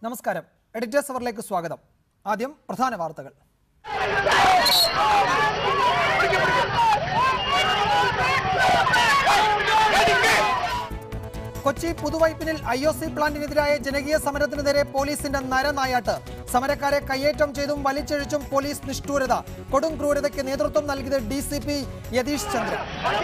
നമസ്കാരം എഡിറ്റേഴ്സ് അവറിലേക്ക് സ്വാഗതം ആദ്യം പ്രധാന വാർത്തകൾ കൊച്ചി പുതുവൈപ്പിനിൽ ഐ ഒ സി പ്ലാന്റിനെതിരായ ജനകീയ സമരത്തിന് നേരെ പോലീസിന്റെ നരനായാട്ട് സമരക്കാരെ കയ്യേറ്റം ചെയ്തും വലിച്ചഴിച്ചും പോലീസ് നിഷ്ഠൂരത കൊടും ക്രൂരതയ്ക്ക് നേതൃത്വം നൽകിയത് D C P Yathish Chandra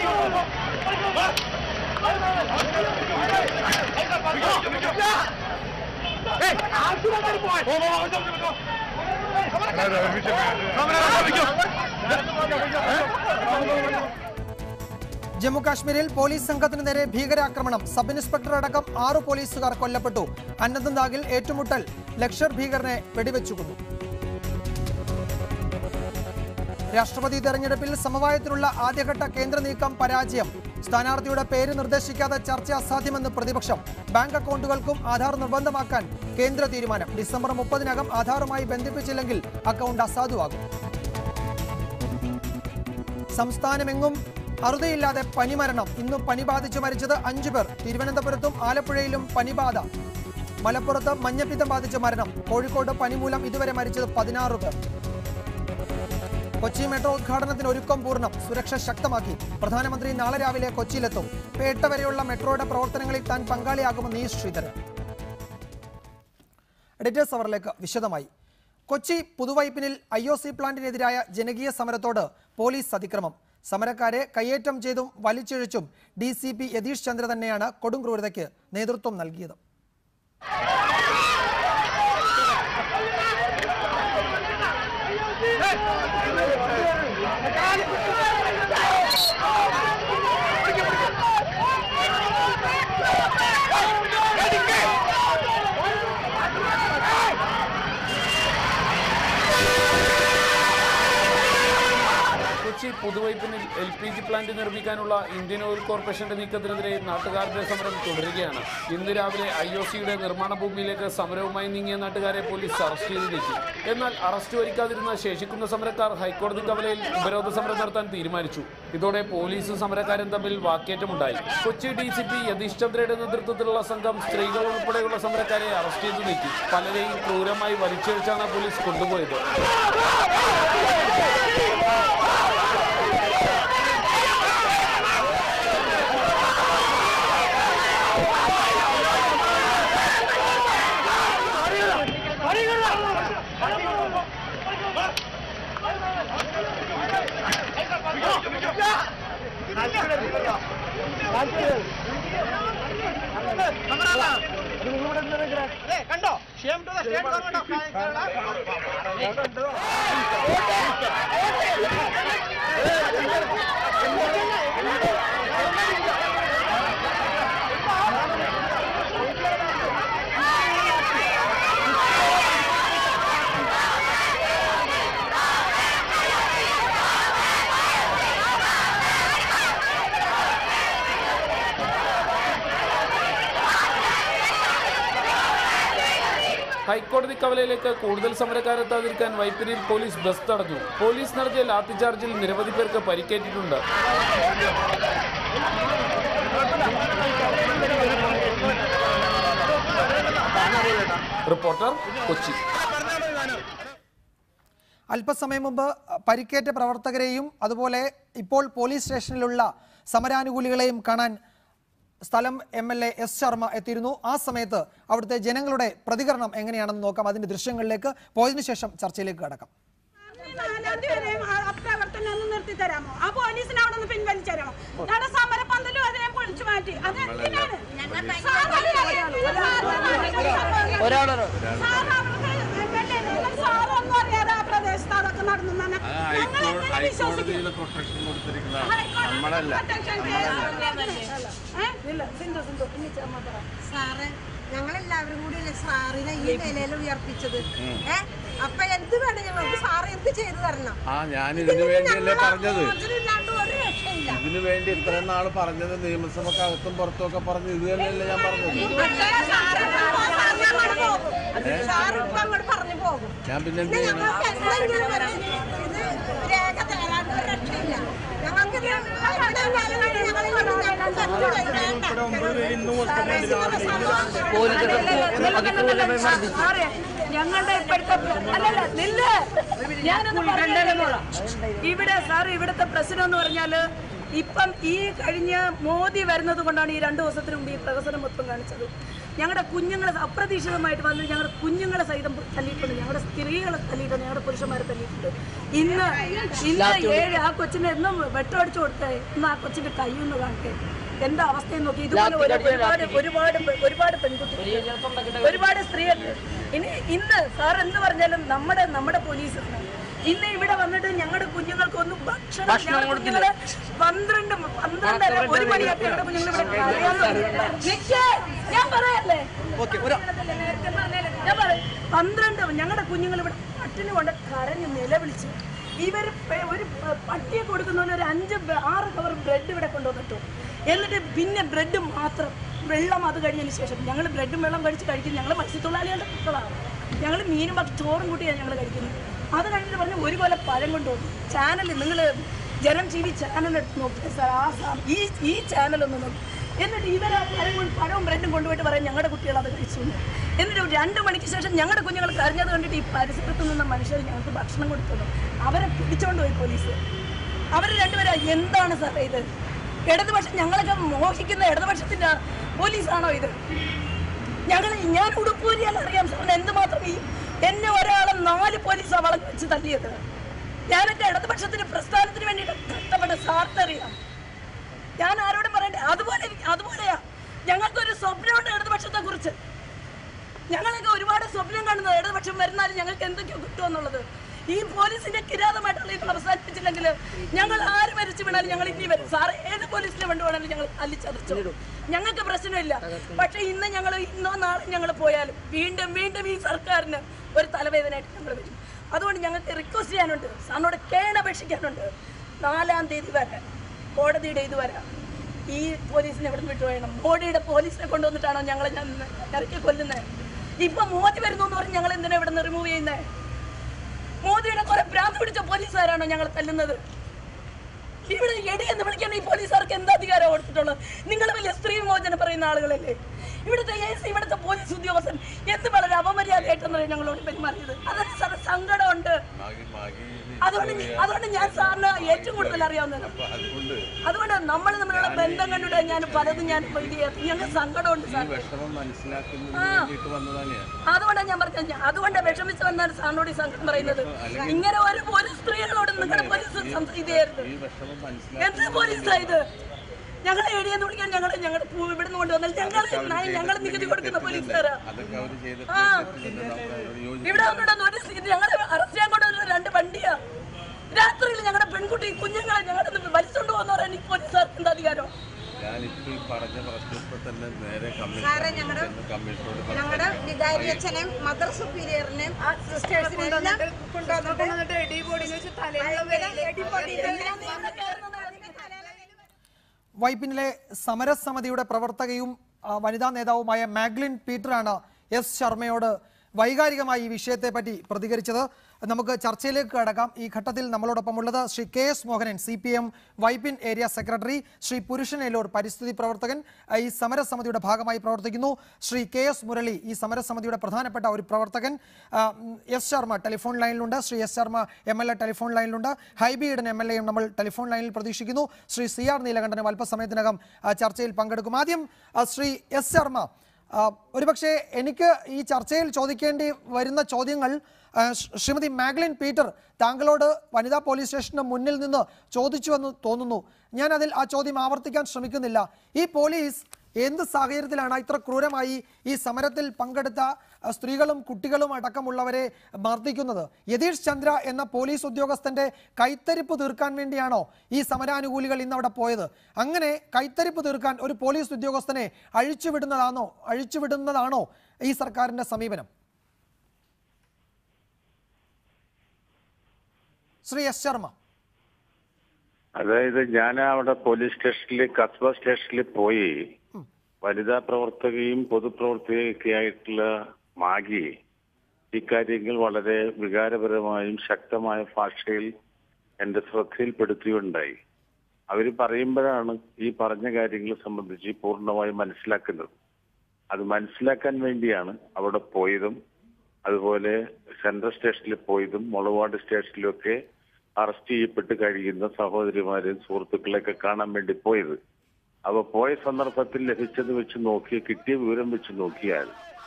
Jammu കാശ്മീരിൽ പോലീസ് സംഘത്തിന് നേരെ ഭീകരാക്രമണം സബ് ഇൻസ്പെക്ടർ അടക്കം ആറ് പോലീസുകാർ കൊല്ലപ്പെട്ടു അനന്തനാഗിൽ ഏറ്റുമുട്ടൽ ലക്ഷർ ഭീകരനെ വെടിവെച്ചു കൊന്നു രാഷ്ട്രപതി തെരഞ്ഞെടുപ്പിൽ സമവായത്തിലുള്ള ആദ്യഘട്ട കേന്ദ്ര നീക്കം പരാജയം സ്ഥാനാർത്ഥിയുടെ പേര് നിർദ്ദേശിക്കാതെ ചർച്ച അസാധ്യമെന്ന് പ്രതിപക്ഷം ബാങ്ക് അക്കൗണ്ടുകൾക്കും ആധാർ നിർബന്ധമാക്കാൻ കേന്ദ്ര തീരുമാനം ഡിസംബർ മുപ്പതിനകം ആധാറുമായി ബന്ധിപ്പിച്ചില്ലെങ്കിൽ അക്കൗണ്ട് അസാധുവാകും സംസ്ഥാനമെങ്ങും അറുതിയില്ലാതെ പനിമരണം ഇന്ന് പനി ബാധിച്ച് മരിച്ചത് അഞ്ചു പേർ തിരുവനന്തപുരത്തും ആലപ്പുഴയിലും പനിബാധ മലപ്പുറത്ത് മഞ്ഞപ്പിത്തം ബാധിച്ച മരണം കോഴിക്കോട് പനി മൂലം ഇതുവരെ മരിച്ചത് പതിനാറ് പേർ കൊച്ചി മെട്രോ ഉദ്ഘാടനത്തിന് ഒരുക്കം പൂർണ്ണം സുരക്ഷ ശക്തമാക്കി പ്രധാനമന്ത്രി നാളെ രാവിലെ കൊച്ചിയിലെത്തും പേട്ട വരെയുള്ള മെട്രോയുടെ പ്രവർത്തനങ്ങളിൽ താൻ പങ്കാളിയാകുമെന്ന് ഇ ശ്രീധരൻ എഡിറ്റേഴ്സ് അവറിലേക്ക് വിശദമായി കൊച്ചി പുതുവൈപ്പിനിൽ ഐ ഒ സി പ്ലാന്റിനെതിരായ ജനകീയ സമരത്തോട് പോലീസ് അതിക്രമം സമരക്കാരെ കയ്യേറ്റം ചെയ്തും വലിച്ചിഴച്ചും D C P Yathish Chandra തന്നെയാണ് കൊടും ക്രൂരതയ്ക്ക് നേതൃത്വം നൽകിയത് കൊച്ചി പുതുവൈപ്പിനിൽ എൽ പി ജി പ്ലാന്റ് നിർമ്മിക്കാനുള്ള ഇന്ത്യൻ ഓയിൽ കോർപ്പറേഷന്റെ നീക്കത്തിനെതിരെ നാട്ടുകാരുടെ സമരം തുടരുകയാണ് ഇന്ന് രാവിലെ ഐ ഒ സിയുടെ നിർമ്മാണ ഭൂമിയിലേക്ക് സമരവുമായി നീങ്ങിയ നാട്ടുകാരെ പോലീസ് അറസ്റ്റ് ചെയ്ത് നീക്കി എന്നാൽ അറസ്റ്റ് വരിക്കാതിരുന്ന ശേഷിക്കുന്ന സമരക്കാർ ഹൈക്കോടതി കവലയിൽ ഉപരോധ സമരം നടത്താൻ തീരുമാനിച്ചു ഇതോടെ പോലീസും സമരക്കാരും തമ്മിൽ വാക്കേറ്റമുണ്ടായി Kochi D C P Yathish ചന്ദ്രയുടെ നേതൃത്വത്തിലുള്ള സംഘം സ്ത്രീകൾ ഉൾപ്പെടെയുള്ള സമരക്കാരെ അറസ്റ്റ് ചെയ്ത് നീക്കി പലരെയും ക്രൂരമായി വലിച്ചഴിച്ചാണ് പോലീസ് കൊണ്ടുപോയത് കണ്ടോ shame to the state government of Kerala ഹൈക്കോടതി കവലയിലേക്ക് കൂടുതൽ സമരക്കാരെത്താതിരിക്കാൻ വൈപ്പിനിൽ പോലീസ് ബസ് തടഞ്ഞു പോലീസ് നടത്തിയ ലാത്തിചാർജിൽ നിരവധി പേർക്ക് പരിക്കേറ്റിട്ടുണ്ട് റിപ്പോർട്ടർ കൊച്ചി അല്പസമയം മുമ്പ് പരിക്കേറ്റ പ്രവർത്തകരെയും അതുപോലെ ഇപ്പോൾ പോലീസ് സ്റ്റേഷനിലുള്ള സമരാനുകൂലികളെയും കാണാൻ സ്ഥലം M L A S Sharma എത്തിയിരുന്നു ആ സമയത്ത് അവിടുത്തെ ജനങ്ങളുടെ പ്രതികരണം എങ്ങനെയാണെന്ന് നോക്കാം അതിന്റെ ദൃശ്യങ്ങളിലേക്ക് പോയതിനു ശേഷം ചർച്ചയിലേക്ക് കടക്കാം നാലാം തീയതി വരെയും ആ പ്രവർത്തനം ഒന്ന് നിർത്തി തരാമോ ആ പോലീസിനെ അവിടെ നിന്ന് പിൻവലിച്ചു തരണം ഞങ്ങളുടെ സമരപ്പന്തലും അതിനെ പൊളിച്ചു മാറ്റി അത് എന്തിനാണ് സാറൊന്നും അറിയാതെ ആ പ്രദേശത്ത് അതൊക്കെ നടന്നു ഞങ്ങൾ എങ്ങനെ വിശ്വസിക്കും പ്രൊട്ടക്ഷൻ കൊടുത്തിരിക്കുന്ന നമ്മളല്ല ഇല്ല സിന്ധു സിന്ധു ഇനി ചെമ്മ പറ സാറ് ഞങ്ങളെല്ലാവരും കൂടി അല്ലേ സാറിനെ ഈ നിലയിൽ ഉയർപ്പിച്ചത് ഏ അപ്പൊ എന്ത് വേണം ഞങ്ങൾക്ക് സാറ് എന്ത് ചെയ്തു തരണം ആ ഞാൻ ഇതിനു വേണ്ടിയല്ലേ പറഞ്ഞത് ഇല്ലാണ്ട് ഒരു രക്ഷയില്ല ഇതിനു വേണ്ടി ഇത്രയും നാള് പറഞ്ഞത് നിയമസഭക്ക് അകത്തും പുറത്തും ഒക്കെ പറഞ്ഞ് ഇത് തന്നെയല്ലേ ഞാൻ പറഞ്ഞത് പക്ഷേ സാറ് ഇപ്പൊ അങ്ങോട്ട് പോകും സാറ് ഇപ്പൊ അങ്ങോട്ട് പറഞ്ഞു പോകും ഞാൻ പിന്നെ എന്ത് പിന്നെ ചെയ്യണം ഞങ്ങൾക്ക് എന്തെങ്കിലും ഒരു ഇത് രേഖ തരാണ്ട് ഒരു രക്ഷയില്ല ഞങ്ങൾക്ക് ഇത് ഇവിടെ ഞങ്ങൾ ഞങ്ങൾ സാറേ, ഞങ്ങളുടെ ഇപ്പോഴത്തെ പ്ര- അല്ലല്ല നില്ല് ഞാനൊന്ന് പറഞ്ഞല്ലോ ഇവിടെ സാർ ഇവിടുത്തെ പ്രശ്നം എന്ന് പറഞ്ഞാല് ഇപ്പം ഈ കഴിഞ്ഞ മോദി വരുന്നത് കൊണ്ടാണ് ഈ രണ്ടു ദിവസത്തിന് മുമ്പ് ഈ പ്രഹസനം മൊത്തം കാണിച്ചത് ഞങ്ങളുടെ കുഞ്ഞുങ്ങളെ അപ്രതീക്ഷിതമായിട്ട് വന്ന് ഞങ്ങളുടെ കുഞ്ഞുങ്ങളെ സഹിതം തല്ലിയിട്ടുണ്ട് ഞങ്ങളുടെ സ്ത്രീകളെ തല്ലിയിട്ടുണ്ട് ഞങ്ങളുടെ പുരുഷന്മാരെ തല്ലിയിട്ടുണ്ട് ഇന്ന് ഇന്ന് ഏഴ് ആ കൊച്ചിനെ എന്നും വെട്ടമടിച്ചു കൊടുത്തേ ഇന്ന് ആ കൊച്ചിന്റെ കൈയൊന്ന് കാണട്ടെ എന്താ അവസ്ഥയും നോക്കി ഇതുപോലെ ഒരു- ഒരുപാട് ഒരുപാട് പെ- ഒരുപാട് പെൺകുട്ടികൾ ഒരുപാട് സ്ത്രീകൾ ഇനി ഇന്ന് സാർ എന്ത് പറഞ്ഞാലും നമ്മുടെ നമ്മുടെ പോലീസാണ് ഇന്ന് ഇവിടെ വന്നിട്ട് ഞങ്ങളുടെ കുഞ്ഞുങ്ങൾക്ക് ഒന്നും ഭക്ഷണം ഞങ്ങളുടെ കുഞ്ഞുങ്ങളെ പന്ത്രണ്ട് പന്ത്രണ്ടര ഒരു മണിയൊക്കെ ഞങ്ങളുടെ കുഞ്ഞുങ്ങൾ ഇവിടെ കരയാൻ തുടങ്ങി. നിക്ക്, ഞാൻ പറയല്ലേ നേരത്തെ പറഞ്ഞല്ലേ, ഞാൻ പറയാം പന്ത്രണ്ട് ഞങ്ങളുടെ കുഞ്ഞുങ്ങൾ ഇവിടെ പട്ടിണി കൊണ്ട് കരഞ്ഞ് നിലവിളിച്ചു ഇവർ ഒരു പ- പട്ടിയെ കൊടുക്കുന്നവന് ഒരു അഞ്ച് ബ- ആറ് കവർ ബ്രെഡ് ഇവിടെ കൊണ്ടുവന്നിട്ടു എന്നിട്ട് പിന്നെ ബ്രെഡ് മാത്രം വെള്ളം അത് കഴിഞ്ഞതിന് ശേഷം ഞങ്ങൾ ബ്രെഡും വെള്ളം കഴിച്ച് കഴിക്കും ഞങ്ങൾ മത്സ്യത്തൊഴിലാളികളുടെ മക്കളാണ് ഞങ്ങൾ മീനും ഭക്ഷ- ചോറും കൂട്ടിയാണ് ഞങ്ങൾ കഴിക്കുന്നത് അത് കഴിഞ്ഞിട്ട് പറഞ്ഞ് ഒരു കൊല പഴം കൊണ്ടുവന്നു ചാനൽ നിങ്ങൾ ജനം ടി വി ചാനൽ എടുത്ത് നോക്കിയിട്ട് സാർ ആ സാ- ഈ ഈ ചാനലൊന്ന് നോക്കി എന്നിട്ട് ഇവർ ആ പഴം കൊണ്ട് പഴവും ബ്രെഡും കൊണ്ടുപോയിട്ട് പറയും ഞങ്ങളുടെ കുട്ടികൾ അത് കഴിച്ചു എന്ന്. എന്നിട്ട് ഒരു രണ്ട് മണിക്ക് ശേഷം ഞങ്ങളുടെ കുഞ്ഞുങ്ങൾ കരഞ്ഞത് കണ്ടിട്ട് ഈ പരിസരത്ത് നിന്ന മനുഷ്യർ ഞങ്ങൾക്ക് ഭക്ഷണം കൊടുത്തത് അവരെ പിടിച്ചോണ്ട് പോയി പോലീസ് അവർ രണ്ടുപേരും എന്താണ് സാറേ ഇത് ഇടതുപക്ഷം ഞങ്ങളൊക്കെ മോഹിക്കുന്ന ഇടതുപക്ഷത്തിന്റെ പോലീസാണോ ഇത് ഞങ്ങൾ ഞാൻ ഉടുപ്പൂരിയാൽ അറിയാം സാറിന് എന്തുമാത്രം ഈ എന്നെ ഒരാളെ നാല് പോലീസാ വളഞ്ഞു വെച്ച് തല്ലിയത് ഞാനൊക്കെ ഇടതുപക്ഷത്തിന് പ്രസ്ഥാനത്തിന് വേണ്ടിയിട്ട് കഷ്ടപ്പെട്ട സാർത്തറിയാം ഞാൻ ആരോടും പറയണ്ടേ അതുപോലെ അതുപോലെയാ ഞങ്ങൾക്കൊരു സ്വപ്നമുണ്ട് ഇടതുപക്ഷത്തെ കുറിച്ച് ഞങ്ങളൊക്കെ ഒരുപാട് സ്വപ്നം കാണുന്നത് ഇടതുപക്ഷം വരുന്നാലും ഞങ്ങൾക്ക് എന്തൊക്കെയോ കിട്ടുമെന്നുള്ളത് ഈ പോലീസിന്റെ കിരാതമായിട്ടുള്ള ഇത് അവസാനിപ്പിച്ചില്ലെങ്കിൽ ഞങ്ങൾ ആര് മരിച്ചു വീണാലും ഞങ്ങൾ ഇനി വരും സാറ് ഏത് പോലീസിനെ കൊണ്ടുപോകണമെങ്കിലും ഞങ്ങൾ അല്ലിച്ചതച്ചു ഞങ്ങൾക്ക് പ്രശ്നമില്ല പക്ഷെ ഇന്ന് ഞങ്ങൾ ഇന്നോ നാളെ ഞങ്ങൾ പോയാലും വീണ്ടും വീണ്ടും ഈ സർക്കാരിന് ഒരു തലവേദനയായിട്ട് ഞങ്ങൾ വരും അതുകൊണ്ട് ഞങ്ങൾക്ക് റിക്വസ്റ്റ് ചെയ്യാനുണ്ട് സാറിനോട് കേണപേക്ഷിക്കാനുണ്ട് നാലാം തീയതി വരെ കോടതിയുടെ ഇത് വരാം ഈ പോലീസിനെ എവിടെ വിട്ടു വേണം മോഡിയുടെ പോലീസിനെ കൊണ്ടുവന്നിട്ടാണോ ഞങ്ങളെ ഞാൻ ഇറക്കി കൊല്ലുന്നത് ഇപ്പൊ മോദി വരുന്നു എന്ന് പറഞ്ഞ് ഞങ്ങൾ എന്തിനാ ഇവിടെ നിന്ന് റിമൂവ് ചെയ്യുന്നത് മോദിയുടെ കുറെ ഭ്രാന്ത് പിടിച്ച പോലീസുകാരാണോ ഞങ്ങൾ തല്ലുന്നത് ഇവിടെ എടി എന്ന് വിളിക്കാൻ ഈ പോലീസുകാർക്ക് എന്ത് അധികാരം കൊടുത്തിട്ടുള്ളത് നിങ്ങൾ വലിയ സ്ത്രീ വിമോചനം പറയുന്ന ആളുകളല്ലേ ഇവിടുത്തെ എ സി ഇവിടുത്തെ പോലീസ് ഉദ്യോഗസ്ഥൻ എന്ത് വളരെ അപമര്യാദയായിട്ടെന്ന് ഞങ്ങളോട് പെരുമാറിയത് അതൊരു സാറ് സങ്കടമുണ്ട് മാഗി മാഗി അതുകൊണ്ട് ഞ- അതുകൊണ്ട് ഞാൻ സാറിന് ഏറ്റവും കൂടുതൽ അറിയാവുന്നത് അപ്പൊ അതുകൊണ്ട് അതുകൊണ്ട് നമ്മൾ തമ്മിലുള്ള ബന്ധം കണ്ടിട്ട് ഞാൻ പലതും ഞാൻ ഇത് ചെയ്യാം. ഞങ്ങൾക്ക് സങ്കടമുണ്ട് ഈ സാർ വിഷമം മനസ്സിലാക്കുന്നതിന് വേണ്ടിയിട്ട് വന്നതാണ് ഞാൻ അതുകൊണ്ടാണ് ഞാൻ പറഞ്ഞത് ഞാൻ- അതുകൊണ്ട് വിഷമിച്ച് വന്നാൽ സാറിനോട് ഈ സങ്കടം പറയുന്നത് ഇങ്ങനെ ഒരു ഒരു സ്ത്രീകളോട് നിങ്ങളുടെ പോലീസ് സംസ- ഇത് ചെയ്യരുത് ഈ വിഷമം മനസ്സിലാക്കി എന്ത് പോലീസാ ഇത് ഞങ്ങളെ എടിയെന്ന് വിളിക്കാൻ ഞങ്ങൾ ഞങ്ങളുടെ ഇവിടുന്ന് കൊണ്ടുവന്നാൽ ഞങ്ങൾ ഞങ്ങൾ നികുതി കൊടുക്കുന്ന പോലീസുകാരാ അതൊക്കെ അവർ ചെയ്തിട്ട് ആ. തെറ്റുന്നുണ്ട്. നമുക്ക് അതിനോട് യോജിച്ച് ഇവിടെ വന്നിട്ട് ഒരു സീറ്റ് ഞങ്ങളെ അറസ്റ്റ് ചെയ്യാൻ കൊണ്ടുവന്ന രണ്ട് വണ്ടിയാ രാത്രിയിൽ ഞങ്ങളുടെ പെൺകുട്ടി കുഞ്ഞുങ്ങളെ ഞങ്ങളുടെ വലിച്ചോണ്ട് പോകുന്ന പറയാൻ ഈ പോലീസുകാർക്ക് എന്താ അധികാരം ഞാനിപ്പോ ഈ പറഞ്ഞ പ്രശ്നത്തെ തന്നെ നേരെ സാറേ, ഞങ്ങളുടെ- കമ്മീഷൻ കമ്മീഷനോട് ഞങ്ങളുടെ വികാരി അച്ഛനെയും മദർ സുപ്പീരിയറിനെയും സിസ്റ്റേഴ്സിനെയും എല്ലാം കൊണ്ടുവന്നിട്ട് വൈപ്പിനിലെ സമരസമിതിയുടെ പ്രവർത്തകയും ആ, വനിതാ നേതാവുമായ മാഗ്ലിൻ പീറ്ററാണ് എസ് ശർമ്മയോട് വൈകാരികമായി ഈ വിഷയത്തെപ്പറ്റി പ്രതികരിച്ചത് നമുക്ക് ചർച്ചയിലേക്ക് കടക്കാം ഈ ഘട്ടത്തിൽ നമ്മളോടൊപ്പം ഉള്ളത് Shri K S Mohanan C P M Vypin area secretary Shri Purushan Elloor പരിസ്ഥിതി പ്രവർത്തകൻ ആ, ഈ സമരസമിതിയുടെ ഭാഗമായി പ്രവർത്തിക്കുന്നു ശ്രീ കെ എസ് മുരളി ഈ സമരസമിതിയുടെ പ്രധാനപ്പെട്ട ഒരു പ്രവർത്തകൻ ആ, ഉം, എസ് ശർമ്മ ടെലിഫോൺ ലൈനിലുണ്ട് Shri S Sharma M L A telephone ലൈനിലുണ്ട് ഹൈബി ഈഡൻ എം എൽ എയും നമ്മൾ ടെലിഫോൺ ലൈനിൽ പ്രതീക്ഷിക്കുന്നു ശ്രീ സി ആർ നീലകണ്ഠനും അല്പസമയത്തിനകം ആ, ചർച്ചയിൽ പങ്കെടുക്കും ആദ്യം ആ, ശ്രീ എസ് ശർമ്മ ആ, ഒരുപക്ഷെ എനിക്ക് ഈ ചർച്ചയിൽ ചോദിക്കേണ്ടി വരുന്ന ചോദ്യങ്ങൾ ആ, ശ്രീ- ശ്രീമതി മാഗ്ലിൻ പീറ്റർ താങ്കളോട് വനിതാ പോലീസ് സ്റ്റേഷന് മുന്നിൽ നിന്ന് ചോദിച്ചുവെന്ന് തോന്നുന്നു ഞാൻ അതിൽ ആ ചോദ്യം ആവർത്തിക്കാൻ ശ്രമിക്കുന്നില്ല ഈ പോലീസ് എന്ത് സാഹചര്യത്തിലാണ് ഇത്ര ക്രൂരമായി ഈ സമരത്തിൽ പങ്കെടുത്ത ആ, സ്ത്രീകളും കുട്ടികളും അടക്കമുള്ളവരെ മർദ്ദിക്കുന്നത് യതീഷ് ചന്ദ്ര എന്ന പോലീസ് ഉദ്യോഗസ്ഥന്റെ കൈത്തരിപ്പ് തീർക്കാൻ വേണ്ടിയാണോ ഈ സമരാനുകൂലികൾ ഇന്ന് അവിടെ പോയത് അങ്ങനെ കൈത്തരിപ്പ് തീർക്കാൻ ഒരു പോലീസ് ഉദ്യോഗസ്ഥനെ അഴിച്ചുവിടുന്നതാണോ അഴിച്ചുവിടുന്നതാണോ ഈ സർക്കാരിന്റെ സമീപനം ശ്രീ എസ് ശർമ്മ അതായത് ഞാൻ അവിടെ പോലീസ് സ്റ്റേഷനിൽ കസ്ബ സ്റ്റേഷനിൽ പോയി വനിതാ പ്രവർത്തകയും പൊതുപ്രവർത്തകയൊക്കെ ആയിട്ടുള്ള മാഗി ഇക്കാര്യങ്ങൾ വളരെ വികാരപരമായും ശക്തമായ ഭാഷയിൽ എന്റെ ശ്രദ്ധയിൽപ്പെടുത്തിയുണ്ടായി അവര് പറയുമ്പോഴാണ് ഈ പറഞ്ഞ കാര്യങ്ങളെ സംബന്ധിച്ച് പൂർണ്ണമായും മനസ്സിലാക്കുന്നത് അത് മനസ്സിലാക്കാൻ വേണ്ടിയാണ് അവിടെ പോയതും അതുപോലെ സെൻട്രൽ സ്റ്റേഷനിൽ പോയതും മുളവാട് സ്റ്റേഷനിലൊക്കെ അറസ്റ്റ് ചെയ്യപ്പെട്ട് കഴിയുന്ന സഹോദരിമാരെയും സുഹൃത്തുക്കളെയൊക്കെ കാണാൻ വേണ്ടി പോയത് അപ്പൊ പോയ സന്ദർഭത്തിൽ ലഭിച്ചത് വെച്ച് നോക്കി കിട്ടിയ വിവരം വെച്ച് നോക്കിയാൽ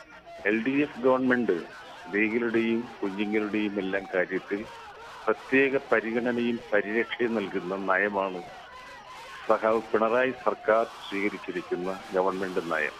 എൽ ഡി എഫ് ഗവൺമെന്റ് സ്ത്രീകളുടെയും കുഞ്ഞുങ്ങളുടെയും എല്ലാം കാര്യത്തിൽ പ്രത്യേക പരിഗണനയും പരിരക്ഷയും നൽകുന്ന നയമാണ് സഹാവ് പിണറായി സർക്കാർ സ്വീകരിച്ചിരിക്കുന്ന ഗവൺമെന്റ് നയം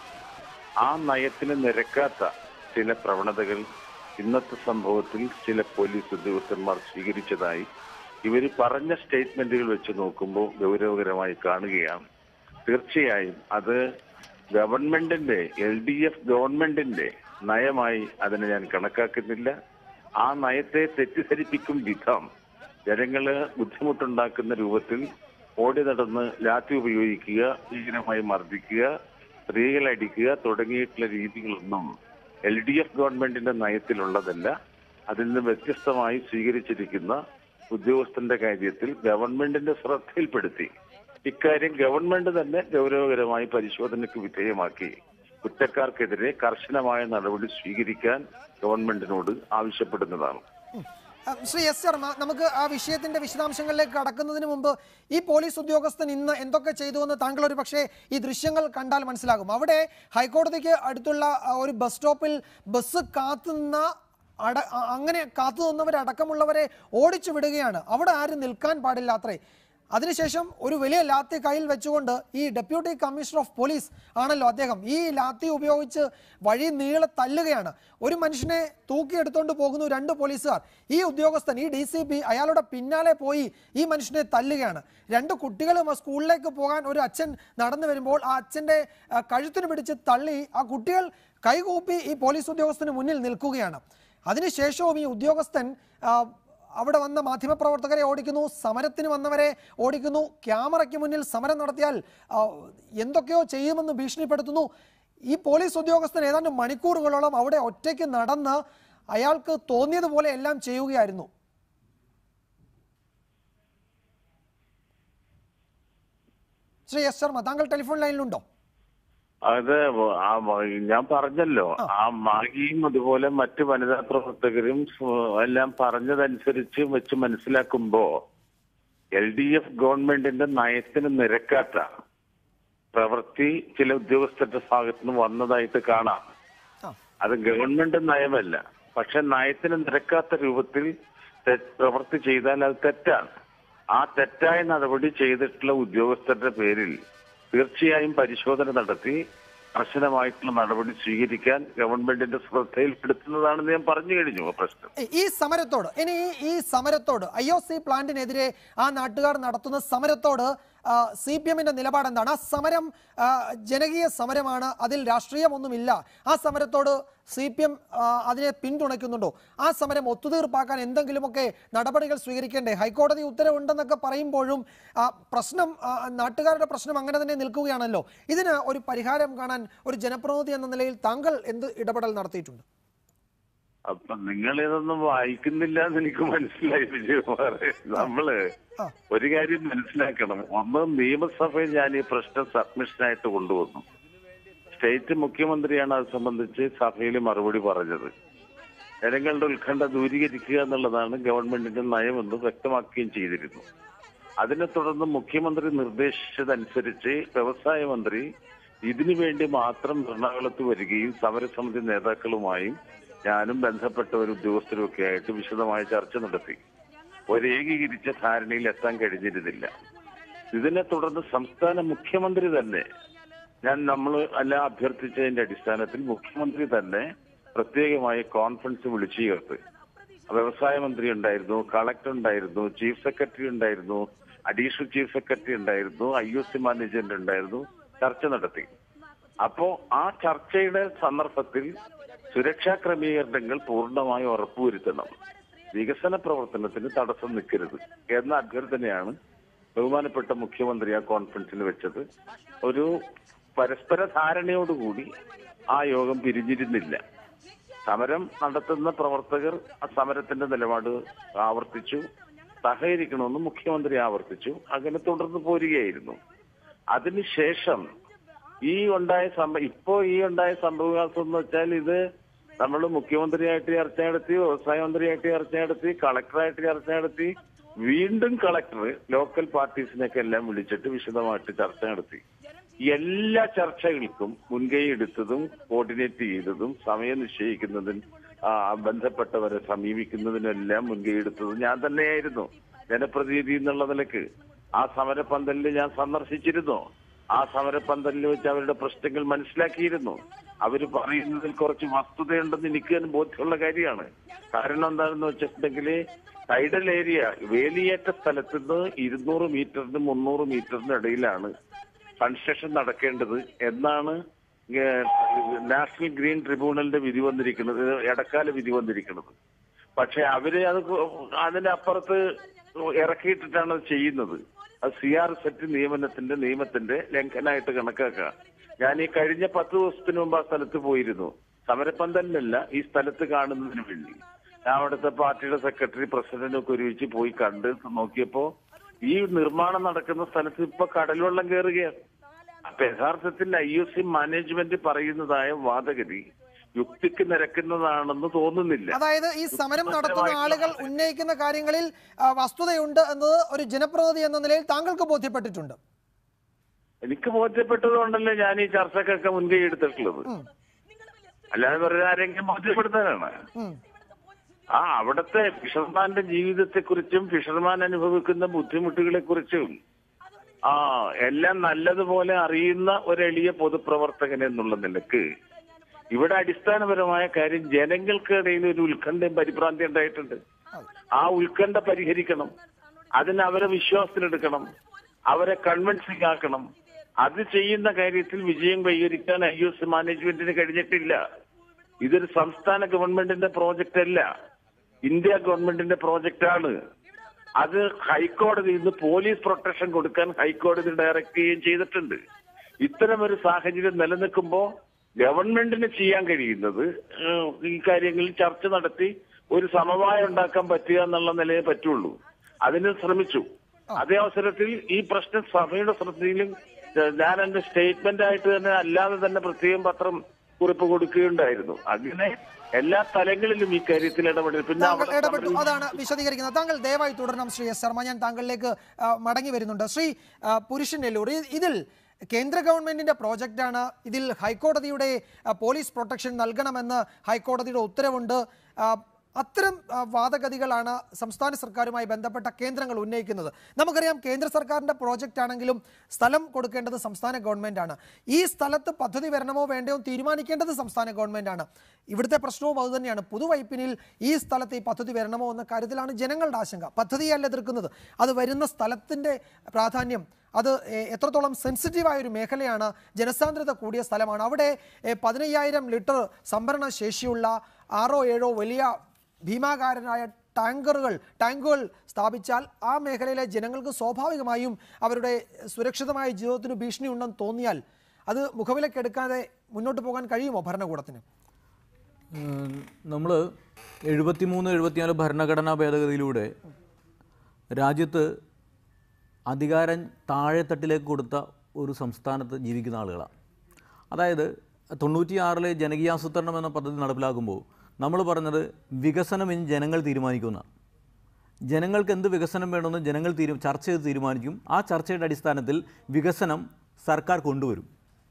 ആ നയത്തിന് നിരക്കാത്ത ചില പ്രവണതകൾ ഇന്നത്തെ സംഭവത്തിൽ ചില പോലീസ് ഉദ്യോഗസ്ഥന്മാർ സ്വീകരിച്ചതായി ഇവർ പറഞ്ഞ സ്റ്റേറ്റ്മെന്റുകൾ വെച്ച് നോക്കുമ്പോൾ ഗൗരവകരമായി കാണുകയാണ് തീർച്ചയായും അത് ഗവൺമെന്റിന്റെ എൽ ഡി എഫ് ഗവൺമെന്റിന്റെ നയമായി അതിനെ ഞാൻ കണക്കാക്കുന്നില്ല ആ നയത്തെ തെറ്റിദ്ധരിപ്പിക്കും വിധം ജനങ്ങള് ബുദ്ധിമുട്ടുണ്ടാക്കുന്ന രൂപത്തിൽ ഓടി നടന്ന് ലാത്തി ഉപയോഗിക്കുക ഭീകരമായി മർദ്ദിക്കുക സ്ത്രീകളെ അടിക്കുക തുടങ്ങിയിട്ടുള്ള രീതികളൊന്നും എൽ ഡി എഫ് ഗവൺമെന്റിന്റെ നയത്തിലുള്ളതല്ല അതിൽ നിന്ന് വ്യത്യസ്തമായി സ്വീകരിച്ചിരിക്കുന്ന ഉദ്യോഗസ്ഥന്റെ കാര്യത്തിൽ ഗവൺമെന്റിന്റെ ശ്രദ്ധയിൽപ്പെടുത്തി ഇക്കാര്യം ഗവൺമെന്റ് തന്നെ ഗൗരവകരമായി പരിശോധനയ്ക്ക് വിധേയമാക്കി കുറ്റക്കാർക്കെതിരെ കർശനമായ നടപടി സ്വീകരിക്കാൻ ഗവൺമെന്റിനോട് ആവശ്യപ്പെടുന്നതാണ് ആ, ശ്രീ എസ് ശർമ്മ നമുക്ക് ആ വിഷയത്തിന്റെ വിശദാംശങ്ങളിലേക്ക് കടക്കുന്നതിന് മുമ്പ് ഈ പോലീസ് ഉദ്യോഗസ്ഥൻ ഇന്ന് എന്തൊക്കെ ചെയ്തുവെന്ന് താങ്കൾ ഒരു പക്ഷേ ഈ ദൃശ്യങ്ങൾ കണ്ടാൽ മനസ്സിലാകും അവിടെ ഹൈക്കോടതിക്ക് അടുത്തുള്ള ആ, ഒരു ബസ് സ്റ്റോപ്പിൽ ബസ് കാത്തുനിന്ന അട അ- അങ്ങനെ കാത്തു നിന്നവരടക്കമുള്ളവരെ ഓടിച്ചു വിടുകയാണ് അവിടെ ആരും നിൽക്കാൻ പാടില്ലാത്രേ അതിനുശേഷം ഒരു വലിയ ലാത്തി കയ്യിൽ വെച്ചുകൊണ്ട് ഈ ഡെപ്യൂട്ടി കമ്മീഷണർ ഓഫ് പോലീസ് ആണല്ലോ അദ്ദേഹം ഈ ലാത്തി ഉപയോഗിച്ച് വഴി നീളെ തല്ലുകയാണ് ഒരു മനുഷ്യനെ തൂക്കിയെടുത്തോണ്ട് പോകുന്നു രണ്ട് പോലീസുകാർ ഈ ഉദ്യോഗസ്ഥൻ ഈ ഡി സി പി അയാളുടെ പിന്നാലെ പോയി ഈ മനുഷ്യനെ തല്ലുകയാണ് രണ്ട് കുട്ടികളും ആ സ്കൂളിലേക്ക് പോകാൻ ഒരു അച്ഛൻ നടന്നു വരുമ്പോൾ ആ അച്ഛൻ്റെ ആ, കഴുത്തിന് പിടിച്ച് തള്ളി ആ കുട്ടികൾ കൈകൂപ്പി ഈ പോലീസ് ഉദ്യോഗസ്ഥന് മുന്നിൽ നിൽക്കുകയാണ് അതിനുശേഷവും ഈ ഉദ്യോഗസ്ഥൻ ആ, അവിടെ വന്ന മാധ്യമപ്രവർത്തകരെ ഓടിക്കുന്നു സമരത്തിന് വന്നവരെ ഓടിക്കുന്നു ക്യാമറയ്ക്ക് മുന്നിൽ സമരം നടത്തിയാൽ ആ, എന്തൊക്കെയോ ചെയ്യുമെന്ന് ഭീഷണിപ്പെടുത്തുന്നു ഈ പോലീസ് ഉദ്യോഗസ്ഥൻ ഏതാണ്ട് മണിക്കൂറുകളോളം അവിടെ ഒറ്റയ്ക്ക് നടന്ന് അയാൾക്ക് തോന്നിയതുപോലെ എല്ലാം ചെയ്യുകയായിരുന്നു ശ്രീ എസ് ശർമ്മ താങ്കൾ ടെലിഫോൺ ലൈനിലുണ്ടോ അത് ആ മ- ഞാൻ പറഞ്ഞല്ലോ ആ മാഗിയും അതുപോലെ മറ്റ് വനിതാ പ്രവർത്തകരും സ് എല്ലാം പറഞ്ഞതനുസരിച്ച് വെച്ച് മനസ്സിലാക്കുമ്പോ എൽ ഡി എഫ് ഗവൺമെന്റിന്റെ നയത്തിന് നിരക്കാത്ത പ്രവൃത്തി ചില ഉദ്യോഗസ്ഥരുടെ ഭാഗത്ത് നിന്ന് വന്നതായിട്ട് കാണാം ആ. അത് ഗവൺമെന്റ് നയമല്ല പക്ഷെ നയത്തിന് നിരക്കാത്ത രൂപത്തിൽ തെ- പ്രവൃത്തി ചെയ്താൽ അത് തെറ്റാണ് ആ തെറ്റായ നടപടി ചെയ്തിട്ടുള്ള ഉദ്യോഗസ്ഥരുടെ പേരിൽ തീർച്ചയായും പരിശോധന നടത്തി കർശനമായിട്ടുള്ള നടപടി സ്വീകരിക്കാൻ ഗവൺമെന്റിന്റെ ശ്രദ്ധയിൽപ്പെടുത്തുന്നതാണെന്ന് ഞാൻ പറഞ്ഞു കഴിഞ്ഞു ആ പ്രശ്നം ഈ- ഈ സമരത്തോട് ഇനി ഈ- ഈ സമരത്തോട് ഐ ഒ സി പ്ലാന്റിനെതിരെ ആ നാട്ടുകാർ നടത്തുന്ന സമരത്തോട് സി പി എമ്മിന്റെ നിലപാട് എന്താണ് ആ സമരം ആ, ജനകീയ സമരമാണ് അതിൽ രാഷ്ട്രീയമൊന്നുമില്ല ആ സമരത്തോട് സി പി എം അതിനെ പിന്തുണയ്ക്കുന്നുണ്ടോ ആ സമരം ഒത്തുതീർപ്പാക്കാൻ എന്തെങ്കിലുമൊക്കെ നടപടികൾ സ്വീകരിക്കേണ്ടേ ഹൈക്കോടതി ഉത്തരവുണ്ടെന്നൊക്കെ പറയുമ്പോഴും ആ, പ്രശ്നം ആ, നാട്ടുകാരുടെ പ്രശ്നം അങ്ങനെ തന്നെ നിൽക്കുകയാണല്ലോ ഇതിന് ഒരു പരിഹാരം കാണാൻ ഒരു ജനപ്രതിനിധി എന്ന നിലയിൽ താങ്കൾ എന്ത് ഇടപെടൽ നടത്തിയിട്ടുണ്ട് അപ്പൊ നിങ്ങൾ ഇതൊന്നും വായിക്കുന്നില്ല എന്ന് എനിക്ക് മനസ്സിലായി വിജയകുമാർ നമ്മള് ആ. ഒരു കാര്യം മനസ്സിലാക്കണം ഒന്ന് നിയമസഭയിൽ ഞാൻ ഈ പ്രശ്നം സബ്മിഷനായിട്ട് കൊണ്ടുവന്നു സ്റ്റേറ്റ് മുഖ്യമന്ത്രിയാണ് അത് സംബന്ധിച്ച് സഭയിൽ മറുപടി പറഞ്ഞത് ജനങ്ങളുടെ ഉത്കണ്ഠ ദൂരീകരിക്കുക എന്നുള്ളതാണ് ഗവൺമെന്റിന്റെ നയമെന്ന് വ്യക്തമാക്കുകയും ചെയ്തിരുന്നു അതിനെ തുടർന്ന് മുഖ്യമന്ത്രി നിർദ്ദേശിച്ചതനുസരിച്ച് വ്യവസായ മന്ത്രി ഇതിനു വേണ്ടി മാത്രം എറണാകുളത്ത് വരികയും സമരസമിതി നേതാക്കളുമായും ഞാനും ബന്ധപ്പെട്ട ഒരു ഉദ്യോഗസ്ഥരും ഒക്കെ ആയിട്ട് വിശദമായ ചർച്ച നടത്തി ഒരു ഏകീകരിച്ച ധാരണയിൽ എത്താൻ കഴിഞ്ഞിരുന്നില്ല ഇതിനെ തുടർന്ന് സംസ്ഥാന മുഖ്യമന്ത്രി തന്നെ ഞാൻ നമ്മൾ എല്ലാം അഭ്യർത്ഥിച്ചതിന്റെ അടിസ്ഥാനത്തിൽ മുഖ്യമന്ത്രി തന്നെ പ്രത്യേകമായി കോൺഫറൻസ് വിളിച്ചു ചേർത്ത് വ്യവസായ മന്ത്രി ഉണ്ടായിരുന്നു കളക്ടർ ഉണ്ടായിരുന്നു ചീഫ് സെക്രട്ടറി ഉണ്ടായിരുന്നു അഡീഷണൽ ചീഫ് സെക്രട്ടറി ഉണ്ടായിരുന്നു ഐ ഒ സി മാനേജന്റ് ഉണ്ടായിരുന്നു ചർച്ച നടത്തി അപ്പോ ആ ചർച്ചയുടെ സന്ദർഭത്തിൽ സുരക്ഷാ ക്രമീകരണങ്ങൾ പൂർണ്ണമായി ഉറപ്പുവരുത്തണം വികസന പ്രവർത്തനത്തിന് തടസ്സം നിൽക്കരുത് എന്ന അഭ്യർത്ഥനയാണ് ബഹുമാനപ്പെട്ട മുഖ്യമന്ത്രി ആ കോൺഫറൻസിൽ വെച്ചത് ഒരു പരസ്പര ധാരണയോടുകൂടി ആ യോഗം പിരിഞ്ഞിരുന്നില്ല സമരം നടത്തുന്ന പ്രവർത്തകർ ആ സമരത്തിന്റെ നിലപാട് ആവർത്തിച്ചു സഹകരിക്കണമെന്ന് മുഖ്യമന്ത്രി ആവർത്തിച്ചു അങ്ങനെ തുടർന്ന് പോരുകയായിരുന്നു അതിനുശേഷം ഈ ഉണ്ടായ സംഭവം ഇപ്പോ ഈ ഉണ്ടായ സംഭവവികാസം എന്ന് വെച്ചാൽ ഇത് നമ്മൾ മുഖ്യമന്ത്രിയായിട്ട് ചർച്ച നടത്തി വ്യവസായ മന്ത്രിയായിട്ട് ചർച്ച നടത്തി കളക്ടറായിട്ട് ചർച്ച നടത്തി വീണ്ടും കളക്ടർ ലോക്കൽ പാർട്ടീസിനെയൊക്കെ എല്ലാം വിളിച്ചിട്ട് വിശദമായിട്ട് ചർച്ച നടത്തി എല്ലാ ചർച്ചകൾക്കും മുൻകൈ എടുത്തതും കോർഡിനേറ്റ് ചെയ്തതും സമയം നിശ്ചയിക്കുന്നതിന് ആ, ബന്ധപ്പെട്ടവരെ സമീപിക്കുന്നതിനെല്ലാം മുൻകൈ എടുത്തതും ഞാൻ തന്നെയായിരുന്നു ജനപ്രതിനിധി എന്നുള്ള നിലക്ക് ആ സമരപന്തലിൽ ഞാൻ സന്ദർശിച്ചിരുന്നു ആ സമരപന്തലിൽ വെച്ച് അവരുടെ പ്രശ്നങ്ങൾ മനസ്സിലാക്കിയിരുന്നു അവര് പറയുന്നതിൽ കുറച്ച് വസ്തുതയുണ്ടെന്ന് എനിക്ക് തന്നെ ബോധ്യമുള്ള കാര്യമാണ് കാരണം എന്താണെന്ന് വെച്ചിട്ടുണ്ടെങ്കിൽ ടൈഡൽ ഏരിയ വേലിയേറ്റ സ്ഥലത്ത് നിന്ന് ഇരുന്നൂറ് മീറ്ററിന് മുന്നൂറ് മീറ്ററിന് ഇടയിലാണ് കൺസ്ട്രക്ഷൻ നടക്കേണ്ടത് എന്നാണ് ഏഹ്, നാഷണൽ ഗ്രീൻ ട്രിബ്യൂണലിന്റെ വിധി വന്നിരിക്കുന്നത് ഇടക്കാല വിധി വന്നിരിക്കുന്നത് പക്ഷെ അവര് അത് അതിനപ്പുറത്ത് ഇറക്കിയിട്ടിട്ടാണ് അത് ചെയ്യുന്നത് അത് സി ആർ സെറ്റ് നിയമനത്തിന്റെ നിയമത്തിന്റെ ലംഘനമായിട്ട് കണക്കാക്കുക ഞാൻ ഈ കഴിഞ്ഞ പത്ത് ദിവസത്തിന് മുമ്പ് ആ സ്ഥലത്ത് പോയിരുന്നു സമരപ്പന്തലിനല്ല ഈ സ്ഥലത്ത് കാണുന്നതിന് വേണ്ടി ഞാൻ അവിടുത്തെ പാർട്ടിയുടെ സെക്രട്ടറി പ്രസിഡന്റും ഒക്കെ ഒരുമിച്ച് പോയി കണ്ട് നോക്കിയപ്പോ ഈ നിർമ്മാണം നടക്കുന്ന സ്ഥലത്ത് ഇപ്പൊ കടൽവെള്ളം കയറുകയാണ് അപ്പൊ യഥാർത്ഥത്തിൽ ഐ എസ് സി മാനേജ്മെന്റ് പറയുന്നതായ വാദഗതി യുക്തിക്ക് നിരക്കുന്നതാണെന്ന് തോന്നുന്നില്ല അതായത് ഈ സമരം നടത്തുന്ന ആളുകൾ ഉന്നയിക്കുന്ന കാര്യങ്ങളിൽ ആ, വസ്തുതയുണ്ട് എന്നത് ഒരു ജനപ്രതിനിധി എന്ന നിലയിൽ താങ്കൾക്ക് ബോധ്യപ്പെട്ടിട്ടുണ്ട് എനിക്ക് ബോധ്യപ്പെട്ടതുകൊണ്ടല്ലേ ഞാൻ ഈ ചർച്ചക്കൊക്കെ മുൻകൈ എടുത്തിട്ടുള്ളത് അല്ലാതെ വെറുതെ ആരെങ്കിലും ബോധ്യപ്പെടുത്താനാണ് ഉം. ആ അവിടുത്തെ ഫിഷർമാന്റെ ജീവിതത്തെക്കുറിച്ചും ഫിഷർമാൻ അനുഭവിക്കുന്ന ബുദ്ധിമുട്ടുകളെ കുറിച്ചും ആ എല്ലാം നല്ലതുപോലെ അറിയുന്ന ഒരു എളിയ പൊതുപ്രവർത്തകൻ എന്നുള്ള നിലക്ക് ഇവിടെ അടിസ്ഥാനപരമായ കാര്യം ജനങ്ങൾക്കിടയിൽ ഒരു ഉത്കണ്ഠയും പരിഭ്രാന്തി ഉണ്ടായിട്ടുണ്ട് ആ ഉത്കണ്ഠ പരിഹരിക്കണം അതിന് അവരെ വിശ്വാസത്തിലെടുക്കണം അവരെ കൺവിൻസിംഗ് ആക്കണം അത് ചെയ്യുന്ന കാര്യത്തിൽ വിജയം കൈവരിക്കാൻ ഐ എസ് മാനേജ്മെന്റിന് കഴിഞ്ഞിട്ടില്ല ഇതൊരു സംസ്ഥാന ഗവൺമെന്റിന്റെ പ്രോജക്റ്റ് അല്ല ഇന്ത്യ ഗവൺമെന്റിന്റെ പ്രോജക്റ്റ് ആണ് അത് ഹൈക്കോടതിയിൽ നിന്ന് പോലീസ് പ്രൊട്ടക്ഷൻ കൊടുക്കാൻ ഹൈക്കോടതി ഡയറക്റ്റ് ചെയ്യുകയും ചെയ്തിട്ടുണ്ട് ഇത്തരം ഒരു സാഹചര്യം നിലനിൽക്കുമ്പോൾ ഗവൺമെന്റിന് ചെയ്യാൻ കഴിയുന്നത് ഏഹ്, ഈ കാര്യങ്ങളിൽ ചർച്ച നടത്തി ഒരു സമവായം ഉണ്ടാക്കാൻ പറ്റുക എന്നുള്ള നിലയെ പറ്റുള്ളൂ അതിന് ശ്രമിച്ചു അതേ അവസരത്തിൽ ഈ പ്രശ്നം സഭയുടെ ശ്രദ്ധയിലും ഏഹ്, ഞാൻ എന്റെ സ്റ്റേറ്റ്മെന്റ് ആയിട്ട് തന്നെ അല്ലാതെ തന്നെ പ്രത്യേകം പത്രം കുറിപ്പ് കൊടുക്കുകയുണ്ടായിരുന്നു അങ്ങനെ എല്ലാ തലങ്ങളിലും ഈ കാര്യത്തിൽ ഇടപെടൽ പിന്നെ താങ്കൾ അവിടെ ഇടപെട്ടു സമരം- അതാണ് വിശദീകരിക്കുന്നത് താങ്കൾ ദയവായി തുടരണം ശ്രീ എസ് ശർമ്മ ഞാൻ താങ്കളിലേക്ക് ആ, മടങ്ങി വരുന്നുണ്ട് ശ്രീ ആ, പുരുഷൻ നെല്ലൂർ ഇ- ഇതിൽ കേന്ദ്ര ഗവൺമെന്റിന്റെ പ്രോജക്റ്റാണ് ഇതിൽ ഹൈക്കോടതിയുടെ ആ, പോലീസ് പ്രൊട്ടക്ഷൻ നൽകണമെന്ന് ഹൈക്കോടതിയുടെ ഉത്തരവുണ്ട് ആ, അത്തരം ആ, വാദഗതികളാണ് സംസ്ഥാന സർക്കാരുമായി ബന്ധപ്പെട്ട കേന്ദ്രങ്ങൾ ഉന്നയിക്കുന്നത് നമുക്കറിയാം കേന്ദ്ര സർക്കാരിന്റെ പ്രോജക്റ്റ് ആണെങ്കിലും സ്ഥലം കൊടുക്കേണ്ടത് സംസ്ഥാന ഗവൺമെന്റാണ് ഈ സ്ഥലത്ത് പദ്ധതി വരണമോ വേണ്ടയോ എന്ന് തീരുമാനിക്കേണ്ടത് സംസ്ഥാന ഗവൺമെന്റാണ് ഇവിടുത്തെ പ്രശ്നവും അതുതന്നെയാണ് പുതുവൈപ്പിനിൽ ഈ സ്ഥലത്ത് ഈ പദ്ധതി വരണമോ എന്ന കാര്യത്തിലാണ് ജനങ്ങളുടെ ആശങ്ക പദ്ധതിയല്ല എതിർക്കുന്നത് അത് വരുന്ന സ്ഥലത്തിന്റെ പ്രാധാന്യം അത് എ- എത്രത്തോളം സെൻസിറ്റീവായ ഒരു മേഖലയാണ് ജനസാന്ദ്രത കൂടിയ സ്ഥലമാണ് അവിടെ എ, പതിനയ്യായിരം ലിറ്റർ സംഭരണ ശേഷിയുള്ള ആറോ ഏഴോ വലിയ ഭീമാകാരനായ ടാങ്കറുകൾ ടാങ്കുകൾ സ്ഥാപിച്ചാൽ ആ മേഖലയിലെ ജനങ്ങൾക്ക് സ്വാഭാവികമായും അവരുടെ സുരക്ഷിതമായ ജീവിതത്തിന് ഭീഷണി ഉണ്ടെന്ന് തോന്നിയാൽ അത് മുഖവിലക്കെടുക്കാതെ മുന്നോട്ട് പോകാൻ കഴിയുമോ ഭരണകൂടത്തിന് നമ്മൾ എഴുപത്തിമൂന്ന് എഴുപത്തിനാല് ഭരണഘടനാ ഭേദഗതിയിലൂടെ രാജ്യത്ത് അധികാരം താഴെത്തട്ടിലേക്ക് കൊടുത്ത ഒരു സംസ്ഥാനത്ത് ജീവിക്കുന്ന ആളുകളാണ് അതായത് തൊണ്ണൂറ്റിയാറിലെ ജനകീയാസൂത്രണം എന്ന പദ്ധതി നടപ്പിലാക്കുമ്പോൾ നമ്മൾ പറഞ്ഞത് വികസനം ഇനി ജനങ്ങൾ തീരുമാനിക്കുന്ന ജനങ്ങൾക്ക് എന്ത് വികസനം വേണമെന്ന് ജനങ്ങൾ തീരു ചർച്ച ചെയ്ത് തീരുമാനിക്കും ആ ചർച്ചയുടെ അടിസ്ഥാനത്തിൽ വികസനം സർക്കാർ കൊണ്ടുവരും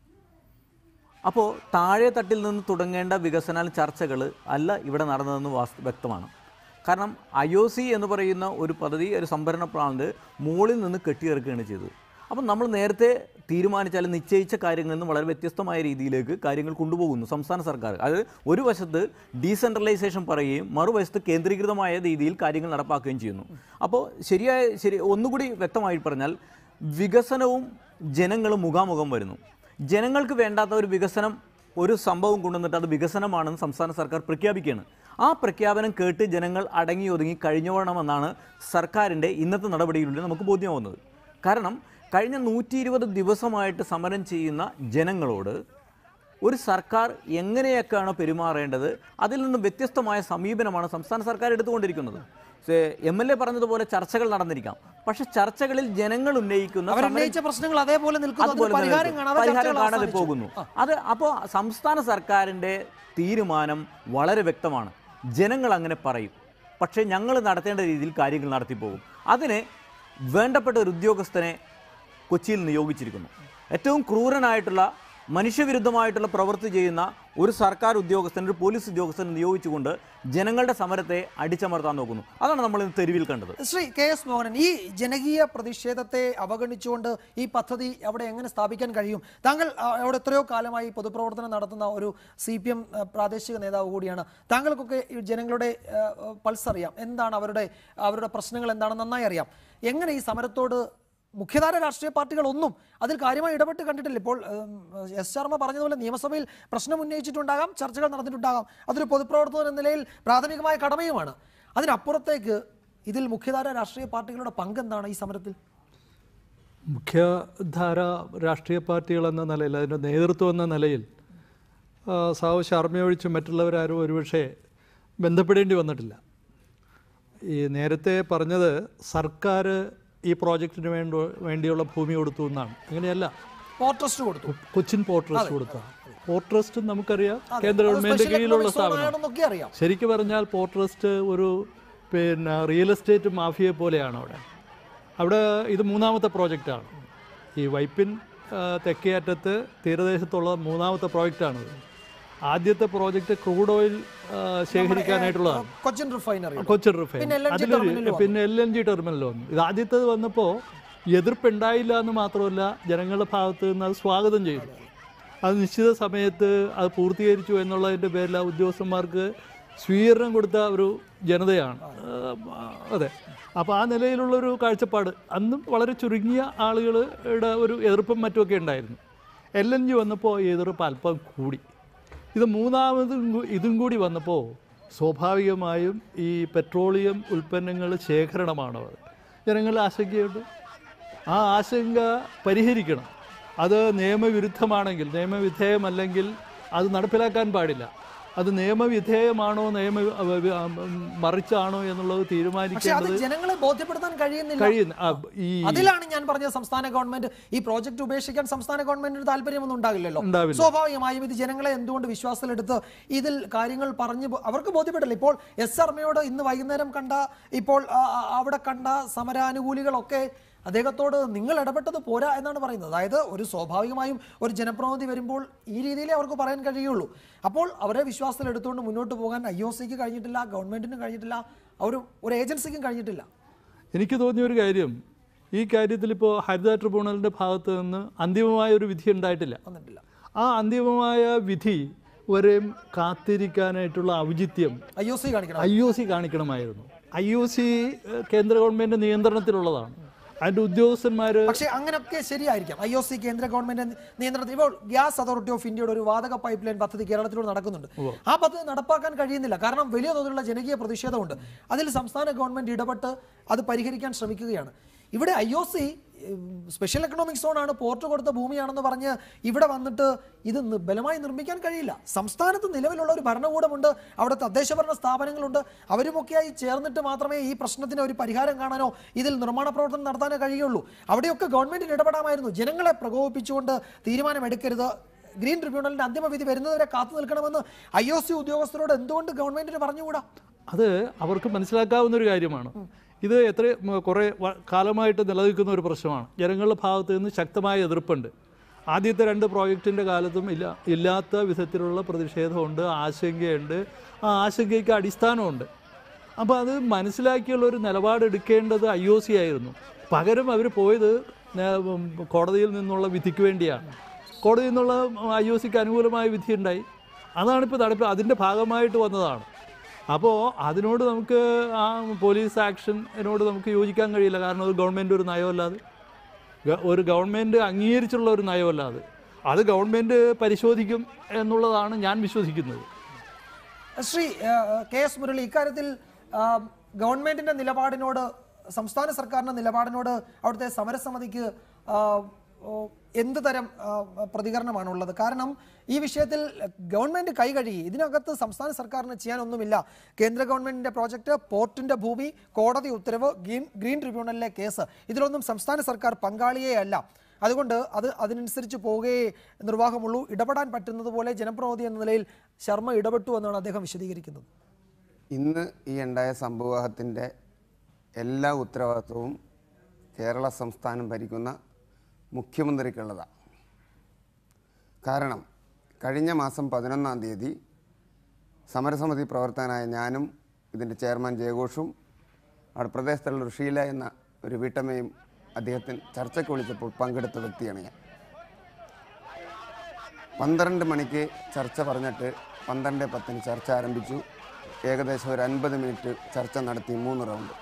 അപ്പോൾ താഴെ തട്ടിൽ നിന്ന് തുടങ്ങേണ്ട വികസന ചർച്ചകൾ അല്ല ഇവിടെ നടന്നതെന്ന് വാസ്തു വ്യക്തമാണ് കാരണം ഐ ഒ സി എന്ന് പറയുന്ന ഒരു പദ്ധതി ഒരു സംഭരണ പ്ലാന്റ് മുകളിൽ നിന്ന് കെട്ടിയിറക്കുകയാണ് ചെയ്തത് അപ്പം നമ്മൾ നേരത്തെ തീരുമാനിച്ചാൽ നിശ്ചയിച്ച കാര്യങ്ങളിൽ നിന്ന് വളരെ വ്യത്യസ്തമായ രീതിയിലേക്ക് കാര്യങ്ങൾ കൊണ്ടുപോകുന്നു സംസ്ഥാന സർക്കാർ അത് ഒരു വശത്ത് ഡീസെൻട്രലൈസേഷൻ പറയുകയും മറുവശത്ത് കേന്ദ്രീകൃതമായ രീതിയിൽ കാര്യങ്ങൾ നടപ്പാക്കുകയും ചെയ്യുന്നു അപ്പോൾ ശരിയായ ശരി ഒന്നുകൂടി വ്യക്തമായി പറഞ്ഞാൽ വികസനവും ജനങ്ങളും മുഖാമുഖം വരുന്നു ജനങ്ങൾക്ക് വേണ്ടാത്ത ഒരു വികസനം ഒരു സംഭവം കൊണ്ടുവന്നിട്ട് അത് വികസനമാണെന്ന് സംസ്ഥാന സർക്കാർ പ്രഖ്യാപിക്കുകയാണ് ആ പ്രഖ്യാപനം കേട്ട് ജനങ്ങൾ അടങ്ങി ഒതുങ്ങി കഴിഞ്ഞോണമെന്നാണ് സർക്കാരിൻ്റെ ഇന്നത്തെ നടപടിയിലൂടെ നമുക്ക് ബോധ്യമാവുന്നത് കാരണം കഴിഞ്ഞ നൂറ്റി ഇരുപത് ദിവസമായിട്ട് സമരം ചെയ്യുന്ന ജനങ്ങളോട് ഒരു സർക്കാർ എങ്ങനെയൊക്കെയാണ് പെരുമാറേണ്ടത് അതിൽ നിന്നും വ്യത്യസ്തമായ സമീപനമാണ് സംസ്ഥാന സർക്കാർ എടുത്തുകൊണ്ടിരിക്കുന്നത് എം എൽ എ പറഞ്ഞതുപോലെ ചർച്ചകൾ നടന്നിരിക്കാം പക്ഷെ ചർച്ചകളിൽ ജനങ്ങൾ ഉന്നയിക്കുന്ന സമരം- അവരുന്നയിച്ച പ്രശ്നങ്ങൾ അതേപോലെ നിൽക്കുന്നു അതിന് അതുപോലെ പരിഹാരം തന്നെ കാണാതെ പരിഹാരം ചർച്ചകൾ കാണാതെ അവസാനിച്ചു. പോകുന്നു അത് അപ്പോൾ സംസ്ഥാന സർക്കാരിൻ്റെ തീരുമാനം വളരെ വ്യക്തമാണ് ജനങ്ങൾ അങ്ങനെ പറയും പക്ഷേ ഞങ്ങൾ നടത്തേണ്ട രീതിയിൽ കാര്യങ്ങൾ നടത്തിപ്പോകും അതിന് വേണ്ടപ്പെട്ട ഒരു ഉദ്യോഗസ്ഥനെ കൊച്ചിയിൽ നിയോഗിച്ചിരിക്കുന്നു ഏറ്റവും ക്രൂരനായിട്ടുള്ള മനുഷ്യവിരുദ്ധമായിട്ടുള്ള പ്രവൃത്തി ചെയ്യുന്ന ഒരു സർക്കാർ ഉദ്യോഗസ്ഥൻ ഒരു പോലീസ് ഉദ്യോഗസ്ഥനെ നിയോഗിച്ചുകൊണ്ട് ജനങ്ങളുടെ സമരത്തെ അടിച്ചമർത്താൻ നോക്കുന്നു അതാണ് നമ്മൾ ഇന്ന് തെരുവിൽ കണ്ടത് ശ്രീ കെ എസ് മോഹനൻ ഈ ജനകീയ പ്രതിഷേധത്തെ അവഗണിച്ചുകൊണ്ട് ഈ പദ്ധതി അവിടെ എങ്ങനെ സ്ഥാപിക്കാൻ കഴിയും താങ്കൾ ആ, അവിടെ എത്രയോ കാലമായി പൊതുപ്രവർത്തനം നടത്തുന്ന ഒരു സി പി എം പ്രാദേശിക നേതാവ് കൂടിയാണ് താങ്കൾക്കൊക്കെ ഈ ജനങ്ങളുടെ ആ, പൾസ് അറിയാം എന്താണ് അവരുടെ അവരുടെ പ്രശ്നങ്ങൾ എന്താണെന്ന് നന്നായി അറിയാം എങ്ങനെ ഈ സമരത്തോട് മുഖ്യധാര രാഷ്ട്രീയ പാർട്ടികളൊന്നും അതിൽ കാര്യമായി ഇടപെട്ട് കണ്ടിട്ടില്ല ഇപ്പോൾ ഉം, എസ് ശർമ്മ പറഞ്ഞതുപോലെ നിയമസഭയിൽ പ്രശ്നം ഉന്നയിച്ചിട്ടുണ്ടാകാം ചർച്ചകൾ നടന്നിട്ടുണ്ടാകാം അതൊരു പൊതുപ്രവർത്തകൻ എന്ന നിലയിൽ പ്രാഥമികമായ കടമയുമാണ് അതിനപ്പുറത്തേക്ക് ഇതിൽ മുഖ്യധാര രാഷ്ട്രീയ പാർട്ടികളുടെ പങ്ക് എന്താണ് ഈ സമരത്തിൽ മുഖ്യധാര രാഷ്ട്രീയ പാർട്ടികൾ എന്ന നിലയിൽ അതിൻ്റെ നേതൃത്വം എന്ന നിലയിൽ ആ, സാവു ശർമ്മയൊഴിച്ച് മറ്റുള്ളവരാരും ഒരുപക്ഷെ ബന്ധപ്പെടേണ്ടി വന്നിട്ടില്ല ഈ നേരത്തെ പറഞ്ഞത് സർക്കാർ ഈ പ്രോജക്റ്റിന് വേണ്ടി വേണ്ടിയുള്ള ഭൂമി കൊടുത്തു എന്നാണ് അങ്ങനെയല്ല പോർട്ട് ട്രസ്റ്റ് കൊടുത്തു കൊച്ചിൻ പോർട്ട് ട്രസ്റ്റ് കൊടുത്ത പോർട്ട് ട്രസ്റ്റ് നമുക്കറിയാം അതെ, കേന്ദ്ര അത് ഗവൺമെൻറ് special കീഴിലുള്ള economic zone സ്ഥാപനം ആണെന്നൊക്കെ അറിയാം ശരിക്കും പറഞ്ഞാൽ പോർട്ട് ട്രസ്റ്റ് ഒരു പിന്നെ റിയൽ എസ്റ്റേറ്റ് മാഫിയെ പോലെയാണ് അവിടെ അവിടെ ഇത് മൂന്നാമത്തെ പ്രോജക്റ്റാണ് ഈ വൈപ്പിൻ ആ, തെക്കേ അറ്റത്ത് തീരദേശത്തുള്ള മൂന്നാമത്തെ പ്രോജക്റ്റാണിത് ആദ്യത്തെ പ്രോജക്റ്റ് ക്രൂഡ് ഓയിൽ ആ, ശേഖരിക്കാനായിട്ടുള്ളതാണ് കൊച്ചിൻ റിഫൈനറി കൊച്ചിൻ റിഫൈൻ പിന്നെ LNG അതിലൊരു ടെർമിനൽ വന്നു. പിന്നെ എൽ എൻ ജി ടെർമിനൽ വന്നു ഇത് ആദ്യത്തേത് വന്നപ്പോൾ എതിർപ്പുണ്ടായില്ല എന്ന് മാത്രമല്ല ജനങ്ങളുടെ ഭാഗത്ത് നിന്ന് അത് സ്വാഗതം ചെയ്തു അത് നിശ്ചിത സമയത്ത് അത് പൂർത്തീകരിച്ചു എന്നുള്ളതിൻ്റെ പേരിൽ ആ ഉദ്യോഗസ്ഥന്മാർക്ക് സ്വീകരണം കൊടുത്ത ഒരു ജനതയാണ് ആ, അതെ അപ്പോൾ ആ നിലയിലുള്ളൊരു കാഴ്ചപ്പാട് അന്നും വളരെ ചുരുങ്ങിയ ആളുകളുടെ ഒരു എതിർപ്പും മറ്റുമൊക്കെ ഉണ്ടായിരുന്നു എൽ എൻ ജി വന്നപ്പോൾ ഈ എതിർപ്പ് അല്പം കൂടി ഇത് മൂന്നാമതും കൂ- ഇതും കൂടി വന്നപ്പോൾ സ്വാഭാവികമായും ഈ പെട്രോളിയം ഉൽപ്പന്നങ്ങൾ ശേഖരണമാണ് അത് ജനങ്ങളിൽ ആശങ്കയുണ്ട് ആ ആശങ്ക പരിഹരിക്കണം അത് നിയമവിരുദ്ധമാണെങ്കിൽ നിയമവിധേയമല്ലെങ്കിൽ അത് നടപ്പിലാക്കാൻ പാടില്ല അത് നിയമവിധേയമാണോ നിയമ അവ- വ- ആ, ഉം, മറിച്ചാണോ എന്നുള്ളത് പക്ഷെ അത് തീരുമാനിക്കേണ്ടത് ജനങ്ങളെ ബോധ്യപ്പെടുത്താൻ കഴിയുന്നില്ല കഴിയുന്ന ആ, ഈ അതിലാണ് ഞാൻ പറഞ്ഞ സംസ്ഥാന ഗവൺമെന്റ് ഈ പ്രോജക്റ്റ് ഉപേക്ഷിക്കാൻ സംസ്ഥാന ഗവൺമെന്റിന് താല്പര്യമൊന്നും ഉണ്ടാകില്ലല്ലോ ഉണ്ടാവില്ല. സ്വാഭാവികമായും ഇത് ജനങ്ങളെ എന്തുകൊണ്ട് വിശ്വാസത്തിലെടുത്ത് ഇതിൽ കാര്യങ്ങൾ പറഞ്ഞ് ബോ- അവർക്ക് ബോധ്യപ്പെടില്ല ഇപ്പോൾ എസ് ശർമ്മയോട് ഇന്ന് വൈകുന്നേരം കണ്ട ഇപ്പോൾ ആ, ആ, അവിടെ കണ്ട സമരാനുകൂലികളൊക്കെ അദ്ദേഹത്തോട് നിങ്ങൾ ഇടപെട്ടത് പോരാ എന്നാണ് പറയുന്നത് അതായത് ഒരു സ്വാഭാവികമായും ഒരു ജനപ്രതിനിധി വരുമ്പോൾ ഈ രീതിയിലേ അവർക്ക് പറയാൻ കഴിയുള്ളൂ അപ്പോൾ അവരെ വിശ്വാസത്തിൽ എടുത്തുകൊണ്ട് മുന്നോട്ട് പോകാൻ ഐ ഒ സിക്ക് കഴിഞ്ഞിട്ടില്ല ഗവൺമെന്റിനും കഴിഞ്ഞിട്ടില്ല ഒരു ഒരു ഏജൻസിക്കും കഴിഞ്ഞിട്ടില്ല എനിക്ക് തോന്നിയ ഒരു കാര്യം ഈ കാര്യത്തിൽ ഇപ്പോൾ ഹരിത ട്രിബ്യൂണലിൻ്റെ ഭാഗത്ത് നിന്ന് അന്തിമമായ ഒരു വിധി ഉണ്ടായിട്ടില്ല വന്നിട്ടില്ല ആ അന്തിമമായ വിധി വരെയും കാത്തിരിക്കാനായിട്ടുള്ള ഔചിത്യം ഐ ഒ സി കാണിക്കണം ഐ ഒ സി കാണിക്കണമായിരുന്നു ഐ ഒ സി കേന്ദ്ര ഗവൺമെൻറ് നിയന്ത്രണത്തിലുള്ളതാണ് അതിൻ്റെ ഉദ്യോഗസ്ഥന്മാർ പക്ഷേ അങ്ങനെയൊക്കെ ശരിയായിരിക്കാം ഐ ഒ സി കേന്ദ്ര ഗവൺമെന്റ് നിയന്ത്രണത്തിൽ ഇപ്പോൾ ഗ്യാസ് അതോറിറ്റി ഓഫ് ഇന്ത്യയുടെ ഒരു വാതക പൈപ്പ് ലൈൻ പദ്ധതി കേരളത്തിലൂടെ നടക്കുന്നുണ്ട് ആ പദ്ധതി നടപ്പാക്കാൻ കഴിയുന്നില്ല കാരണം വലിയ തോതിലുള്ള ജനകീയ പ്രതിഷേധമുണ്ട് അതിൽ സംസ്ഥാന ഗവൺമെന്റ് ഇടപെട്ട് അത് പരിഹരിക്കാൻ ശ്രമിക്കുകയാണ് ഇവിടെ I O C special economic zone ആണ് പോർട്ട് കൊടുത്ത ഭൂമിയാണെന്ന് പറഞ്ഞ് ഇവിടെ വന്നിട്ട് ഇത് നി- ബലമായി നിർമ്മിക്കാൻ കഴിയില്ല സംസ്ഥാനത്ത് നിലവിലുള്ള ഒരു ഭരണകൂടമുണ്ട് അവിടെ തദ്ദേശ ഭരണ സ്ഥാപനങ്ങളുണ്ട് അവരുമൊക്കെയായി ചേർന്നിട്ട് മാത്രമേ ഈ പ്രശ്നത്തിന് ഒരു പരിഹാരം കാണാനോ ഇതിൽ നിർമ്മാണ പ്രവർത്തനം നടത്താനോ കഴിയുള്ളൂ അവിടെയൊക്കെ ഗവൺമെന്റിന് ഇടപെടാമായിരുന്നു ജനങ്ങളെ പ്രകോപിപ്പിച്ചുകൊണ്ട് തീരുമാനമെടുക്കരുത് ഗ്രീൻ ട്രിബ്യൂണലിന്റെ അന്തിമ വിധി വരുന്നതുവരെ കാത്തു നിൽക്കണമെന്ന് ഐ ഒ സി ഉദ്യോഗസ്ഥരോട് എന്തുകൊണ്ട് ഗവൺമെന്റിന് പറഞ്ഞുകൂടാ അത് അവർക്ക് മനസ്സിലാക്കാവുന്ന ഒരു കാര്യമാണ് ഇത് എത്ര മ, കുറേ വ- കാലമായിട്ട് നിലനിൽക്കുന്ന ഒരു പ്രശ്നമാണ് ജനങ്ങളുടെ ഭാഗത്ത് നിന്ന് ശക്തമായ എതിർപ്പുണ്ട് ആദ്യത്തെ രണ്ട് പ്രോജക്റ്റിൻ്റെ കാലത്തും ഇല്ല ഇല്ലാത്ത വിധത്തിലുള്ള പ്രതിഷേധമുണ്ട് ആശങ്കയുണ്ട് ആ ആശങ്കയ്ക്ക് അടിസ്ഥാനമുണ്ട് അപ്പോൾ അത് മനസ്സിലാക്കിയുള്ള ഒരു നിലപാടെടുക്കേണ്ടത് ഐ ഒ സി ആയിരുന്നു പകരം അവർ പോയത് നേ- ഉം, കോടതിയിൽ നിന്നുള്ള വിധിക്ക് വേണ്ടിയാണ് കോടതിയിൽ നിന്നുള്ള ഐ ഒ സിക്ക് അനുകൂലമായ വിധി ഉണ്ടായി അതാണിപ്പോൾ നടപ്പ് അതിൻ്റെ ഭാഗമായിട്ട് വന്നതാണ് അപ്പോൾ അതിനോട് നമുക്ക് ആ പോലീസ് ആക്ഷനോട് നമുക്ക് യോജിക്കാൻ കഴിയില്ല കാരണം ഒരു ഗവൺമെൻറ് ഒരു നയമല്ലാതെ ഗ- ഒരു ഗവൺമെൻറ് അംഗീകരിച്ചുള്ള ഒരു നയമല്ലാതെ അത് ഗവൺമെൻറ് പരിശോധിക്കും എന്നുള്ളതാണ് ഞാൻ വിശ്വസിക്കുന്നത് ശ്രീ ആ, കെ എസ് മുരളി ഇക്കാര്യത്തിൽ ആ, ഗവൺമെന്റിന്റെ നിലപാടിനോട് സംസ്ഥാന സർക്കാരിന്റെ നിലപാടിനോട് അവിടുത്തെ സമരസമിതിക്ക് ആ, ഓ, എന്ത് തരം ആ, പ്രതികരണമാണുള്ളത് കാരണം ഈ വിഷയത്തിൽ ഗവൺമെന്റ് കൈകഴുകി ഇതിനകത്ത് സംസ്ഥാന സർക്കാരിന് ചെയ്യാനൊന്നുമില്ല കേന്ദ്ര ഗവൺമെന്റിന്റെ പ്രോജക്റ്റ് പോർട്ടിന്റെ ഭൂമി കോടതി ഉത്തരവ് ഗ്രീൻ ഗ്രീൻ ട്രിബ്യൂണലിലെ കേസ് ഇതിലൊന്നും സംസ്ഥാന സർക്കാർ പങ്കാളിയേ അല്ല അതുകൊണ്ട് അത് അതിനനുസരിച്ച് പോവുകയേ നിർവാഹമുള്ളൂ ഇടപെടാൻ പറ്റുന്നത് പോലെ ജനപ്രതിനിധി എന്ന നിലയിൽ ശർമ്മ ഇടപെട്ടു എന്നാണ് അദ്ദേഹം വിശദീകരിക്കുന്നത് ഇന്ന് ഈ ഉണ്ടായ സംഭവത്തിൻ്റെ എല്ലാ ഉത്തരവാദിത്വവും കേരള സംസ്ഥാനം ഭരിക്കുന്ന മുഖ്യമന്ത്രിക്കുള്ളതാണ് കാരണം കഴിഞ്ഞ മാസം പതിനൊന്നാം തീയതി സമരസമിതി പ്രവർത്തകനായ ഞാനും ഇതിൻ്റെ ചെയർമാൻ ജയഘോഷും അവിടെ പ്രദേശത്തുള്ള ഒരു ഷീല എന്ന ഒരു വീട്ടമ്മയും അദ്ദേഹത്തിന് ചർച്ചയ്ക്ക് വിളിച്ചപ്പോൾ പങ്കെടുത്ത വ്യക്തിയാണ് ഞാൻ പന്ത്രണ്ട് മണിക്ക് ചർച്ച പറഞ്ഞിട്ട് പന്ത്രണ്ട് പത്തിന് ചർച്ച ആരംഭിച്ചു ഏകദേശം ഒരു അൻപത് മിനിറ്റ് ചർച്ച നടത്തി മൂന്ന് റൗണ്ട്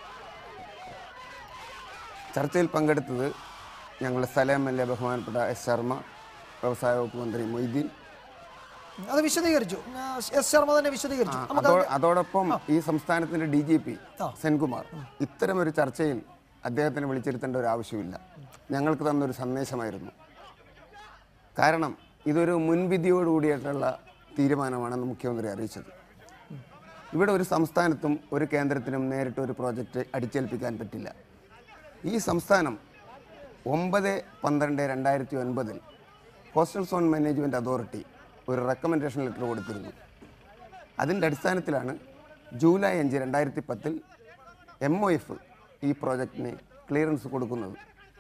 ചർച്ചയിൽ പങ്കെടുത്തത് ഞങ്ങളുടെ സ്ഥല എം എൽ എ ബഹുമാനപ്പെട്ട എസ് ശർമ്മ വ്യവസായ വകുപ്പ് മന്ത്രി മൊയ്തീൻ അത് വിശദീകരിച്ചു ആ, എസ് ശർമ്മ തന്നെ വിശദീകരിച്ചു നമുക്ക് അതോ- അതോടൊപ്പം ഈ സംസ്ഥാനത്തിന്റെ ഡി ജി പി സെൻകുമാർ ഇത്തരം ഒരു ചർച്ചയിൽ അദ്ദേഹത്തിനെ വിളിച്ചിരുത്തേണ്ട ഒരു ആവശ്യമില്ല ഞങ്ങൾക്ക് തന്നൊരു സന്ദേശമായിരുന്നു കാരണം ഇതൊരു മുൻവിധിയോടുകൂടിയിട്ടുള്ള തീരുമാനമാണെന്ന് മുഖ്യമന്ത്രി അറിയിച്ചത് ഇവിടെ ഒരു സംസ്ഥാനത്തും ഒരു കേന്ദ്രത്തിനും നേരിട്ട് ഒരു പ്രോജക്റ്റ് അടിച്ചേൽപ്പിക്കാൻ പറ്റില്ല ഈ സംസ്ഥാനം ഒമ്പത് പന്ത്രണ്ട് രണ്ടായിരത്തി ഒൻപതിൽ കോസ്റ്റൽ സോൺ മാനേജ്മെൻറ്റ് അതോറിറ്റി ഒരു റെക്കമെൻഡേഷൻ ലെറ്റർ കൊടുത്തിരുന്നു അതിൻ്റെ അടിസ്ഥാനത്തിലാണ് ജൂലൈ അഞ്ച് രണ്ടായിരത്തി പത്തിൽ എം ഒ എഫ് ഈ പ്രോജക്റ്റിന് ക്ലിയറൻസ് കൊടുക്കുന്നത്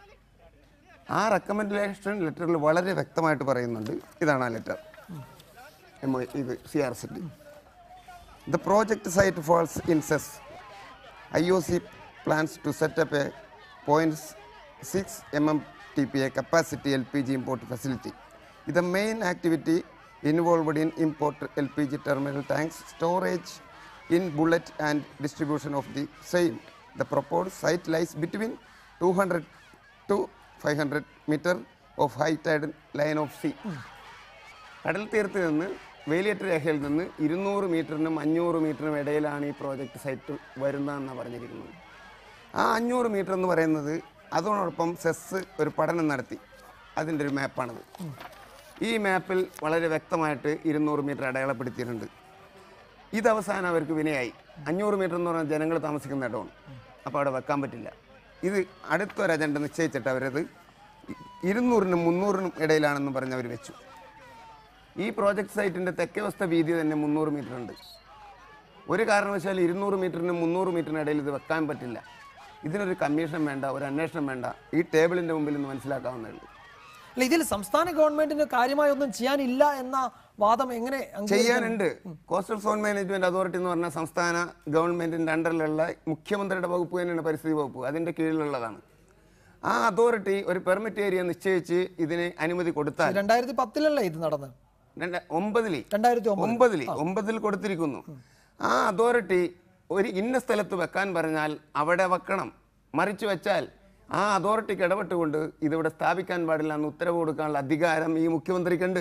ആ റെക്കമെൻഡേഷൻ ലെറ്ററിൽ വളരെ വ്യക്തമായിട്ട് പറയുന്നുണ്ട് ഇതാണ് ആ ലെറ്റർ എം ഒ ഇത് C R C T the project site falls in SEZ I O C plans to set up a point six M M T P A capacity L P G import facility ഇത് main activity involved in import L P G terminal tanks storage in bullet and distribution of the same the propose site lies between two hundred to five hundred metre of high Tide line of sea കടൽ തീരത്ത് നിന്ന് വേലിയേറ്റ രേഖയിൽ നിന്ന് ഇരുന്നൂറ് മീറ്ററിനും അഞ്ഞൂറ് മീറ്ററിനും ഇടയിലാണ് ഈ project site വരുന്നതെന്നാണ് പറഞ്ഞിരിക്കുന്നത് ആ അഞ്ഞൂറ് മീറ്റർ എന്ന് പറയുന്നത് അതോടൊപ്പം സെസ് ഒരു പഠനം നടത്തി അതിൻ്റെ ഒരു മാപ്പാണത് ഈ മാപ്പിൽ വളരെ വ്യക്തമായിട്ട് ഇരുന്നൂറ് മീറ്റർ അടയാളപ്പെടുത്തിയിട്ടുണ്ട് ഇത് അവസാനം അവർക്ക് വിനയായി അഞ്ഞൂറ് മീറ്റർ എന്ന് പറഞ്ഞാൽ ജനങ്ങൾ താമസിക്കുന്ന ഇടമാണ് അപ്പോൾ അവിടെ വെക്കാൻ പറ്റില്ല ഇത് അടുത്തൊരു അജണ്ട നിശ്ചയിച്ചിട്ട് അവരത് ഇരുന്നൂറിനും മുന്നൂറിനും ഇടയിലാണെന്ന് പറഞ്ഞ് അവർ വെച്ചു ഈ പ്രോജക്റ്റ് സൈറ്റിൻ്റെ തെക്കേ വസ്ത വീതി തന്നെ മുന്നൂറ് മീറ്റർ ഉണ്ട് ഒരു കാരണവശാൽ ഇരുന്നൂറ് മീറ്ററിനും മുന്നൂറ് മീറ്ററിനും ഇടയിൽ ഇത് വെക്കാൻ പറ്റില്ല ഇതിനൊരു കമ്മീഷൻ വേണ്ട ഒരു അന്വേഷണം വേണ്ട ഈ ടേബിളിൻ്റെ മുമ്പിൽ നിന്ന് മനസ്സിലാക്കാവുന്നേ ഉള്ളൂ അല്ല ഇതിൽ സംസ്ഥാന ഗവൺമെന്റിന് കാര്യമായി ഒന്നും ചെയ്യാനില്ല എന്ന വാദം എങ്ങനെ അംഗീകരിക്കാൻ- ചെയ്യാനുണ്ട് കോസ്റ്റൽ സോൺ മാനേജ്മെന്റ് അതോറിറ്റി എന്ന് പറഞ്ഞ സംസ്ഥാന ഗവൺമെന്റിന്റെ അണ്ടറിലുള്ള മുഖ്യമന്ത്രിയുടെ വകുപ്പ് തന്നെയാണ് പരിസ്ഥിതി വകുപ്പ് അതിന്റെ കീഴിലുള്ളതാണ് ആ അതോറിറ്റി ഒരു പെർമിറ്റ് ഏരിയ നിശ്ചയിച്ച് ഇതിന് അനുമതി കൊടുത്താൽ രണ്ടായിരത്തി പത്തിലല്ലേ ഇത് നടന്നത് രണ്ട- ഒമ്പതില് രണ്ടായിരത്തി ഒമ്പതില് ഒമ്പതിൽ കൊടുത്തിരിക്കുന്നു ആ അതോറിറ്റി ഒരു ഇന്ന സ്ഥലത്ത് വെക്കാൻ പറഞ്ഞാൽ അവിടെ വെക്കണം മറിച്ചു വെച്ചാൽ ആ അതോറിറ്റിക്ക് ഇടപെട്ടുകൊണ്ട് ഇതിവിടെ സ്ഥാപിക്കാൻ പാടില്ല എന്ന് ഉത്തരവ് കൊടുക്കാനുള്ള അധികാരം ഈ മുഖ്യമന്ത്രിക്കുണ്ട്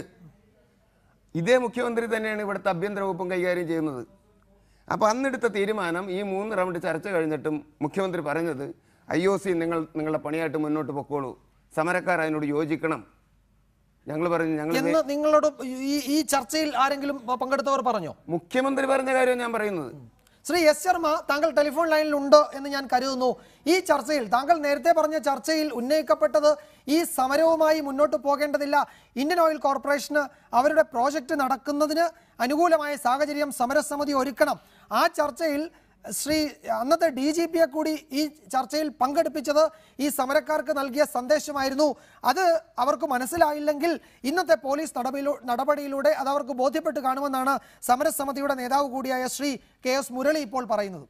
ഇതേ മുഖ്യമന്ത്രി തന്നെയാണ് ഇവിടുത്തെ ആഭ്യന്തര വകുപ്പും കൈകാര്യം ചെയ്യുന്നത് അപ്പോൾ അന്നെടുത്ത തീരുമാനം ഈ മൂന്ന് റൗണ്ട് ചർച്ച കഴിഞ്ഞിട്ടും മുഖ്യമന്ത്രി പറഞ്ഞത് ഐ ഒ സി നിങ്ങൾ നിങ്ങളുടെ പണിയായിട്ട് മുന്നോട്ട് പൊക്കോളൂ സമരക്കാർ അതിനോട് യോജിക്കണം ഞങ്ങൾ പറഞ്ഞു ഞങ്ങൾ എന്ന് നിങ്ങളോട് ഈ ഈ ചർച്ചയിൽ ആരെങ്കിലും പങ്കെടുത്തവർ പറഞ്ഞോ മുഖ്യമന്ത്രി പറഞ്ഞ കാര്യം ഞാൻ പറയുന്നത് ശ്രീ എസ് ശർമ്മ താങ്കൾ ടെലിഫോൺ ലൈനിൽ ഉണ്ട് എന്ന് ഞാൻ കരുതുന്നു ഈ ചർച്ചയിൽ താങ്കൾ നേരത്തെ പറഞ്ഞ ചർച്ചയിൽ ഉന്നയിക്കപ്പെട്ടത് ഈ സമരവുമായി മുന്നോട്ട് പോകേണ്ടതില്ല ഇന്ത്യൻ ഓയിൽ കോർപ്പറേഷന് അവരുടെ പ്രോജക്റ്റ് നടക്കുന്നതിന് അനുകൂലമായ സാഹചര്യം സമരസമിതി ഒരുക്കണം ആ ചർച്ചയിൽ ശ്രീ അന്നത്തെ ഡി ജി പിയെ കൂടി ഈ ചർച്ചയിൽ പങ്കെടുപ്പിച്ചത് ഈ സമരക്കാർക്ക് നൽകിയ സന്ദേശമായിരുന്നു അത് അവർക്ക് മനസ്സിലായില്ലെങ്കിൽ ഇന്നത്തെ പോലീസ് നടപടിയിലൂ നടപടിയിലൂടെ അത് അവർക്ക് ബോധ്യപ്പെട്ട് കാണുമെന്നാണ് സമരസമിതിയുടെ നേതാവ് കൂടിയായ ശ്രീ കെ എസ് മുരളി ഇപ്പോൾ പറയുന്നത്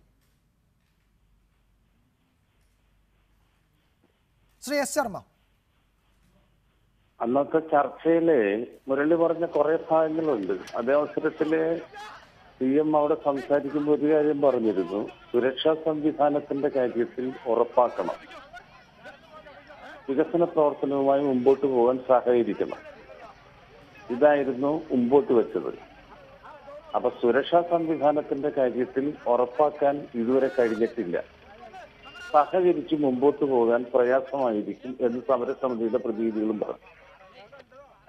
ശ്രീ എസ് ശർമ്മ അന്നത്തെ ചർച്ചയില് മുരളി പറഞ്ഞ കുറെ ഭാഗങ്ങളുണ്ട് അതേ അവസരത്തില് സി എം അവിടെ സംസാരിക്കുമ്പോൾ ഒരു കാര്യം പറഞ്ഞിരുന്നു സുരക്ഷാ സംവിധാനത്തിന്റെ കാര്യത്തിൽ ഉറപ്പാക്കണം വികസന പ്രവർത്തനവുമായി മുമ്പോട്ട് പോകാൻ സഹകരിക്കണം ഇതായിരുന്നു മുമ്പോട്ട് വെച്ചത് അപ്പൊ സുരക്ഷാ സംവിധാനത്തിന്റെ കാര്യത്തിൽ ഉറപ്പാക്കാൻ ഇതുവരെ കഴിഞ്ഞിട്ടില്ല സഹകരിച്ച് മുമ്പോട്ട് പോകാൻ പ്രയാസമായിരിക്കും എന്ന് സമരസമിതിയുടെ പ്രതിനിധികളും പറഞ്ഞു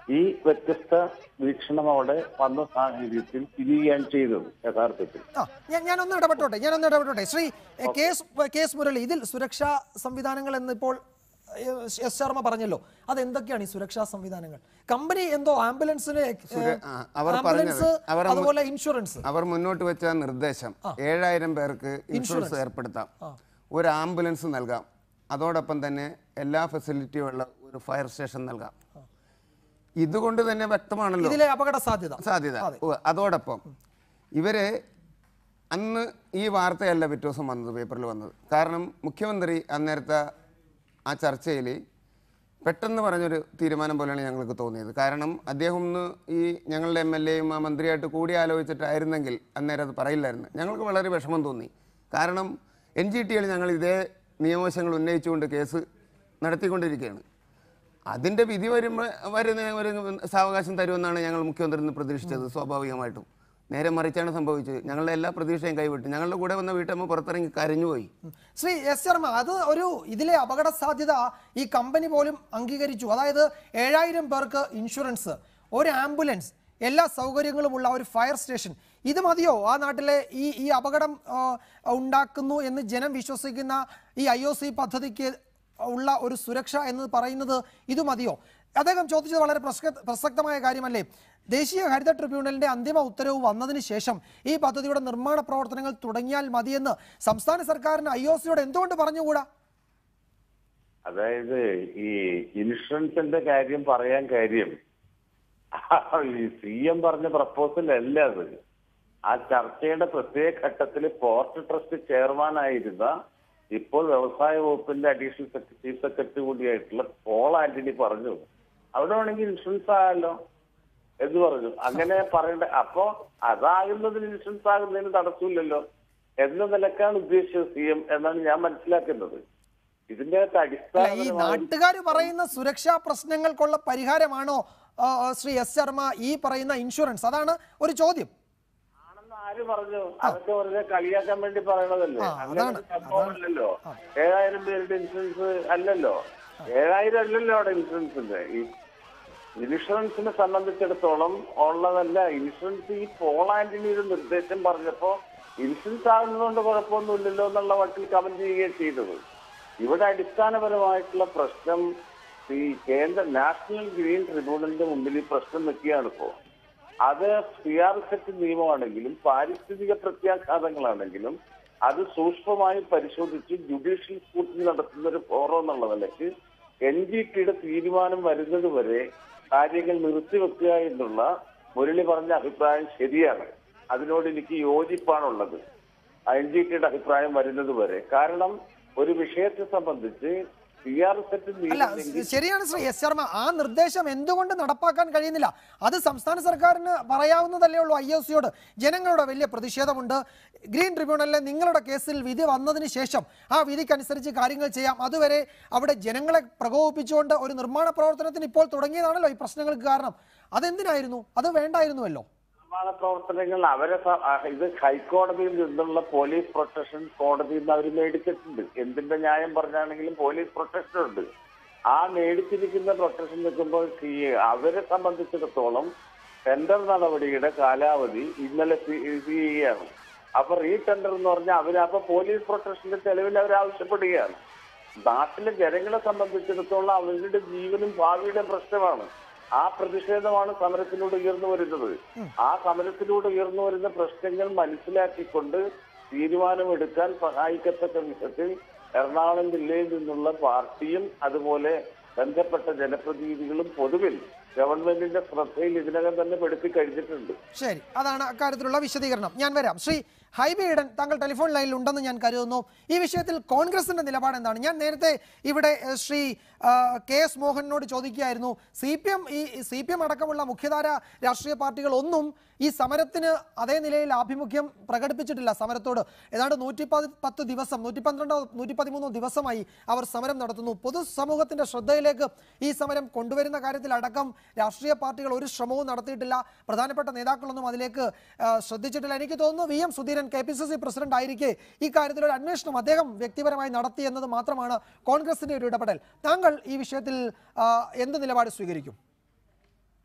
ഈ വ്യത്യസ്ത വീക്ഷണം അവിടെ വന്ന സാഹചര്യത്തിൽ തിരിയുകയാണ് ചെയ്തത് യഥാർത്ഥത്തിൽ ആ ഞാൻ ഞാനൊന്ന് ഇടപെട്ടോട്ടെ ഞാനൊന്ന് ഇടപെട്ടോട്ടെ ശ്രീ എ, K S K S Murali ഇതിൽ സുരക്ഷാ സംവിധാനങ്ങൾ എന്നിപ്പോൾ എ, എസ് ശർമ്മ പറഞ്ഞല്ലോ അത് എന്തൊക്കെയാണ് ഈ സുരക്ഷാ സംവിധാനങ്ങൾ കമ്പനി എന്തോ ആംബുലൻസിന് എ, സുര- ആ, അവർ ആംബുലൻസ് പറഞ്ഞത് അവർ മു- അതുപോലെ ഇൻഷുറൻസ് അവർ മുന്നോട്ട് വെച്ച നിർദ്ദേശം ഏഴായിരം പേർക്ക് ഇൻഷുറൻസ് ഏർപ്പെടുത്താം ഒരു ആംബുലൻസ് നൽകാം അതോടൊപ്പം തന്നെ എല്ലാ ഫെസിലിറ്റിയും ഉള്ള ഒരു ഫയർ സ്റ്റേഷൻ നൽകാം ഇതുകൊണ്ട് തന്നെ വ്യക്തമാണല്ലോ ഇതിലെ അപകട സാധ്യത സാധ്യത ഉവ്വ്. അതോടൊപ്പം ഇവര് അന്ന് ഈ വാർത്തയല്ല പിറ്റേ ദിവസം വന്നത് പേപ്പറിൽ വന്നത് കാരണം മുഖ്യമന്ത്രി അന്നേരത്തെ ആ ചർച്ചയിൽ പെട്ടെന്ന് പറഞ്ഞൊരു തീരുമാനം പോലെയാണ് ഞങ്ങൾക്ക് തോന്നിയത് കാരണം അദ്ദേഹം ഒന്ന് ഈ ഞങ്ങളുടെ എം എൽ എയും ആ മന്ത്രിയായിട്ട് കൂടി ആലോചിച്ചിട്ടായിരുന്നെങ്കിൽ അന്നേരം അത് പറയില്ലായിരുന്നു ഞങ്ങൾക്ക് വളരെ വിഷമം തോന്നി കാരണം എൻ ജി ടിയിൽ ഞങ്ങൾ ഇതേ നിയമവശങ്ങൾ ഉന്നയിച്ചുകൊണ്ട് കേസ് നടത്തിക്കൊണ്ടിരിക്കുകയാണ് അതിൻ്റെ വിധി വരുമ്പോൾ വരുന്ന ഒരു സാവകാശം തരുമെന്നാണ് ഞങ്ങൾ മുഖ്യമന്ത്രി നിന്ന് പ്രതീക്ഷിച്ചത് സ്വാഭാവികമായിട്ടും നേരെ മറിച്ചാണ് സംഭവിച്ചത് ഞങ്ങളുടെ എല്ലാ പ്രതീക്ഷയും കൈവിട്ടു ഞങ്ങളുടെ കൂടെ വന്ന വീട്ടമ്മ പുറത്തിറങ്ങി കരഞ്ഞുപോയി ശ്രീ എസ് ശർമ്മ അത് ഒരു ഇതിലെ അപകട സാധ്യത ഈ കമ്പനി പോലും അംഗീകരിച്ചു അതായത് ഏഴായിരം പേർക്ക് ഇൻഷുറൻസ് ഒരു ആംബുലൻസ് എല്ലാ സൗകര്യങ്ങളുമുള്ള ഒരു ഫയർ സ്റ്റേഷൻ ഇത് മതിയോ ആ നാട്ടിലെ ഈ ഈ അപകടം ആ, ഉണ്ടാക്കുന്നു എന്ന് ജനം വിശ്വസിക്കുന്ന ഈ ഐ ഒ സി പദ്ധതിക്ക് ഉള്ള ഒരു സുരക്ഷ എന്ന് പറയുന്നത് ഇത് മതിയോ അദ്ദേഹം ചോദിച്ചത് വളരെ പ്രസക്ത പ്രസക്തമായ കാര്യമല്ലേ ദേശീയ ഹരിത ട്രിബ്യൂണലിന്റെ അന്തിമ ഉത്തരവ് വന്നതിന് ശേഷം ഈ പദ്ധതിയുടെ നിർമ്മാണ പ്രവർത്തനങ്ങൾ തുടങ്ങിയാൽ മതിയെന്ന് സംസ്ഥാന സർക്കാരിന് ഐ ഒ സിയോട് എന്തുകൊണ്ട് പറഞ്ഞുകൂടാ അതായത് ഈ ഇൻഷുറൻസിന്റെ കാര്യം പറയാൻ കാര്യം ഈ സി എം പറഞ്ഞ പ്രപ്പോസൽ അല്ല അത് ആ ചർച്ചയുടെ പ്രത്യേക ഘട്ടത്തിൽ പോർട്ട് ട്രസ്റ്റ് ചെയർമാൻ ആയിരുന്ന ഇപ്പോൾ വ്യവസായ വകുപ്പിന്റെ അഡീഷണൽ സെക്ര- ചീഫ് സെക്രട്ടറി കൂടിയായിട്ടുള്ള പോൾ ആന്റണി പറഞ്ഞു അവിടെ വേണമെങ്കിൽ ഇൻഷുറൻസ് ആകാമല്ലോ എന്ന് പറഞ്ഞു അങ്ങനെ പറയണ്ട അപ്പോ അതാകുന്നതിന് ഇൻഷുറൻസ് ആകുന്നതിന് തടസ്സമില്ലല്ലോ എന്ന നിലക്കാണ് ഉദ്ദേശിച്ചത് സി എം എന്നാണ് ഞാൻ മനസ്സിലാക്കുന്നത് ഇതിന്റെ അകത്ത് അല്ല ഈ അടിസ്ഥാന നാട്ടുകാർ പറയുന്ന സുരക്ഷാ പ്രശ്നങ്ങൾക്കുള്ള പരിഹാരമാണോ ആ, ആ, ശ്രീ എസ് ശർമ്മ ഈ പറയുന്ന ഇൻഷുറൻസ് അതാണ് ഒരു ചോദ്യം ആര് പറഞ്ഞു അതൊക്കെ വെറുതെ കളിയാക്കാൻ വേണ്ടി പറയണതല്ലേ ആ, അങ്ങനെ അതാണ്, ഒരു സംഭവമല്ലല്ലോ ഏഴായിരം പേരുടെ ഇൻഷുറൻസ് അല്ലല്ലോ ഏഴായിരം അല്ലല്ലോ അവിടെ ഇൻഷുറൻസിന്റെ ഈ ഇൻഷുറൻസിനെ സംബന്ധിച്ചിടത്തോളം ഉള്ളതല്ല ഇൻഷുറൻസ് ഈ പോളാൻഡിന് ഒരു നിർദ്ദേശം പറഞ്ഞപ്പോ ഇൻഷുറൻസ് ആകുന്നതുകൊണ്ട് കുഴപ്പമൊന്നുമില്ലല്ലോ എന്നുള്ള മട്ടിൽ കമന്റ് ചെയ്യുകയാണ് ചെയ്തത് ഇവിടെ അടിസ്ഥാനപരമായിട്ടുള്ള പ്രശ്നം ഈ കേന്ദ്ര നാഷണൽ ഗ്രീൻ ട്രിബ്യൂണലിന്റെ മുമ്പിൽ ഈ പ്രശ്നം നിൽക്കുകയാണ് ഇപ്പോ അത് സി ആർ സെറ്റ് നിയമമാണെങ്കിലും പാരിസ്ഥിതിക പ്രത്യാഘാതങ്ങളാണെങ്കിലും അത് സൂക്ഷ്മമായി പരിശോധിച്ച് ജുഡീഷ്യൽ സ്കൂട്ടിനി നടത്തുന്ന ഒരു ഫോറം എന്നുള്ള നിലയ്ക്ക് എൻ ജി ടിയുടെ തീരുമാനം വരുന്നത് വരെ കാര്യങ്ങൾ നിർത്തിവെക്കുക എന്നുള്ള മുരളി പറഞ്ഞ അഭിപ്രായം ശരിയാണ് അതിനോട് എനിക്ക് യോജിപ്പാണുള്ളത് എൻ ജി ടിയുടെ അഭിപ്രായം വരുന്നത് വരെ കാരണം ഒരു വിഷയത്തെ സംബന്ധിച്ച് സി ആർ സെറ്റ് അല്ല നിയമം ശരിയാണ് ശ്രീ എസ് ശർമ്മ ആ നിർദ്ദേശം എന്തുകൊണ്ട് നടപ്പാക്കാൻ കഴിയുന്നില്ല അത് സംസ്ഥാന സർക്കാരിന് പറയാവുന്നതല്ലേ ഉള്ളൂ ഐ എസ് സിയോട് ജനങ്ങളുടെ വലിയ പ്രതിഷേധമുണ്ട് ഗ്രീൻ ട്രിബ്യൂണലിലെ നിങ്ങളുടെ കേസിൽ വിധി വന്നതിന് ശേഷം ആ വിധിക്കനുസരിച്ച് കാര്യങ്ങൾ ചെയ്യാം അതുവരെ അവിടെ ജനങ്ങളെ പ്രകോപിപ്പിച്ചുകൊണ്ട് ഒരു നിർമ്മാണ പ്രവർത്തനത്തിന് ഇപ്പോൾ തുടങ്ങിയതാണല്ലോ ഈ പ്രശ്നങ്ങൾക്ക് കാരണം അതെന്തിനായിരുന്നു അത് വേണ്ടായിരുന്നുവല്ലോ നിർമ്മാണ പ്രവർത്തനങ്ങൾ അവരെ സ- ആ, ഇത് ഹൈക്കോടതിയിൽ നിന്നുള്ള പോലീസ് പ്രൊട്ടക്ഷൻ കോടതിയിൽ നിന്ന് അവർ മേടിച്ചിട്ടുണ്ട് എന്തിന്റെ ന്യായം പറഞ്ഞാണെങ്കിലും പോലീസ് പ്രൊട്ടക്ഷൻ ഉണ്ട് ആ മേടിച്ചിരിക്കുന്ന പ്രൊട്ടക്ഷൻ നിൽക്കുമ്പോൾ ഈ അവരെ സംബന്ധിച്ചിടത്തോളം ടെൻഡർ നടപടിയുടെ കാലാവധി ഇന്നലെ ചെയ്യുകയാണ് അപ്പൊ റീ ടെൻഡർ എന്ന് പറഞ്ഞാൽ അവർ അപ്പൊ പോലീസ് പ്രൊട്ടക്ഷന്റെ ചെലവിൽ അവർ ആവശ്യപ്പെടുകയാണ് നാട്ടിലെ ജനങ്ങളെ സംബന്ധിച്ചിടത്തോളം അവരുടെ ജീവനും ഭാവിയുടെ പ്രശ്നമാണ് ആ പ്രതിഷേധമാണ് സമരത്തിലൂടെ ഉയർന്നു വരുന്നത് ആ സമരത്തിലൂടെ ഉയർന്നു വരുന്ന പ്രശ്നങ്ങൾ മനസ്സിലാക്കിക്കൊണ്ട് തീരുമാനമെടുക്കാൻ സഹായിക്കത്തക്ക വിധത്തിൽ എറണാകുളം ജില്ലയിൽ നിന്നുള്ള പാർട്ടിയും അതുപോലെ ബന്ധപ്പെട്ട ജനപ്രതിനിധികളും പൊതുവിൽ ഗവൺമെന്റിന്റെ ശ്രദ്ധയിൽ ഇതിനകം തന്നെ പെടുത്തി കഴിഞ്ഞിട്ടുണ്ട് ശരി അതാണ് അക്കാര്യത്തിലുള്ള വിശദീകരണം ഞാൻ വരാം ശ്രീ ഹൈബി ഈഡൻ താങ്കൾ ടെലിഫോൺ ലൈനിൽ ഉണ്ടെന്ന് ഞാൻ കരുതുന്നു ഈ വിഷയത്തിൽ കോൺഗ്രസിന്റെ നിലപാട് എന്താണ് ഞാൻ നേരത്തെ ഇവിടെ ഏഹ്, ശ്രീ ആ, കെ എസ് മോഹനോട് ചോദിക്കുകയായിരുന്നു സി പി എം ഈ സി പി എം അടക്കമുള്ള മുഖ്യധാര രാഷ്ട്രീയ പാർട്ടികൾ ഒന്നും ഈ സമരത്തിന് അതേ നിലയിൽ ആഭിമുഖ്യം പ്രകടിപ്പിച്ചിട്ടില്ല സമരത്തോട് ഏതാണ്ട് നൂറ്റി പത്ത് ദിവസം നൂറ്റി പന്ത്രണ്ടോ നൂറ്റി പതിമൂന്നോ ദിവസമായി അവർ സമരം നടത്തുന്നു പൊതുസമൂഹത്തിന്റെ ശ്രദ്ധയിലേക്ക് ഈ സമരം കൊണ്ടുവരുന്ന കാര്യത്തിൽ അടക്കം രാഷ്ട്രീയ പാർട്ടികൾ ഒരു ശ്രമവും നടത്തിയിട്ടില്ല പ്രധാനപ്പെട്ട നേതാക്കളൊന്നും അതിലേക്ക് ആ, ശ്രദ്ധിച്ചിട്ടില്ല എനിക്ക് തോന്നുന്നു V M Sudheeran K P C C president ആയിരിക്കെ ഈ കാര്യത്തിൽ ഒരു അന്വേഷണം അദ്ദേഹം വ്യക്തിപരമായി നടത്തി എന്നത് മാത്രമാണ് കോൺഗ്രസിന്റെ ഒരു ഇടപെടൽ താങ്കൾ ഈ വിഷയത്തിൽ ആ, എന്ത് നിലപാട് സ്വീകരിക്കും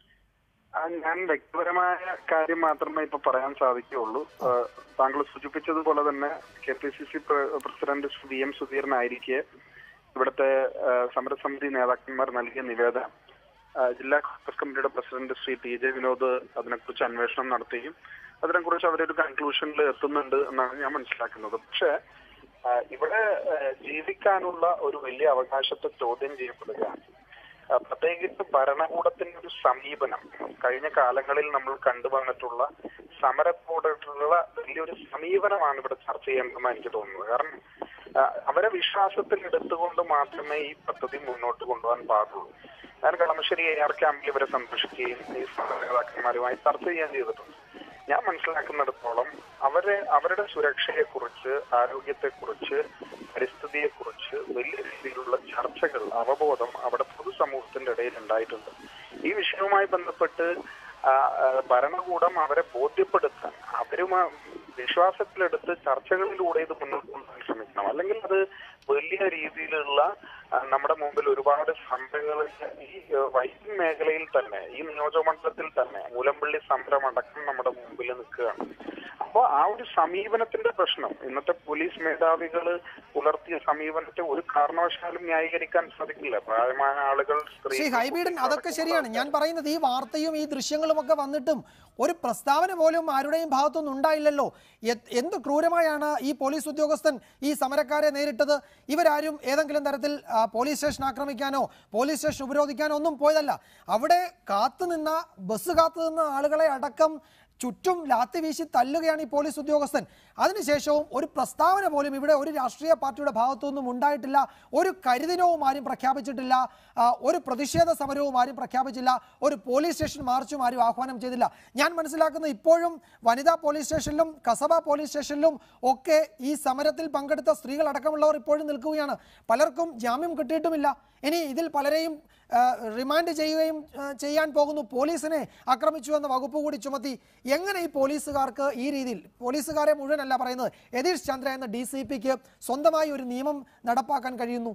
ആ, ഞാൻ വ്യക്തിപരമായ കാര്യം മാത്രമേ ഇപ്പൊ പറയാൻ സാധിക്കുകയുള്ളൂ ആ, താങ്കൾ സൂചിപ്പിച്ചതുപോലെ തന്നെ K P C C president Shri V M സുധീരനായിരിക്കെ ഇവിടുത്തെ ആ, സമരസമിതി നേതാക്കന്മാർ നൽകിയ നിവേദനം ആ, ജില്ലാ കോൺഗ്രസ് കമ്മിറ്റിയുടെ president Shri T J Vinod അതിനെക്കുറിച്ച് അന്വേഷണം നടത്തുകയും അതിനെക്കുറിച്ച് അവരൊരു കൺക്ലൂഷനിൽ എത്തുന്നുണ്ട് എന്നാണ് ഞാൻ മനസ്സിലാക്കുന്നത് പക്ഷേ ആ, ഇവിടെ ആ, ജീവിക്കാനുള്ള ഒരു വലിയ അവകാശത്തെ ചോദ്യം ചെയ്യപ്പെടുകയാണ് ആ, പ്രത്യേകിച്ച് ഭരണകൂടത്തിന്റെ ഒരു സമീപനം കഴിഞ്ഞ കാലങ്ങളിൽ നമ്മൾ കണ്ടുവന്നിട്ടുള്ള സമരത്തോടുള്ള വലിയൊരു സമീപനമാണ് ഇവിടെ ചർച്ച ചെയ്യേണ്ടതെന്ന് എനിക്ക് തോന്നുന്നത് കാരണം ആ, അവരെ വിശ്വാസത്തിൽ എടുത്തുകൊണ്ട് മാത്രമേ ഈ പദ്ധതി മുന്നോട്ട് കൊണ്ടുപോകാൻ പാടുള്ളൂ ഞാൻ കളമശ്ശേരി എ ആർ ക്യാമ്പിൽ ഇവരെ സന്ദർശിക്കുകയും ഈ സമര നേതാക്കന്മാരുമായി ചർച്ച ചെയ്യാൻ ചെയ്തിട്ടുണ്ട് ഞാൻ മനസ്സിലാക്കുന്നിടത്തോളം അവരെ അവരുടെ സുരക്ഷയെക്കുറിച്ച് ആരോഗ്യത്തെക്കുറിച്ച് പരിസ്ഥിതിയെക്കുറിച്ച് വലിയ രീതിയിലുള്ള ചർച്ചകൾ അവബോധം അവിടെ പൊതുസമൂഹത്തിന്റെ ഇടയിൽ ഉണ്ടായിട്ടുണ്ട് ഈ വിഷയവുമായി ബന്ധപ്പെട്ട് ആ, ആ, ഭരണകൂടം അവരെ ബോധ്യപ്പെടുത്താൻ അവരുമാ വിശ്വാസത്തിലെടുത്ത് ചർച്ചകളിലൂടെ ഇത് മുന്നോട്ട് കൊണ്ടുപോകാൻ ശ്രമിക്കണം അല്ലെങ്കിൽ അത് വലിയ രീതിയിലുള്ള ആ, നമ്മുടെ മുമ്പിൽ ഒരുപാട് സമരങ്ങൾ ഈ ആ, വൈദ്യുതി മേഖലയിൽ തന്നെ ഈ നിയോജകമണ്ഡലത്തിൽ തന്നെ മൂലമ്പള്ളി സമരം അടക്കം നമ്മുടെ മുമ്പിൽ നിൽക്കുകയാണ് അപ്പോൾ ആ ഒരു സമീപനത്തിന്റെ പ്രശ്നം ഇന്നത്തെ പോലീസ് മേധാവികൾ പുലർത്തിയ സമീപനത്തെ ഒരു കാരണവശാലും ന്യായീകരിക്കാൻ സാധിക്കില്ല പ്രായമായ ആളുകൾ ശ്രീ സ്ത്രീ ഹൈബീഡൻ അതൊക്കെ ശരിയാണ് ഞാൻ പറയുന്നത് ഈ വാർത്തയും ഈ ദൃശ്യങ്ങളും ഒക്കെ വന്നിട്ടും ഒരു പ്രസ്താവന പോലും ആരുടെയും ഭാഗത്തുനിന്ന് ഉണ്ടായില്ലല്ലോ എ- എന്ത് ക്രൂരമായാണ് ഈ പോലീസ് ഉദ്യോഗസ്ഥൻ ഈ സമരക്കാരെ നേരിട്ടത് ഇവരാരും ഏതെങ്കിലും തരത്തിൽ ആ, പോലീസ് സ്റ്റേഷൻ ആക്രമിക്കാനോ പോലീസ് സ്റ്റേഷൻ ഉപരോധിക്കാനോ ഒന്നും പോയതല്ല അവിടെ കാത്തുനിന്ന ബസ് കാത്തുനിന്ന ആളുകളെ അടക്കം ചുറ്റും ലാത്തി വീശി തല്ലുകയാണ് ഈ പോലീസ് ഉദ്യോഗസ്ഥൻ അതിനുശേഷവും ഒരു പ്രസ്താവന പോലും ഇവിടെ ഒരു രാഷ്ട്രീയ പാർട്ടിയുടെ ഭാഗത്തുനിന്നും ഉണ്ടായിട്ടില്ല ഒരു കരുതിനവും ആരും പ്രഖ്യാപിച്ചിട്ടില്ല ആ, ഒരു പ്രതിഷേധ സമരവും ആരും പ്രഖ്യാപിച്ചില്ല ഒരു പോലീസ് സ്റ്റേഷൻ മാർച്ചും ആരും ആഹ്വാനം ചെയ്തില്ല ഞാൻ മനസ്സിലാക്കുന്നത് ഇപ്പോഴും വനിതാ പോലീസ് സ്റ്റേഷനിലും കസബ പോലീസ് സ്റ്റേഷനിലും ഒക്കെ ഈ സമരത്തിൽ പങ്കെടുത്ത സ്ത്രീകൾ അടക്കമുള്ളവർ ഇപ്പോഴും നിൽക്കുകയാണ് പലർക്കും ജാമ്യം കിട്ടിയിട്ടുമില്ല ഇനി ഇതിൽ പലരെയും ആ, റിമാൻഡ് ചെയ്യുകയും ആ, ചെയ്യാൻ പോകുന്നു പോലീസിനെ ആക്രമിച്ചു എന്ന വകുപ്പ് കൂടി ചുമത്തി എങ്ങനെ ഈ പോലീസുകാർക്ക് ഈ രീതിയിൽ പോലീസുകാരെ മുഴുവനല്ല പറയുന്നത് യതീഷ് ചന്ദ്ര എന്ന ഡി സി പിക്ക് സ്വന്തമായി ഒരു നിയമം നടപ്പാക്കാൻ കഴിയുന്നു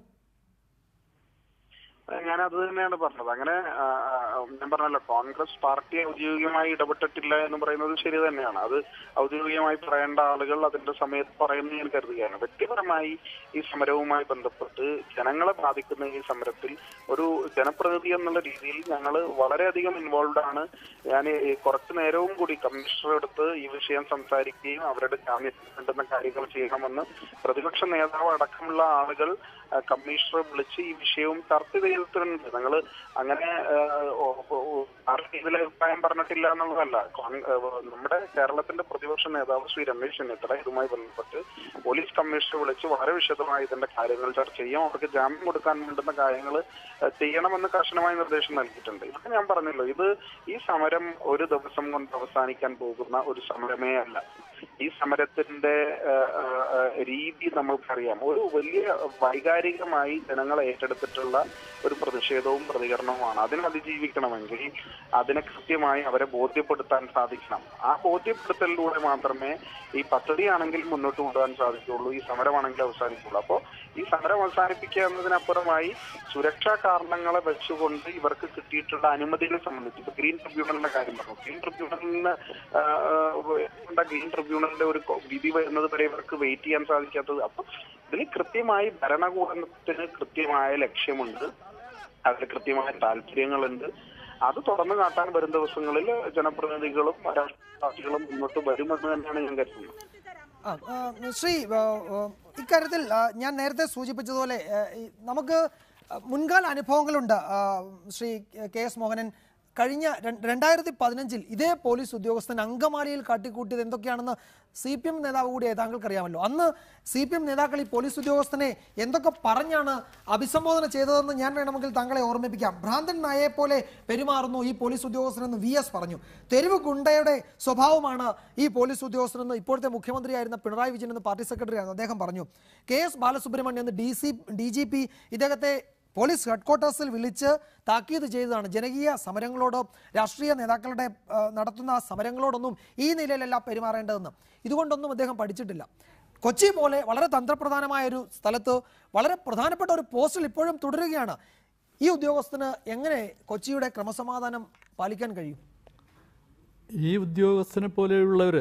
ഞാൻ അത് തന്നെയാണ് പറഞ്ഞത് അങ്ങനെ ആ, ആ, ഞാൻ പറഞ്ഞല്ലോ കോൺഗ്രസ് പാർട്ടി ഔദ്യോഗികമായി ഇടപെട്ടിട്ടില്ല എന്ന് പറയുന്നത് ശരി തന്നെയാണ് അത് ഔദ്യോഗികമായി പറയേണ്ട ആളുകൾ അതിന്റെ സമയത്ത് പറയുന്നു ഞാൻ കരുതുകയാണ് വ്യക്തിപരമായി ഈ സമരവുമായി ബന്ധപ്പെട്ട് ജനങ്ങളെ ബാധിക്കുന്ന ഈ സമരത്തിൽ ഒരു ജനപ്രതിനിധി എന്നുള്ള രീതിയിൽ ഞങ്ങൾ വളരെയധികം ഇൻവോൾവ് ആണ് ഞാൻ ഈ കുറച്ചു നേരവും കൂടി കമ്മീഷണർ അടുത്ത് ഈ വിഷയം സംസാരിക്കുകയും അവരുടെ ജാമ്യത്തിന് വേണ്ടുന്ന കാര്യങ്ങൾ ചെയ്യണമെന്ന് പ്രതിപക്ഷ നേതാവ് അടക്കമുള്ള ആളുകൾ ആ, കമ്മീഷണറെ വിളിച്ച് ഈ വിഷയവും ചർച്ച ചെയ്തിട്ടുണ്ട് ഞങ്ങൾ അങ്ങനെ ആ, ഓ- ഓ- ആർക്കും ഇതിൽ അഭിപ്രായം പറഞ്ഞിട്ടില്ല എന്നുള്ളതല്ല കോൺ- ആ, നമ്മുടെ കേരളത്തിന്റെ പ്രതിപക്ഷ നേതാവ് ശ്രീ രമേശ് ചെന്നിത്തല ഇതുമായി ബന്ധപ്പെട്ട് പോലീസ് കമ്മീഷണറെ വിളിച്ച് വളരെ വിശദമായി ഇതിന്റെ കാര്യങ്ങൾ ചർച്ച ചെയ്യും അവർക്ക് ജാമ്യം കൊടുക്കാൻ വേണ്ടുന്ന കാര്യങ്ങൾ ചെയ്യണമെന്ന് കർശനമായ നിർദ്ദേശം നൽകിയിട്ടുണ്ട് ഇതൊക്കെ ഞാൻ പറഞ്ഞല്ലോ ഇത് ഈ സമരം ഒരു ദിവസം കൊണ്ട് അവസാനിക്കാൻ പോകുന്ന ഒരു സമരമേ അല്ല ഈ സമരത്തിന്റെ ആ, ആ, ആ, രീതി നമ്മൾക്കറിയാം ഒരു വലിയ വൈകാരികമായി ജനങ്ങൾ ഏറ്റെടുത്തിട്ടുള്ള ഒരു പ്രതിഷേധവും പ്രതികരണവുമാണ് അതിനെ അതിജീവിക്കണമെങ്കിൽ അതിനെ കൃത്യമായി അവരെ ബോധ്യപ്പെടുത്താൻ സാധിക്കണം ആ ബോധ്യപ്പെടുത്തലിലൂടെ മാത്രമേ ഈ പദ്ധതിയാണെങ്കിൽ മുന്നോട്ട് കൊണ്ടുപോകാൻ സാധിക്കുകയുള്ളൂ ഈ സമരമാണെങ്കിൽ അവസാനിക്കുള്ളൂ അപ്പോൾ ഈ സമരം അവസാനിപ്പിക്കുക എന്നതിനപ്പുറമായി സുരക്ഷാ കാരണങ്ങളെ വെച്ചുകൊണ്ട് ഇവർക്ക് കിട്ടിയിട്ടുള്ള അനുമതികളെ സംബന്ധിച്ച് ഇപ്പൊ ഗ്രീൻ ട്രിബ്യൂണലിന്റെ കാര്യം പറഞ്ഞു ഗ്രീൻ ട്രിബ്യൂണലിന് ആ, ആ, ഉണ്ട ഗ്രീൻ ട്രിബ്യൂണലിന്റെ ഒരു കൊ- വിധി വരുന്നത് വരെ ഇവർക്ക് വെയിറ്റ് ചെയ്യാൻ സാധിക്കാത്തത് അപ്പൊ ഇതിന് കൃത്യമായി ഭരണകൂടത്തിന് കൃത്യമായ ലക്ഷ്യമുണ്ട് അതിൽ കൃത്യമായ താല്പര്യങ്ങളുണ്ട് അത് തുറന്നു കാട്ടാൻ വരും ദിവസങ്ങളിൽ ജനപ്രതിനിധികളും രാഷ്ട്രീയ പാർട്ടികളും മുന്നോട്ട് വരുമെന്ന് തന്നെയാണ് ഞാൻ കരുതുന്നത് ആ, ആ, ശ്രീ ആ, ആ, ഇക്കാര്യത്തിൽ ആ, ഞാൻ നേരത്തെ സൂചിപ്പിച്ചതുപോലെ ആ, ഈ നമുക്ക് മുൻകാല അനുഭവങ്ങളുണ്ട് ആ, ശ്രീ കെ എസ് മോഹനൻ കഴിഞ്ഞ രണ്ട് രണ്ടായിരത്തി പതിനഞ്ചിൽ ഇതേ പോലീസ് ഉദ്യോഗസ്ഥൻ അങ്കമാലിയിൽ കാട്ടിക്കൂട്ടിയത് എന്തൊക്കെയാണെന്ന് സി പി എം നേതാവ് കൂടിയായി താങ്കൾക്കറിയാമല്ലോ അന്ന് സി പി എം നേതാക്കൾ ഈ പോലീസ് ഉദ്യോഗസ്ഥനെ എന്തൊക്കെ പറഞ്ഞാണ് അഭിസംബോധന ചെയ്തതെന്ന് ഞാൻ വേണമെങ്കിൽ താങ്കളെ ഓർമ്മിപ്പിക്കാം ഭ്രാന്തൻ നായെ പോലെ പെരുമാറുന്നു ഈ പോലീസ് ഉദ്യോഗസ്ഥനെന്ന് വി എസ് പറഞ്ഞു തെരുവ് ഗുണ്ടയുടെ സ്വഭാവമാണ് ഈ പോലീസ് ഉദ്യോഗസ്ഥനെന്ന് ഇപ്പോഴത്തെ മുഖ്യമന്ത്രിയായിരുന്ന പിണറായി വിജയൻ എന്ന് പാർട്ടി സെക്രട്ടറി ആയിരുന്നു അദ്ദേഹം പറഞ്ഞു കെ എസ് ബാലസുബ്രഹ്മണ്യൻ എന്ന് D C D G P ഇദ്ദേഹത്തെ പോലീസ് ഹെഡ്ക്വാർട്ടേഴ്സിൽ വിളിച്ച് താക്കീത് ചെയ്തതാണ് ജനകീയ സമരങ്ങളോട് രാഷ്ട്രീയ നേതാക്കളുടെ ആ, നടത്തുന്ന സമരങ്ങളോടൊന്നും ഈ നിലയിലല്ല പെരുമാറേണ്ടതെന്ന് ഇതുകൊണ്ടൊന്നും അദ്ദേഹം പഠിച്ചിട്ടില്ല കൊച്ചി പോലെ വളരെ തന്ത്രപ്രധാനമായ ഒരു സ്ഥലത്ത് വളരെ പ്രധാനപ്പെട്ട ഒരു പോസ്റ്റിൽ ഇപ്പോഴും തുടരുകയാണ് ഈ ഉദ്യോഗസ്ഥന് എങ്ങനെ കൊച്ചിയുടെ ക്രമസമാധാനം പാലിക്കാൻ കഴിയും ഈ ഉദ്യോഗസ്ഥനെ പോലെയുള്ളവർ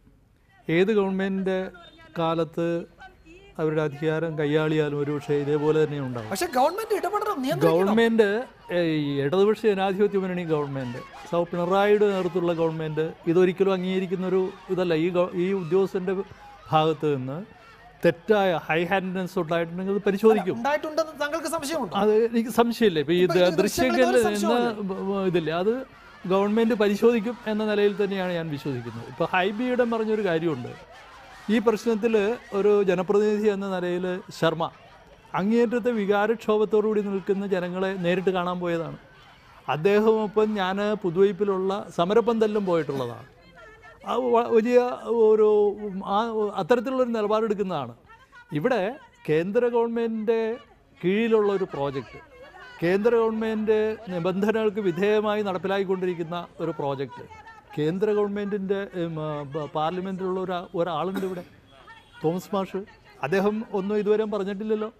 ഏത് ഗവൺമെൻറ്റിൻ്റെ കാലത്ത് അവരുടെ അധികാരം കൈയാളിയാലും ഒരുപക്ഷെ ഇതേപോലെ തന്നെ ഉണ്ടാകും പക്ഷെ ഗവൺമെന്റ് ഇടപെടണം നിയന്ത്രിക്കണം ഗവൺമെൻറ് ഈ ഇടതുപക്ഷ ജനാധിപത്യ മുന്നണി ഗവൺമെൻറ് സൗ പിണറായിയുടെ നേതൃത്വത്തിലുള്ള ഗവൺമെൻറ് ഇതൊരിക്കലും അംഗീകരിക്കുന്ന ഒരു ഇതല്ല ഈ ഗവ- ഈ ഉദ്യോഗസ്ഥൻ്റെ ഭാഗത്ത് നിന്ന് തെറ്റായ ഹൈ ഹാൻഡ്നെസ് ഉണ്ടായിട്ടുണ്ടെങ്കിൽ അത് പരിശോധിക്കും ഉണ്ടായിട്ടുണ്ടെന്ന് താങ്കൾക്ക് സംശയമുണ്ടോ അത് എനിക്ക് സംശയമില്ല ഇപ്പൊ ഈ ഇപ്പൊ ഈ ദൃശ്യങ്ങളിൽ ദൃശ്യങ്ങളിൽ ഒരു നിന്ന് സംശയവുമില്ല. ഇതില്ല അത് ഗവൺമെന്റ് പരിശോധിക്കും എന്ന നിലയിൽ തന്നെയാണ് ഞാൻ വിശ്വസിക്കുന്നത് ഇപ്പൊ ഹൈബിയുടെ പറഞ്ഞൊരു കാര്യമുണ്ട് ഈ പ്രശ്നത്തിൽ ഒരു ജനപ്രതിനിധി എന്ന നിലയിൽ ശർമ്മ അങ്ങേയറ്റത്തെ വികാരക്ഷോഭത്തോടുകൂടി നിൽക്കുന്ന ജനങ്ങളെ നേരിട്ട് കാണാൻ പോയതാണ് അദ്ദേഹമൊപ്പം ഞാൻ പുതുവൈപ്പിലുള്ള സമരപ്പന്തലിലും പോയിട്ടുള്ളതാണ് ആ വ- വലിയ ഒരു ആ അത്തരത്തിലുള്ളൊരു നിലപാടെടുക്കുന്നതാണ് ഇവിടെ കേന്ദ്ര ഗവൺമെൻറ്റിൻ്റെ കീഴിലുള്ള ഒരു പ്രോജക്റ്റ് കേന്ദ്ര ഗവൺമെൻറ് നിബന്ധനകൾക്ക് വിധേയമായി നടപ്പിലാക്കിക്കൊണ്ടിരിക്കുന്ന ഒരു പ്രോജക്റ്റ് കേന്ദ്ര ഗവൺമെൻറ്റിൻ്റെ പാർലമെൻറ്റിലുള്ള ഒരു ഒരാളുണ്ട് ഇവിടെ തോമസ് മാഷ് അദ്ദേഹം ഒന്നും ഇതുവരെ പറഞ്ഞിട്ടില്ലല്ലോ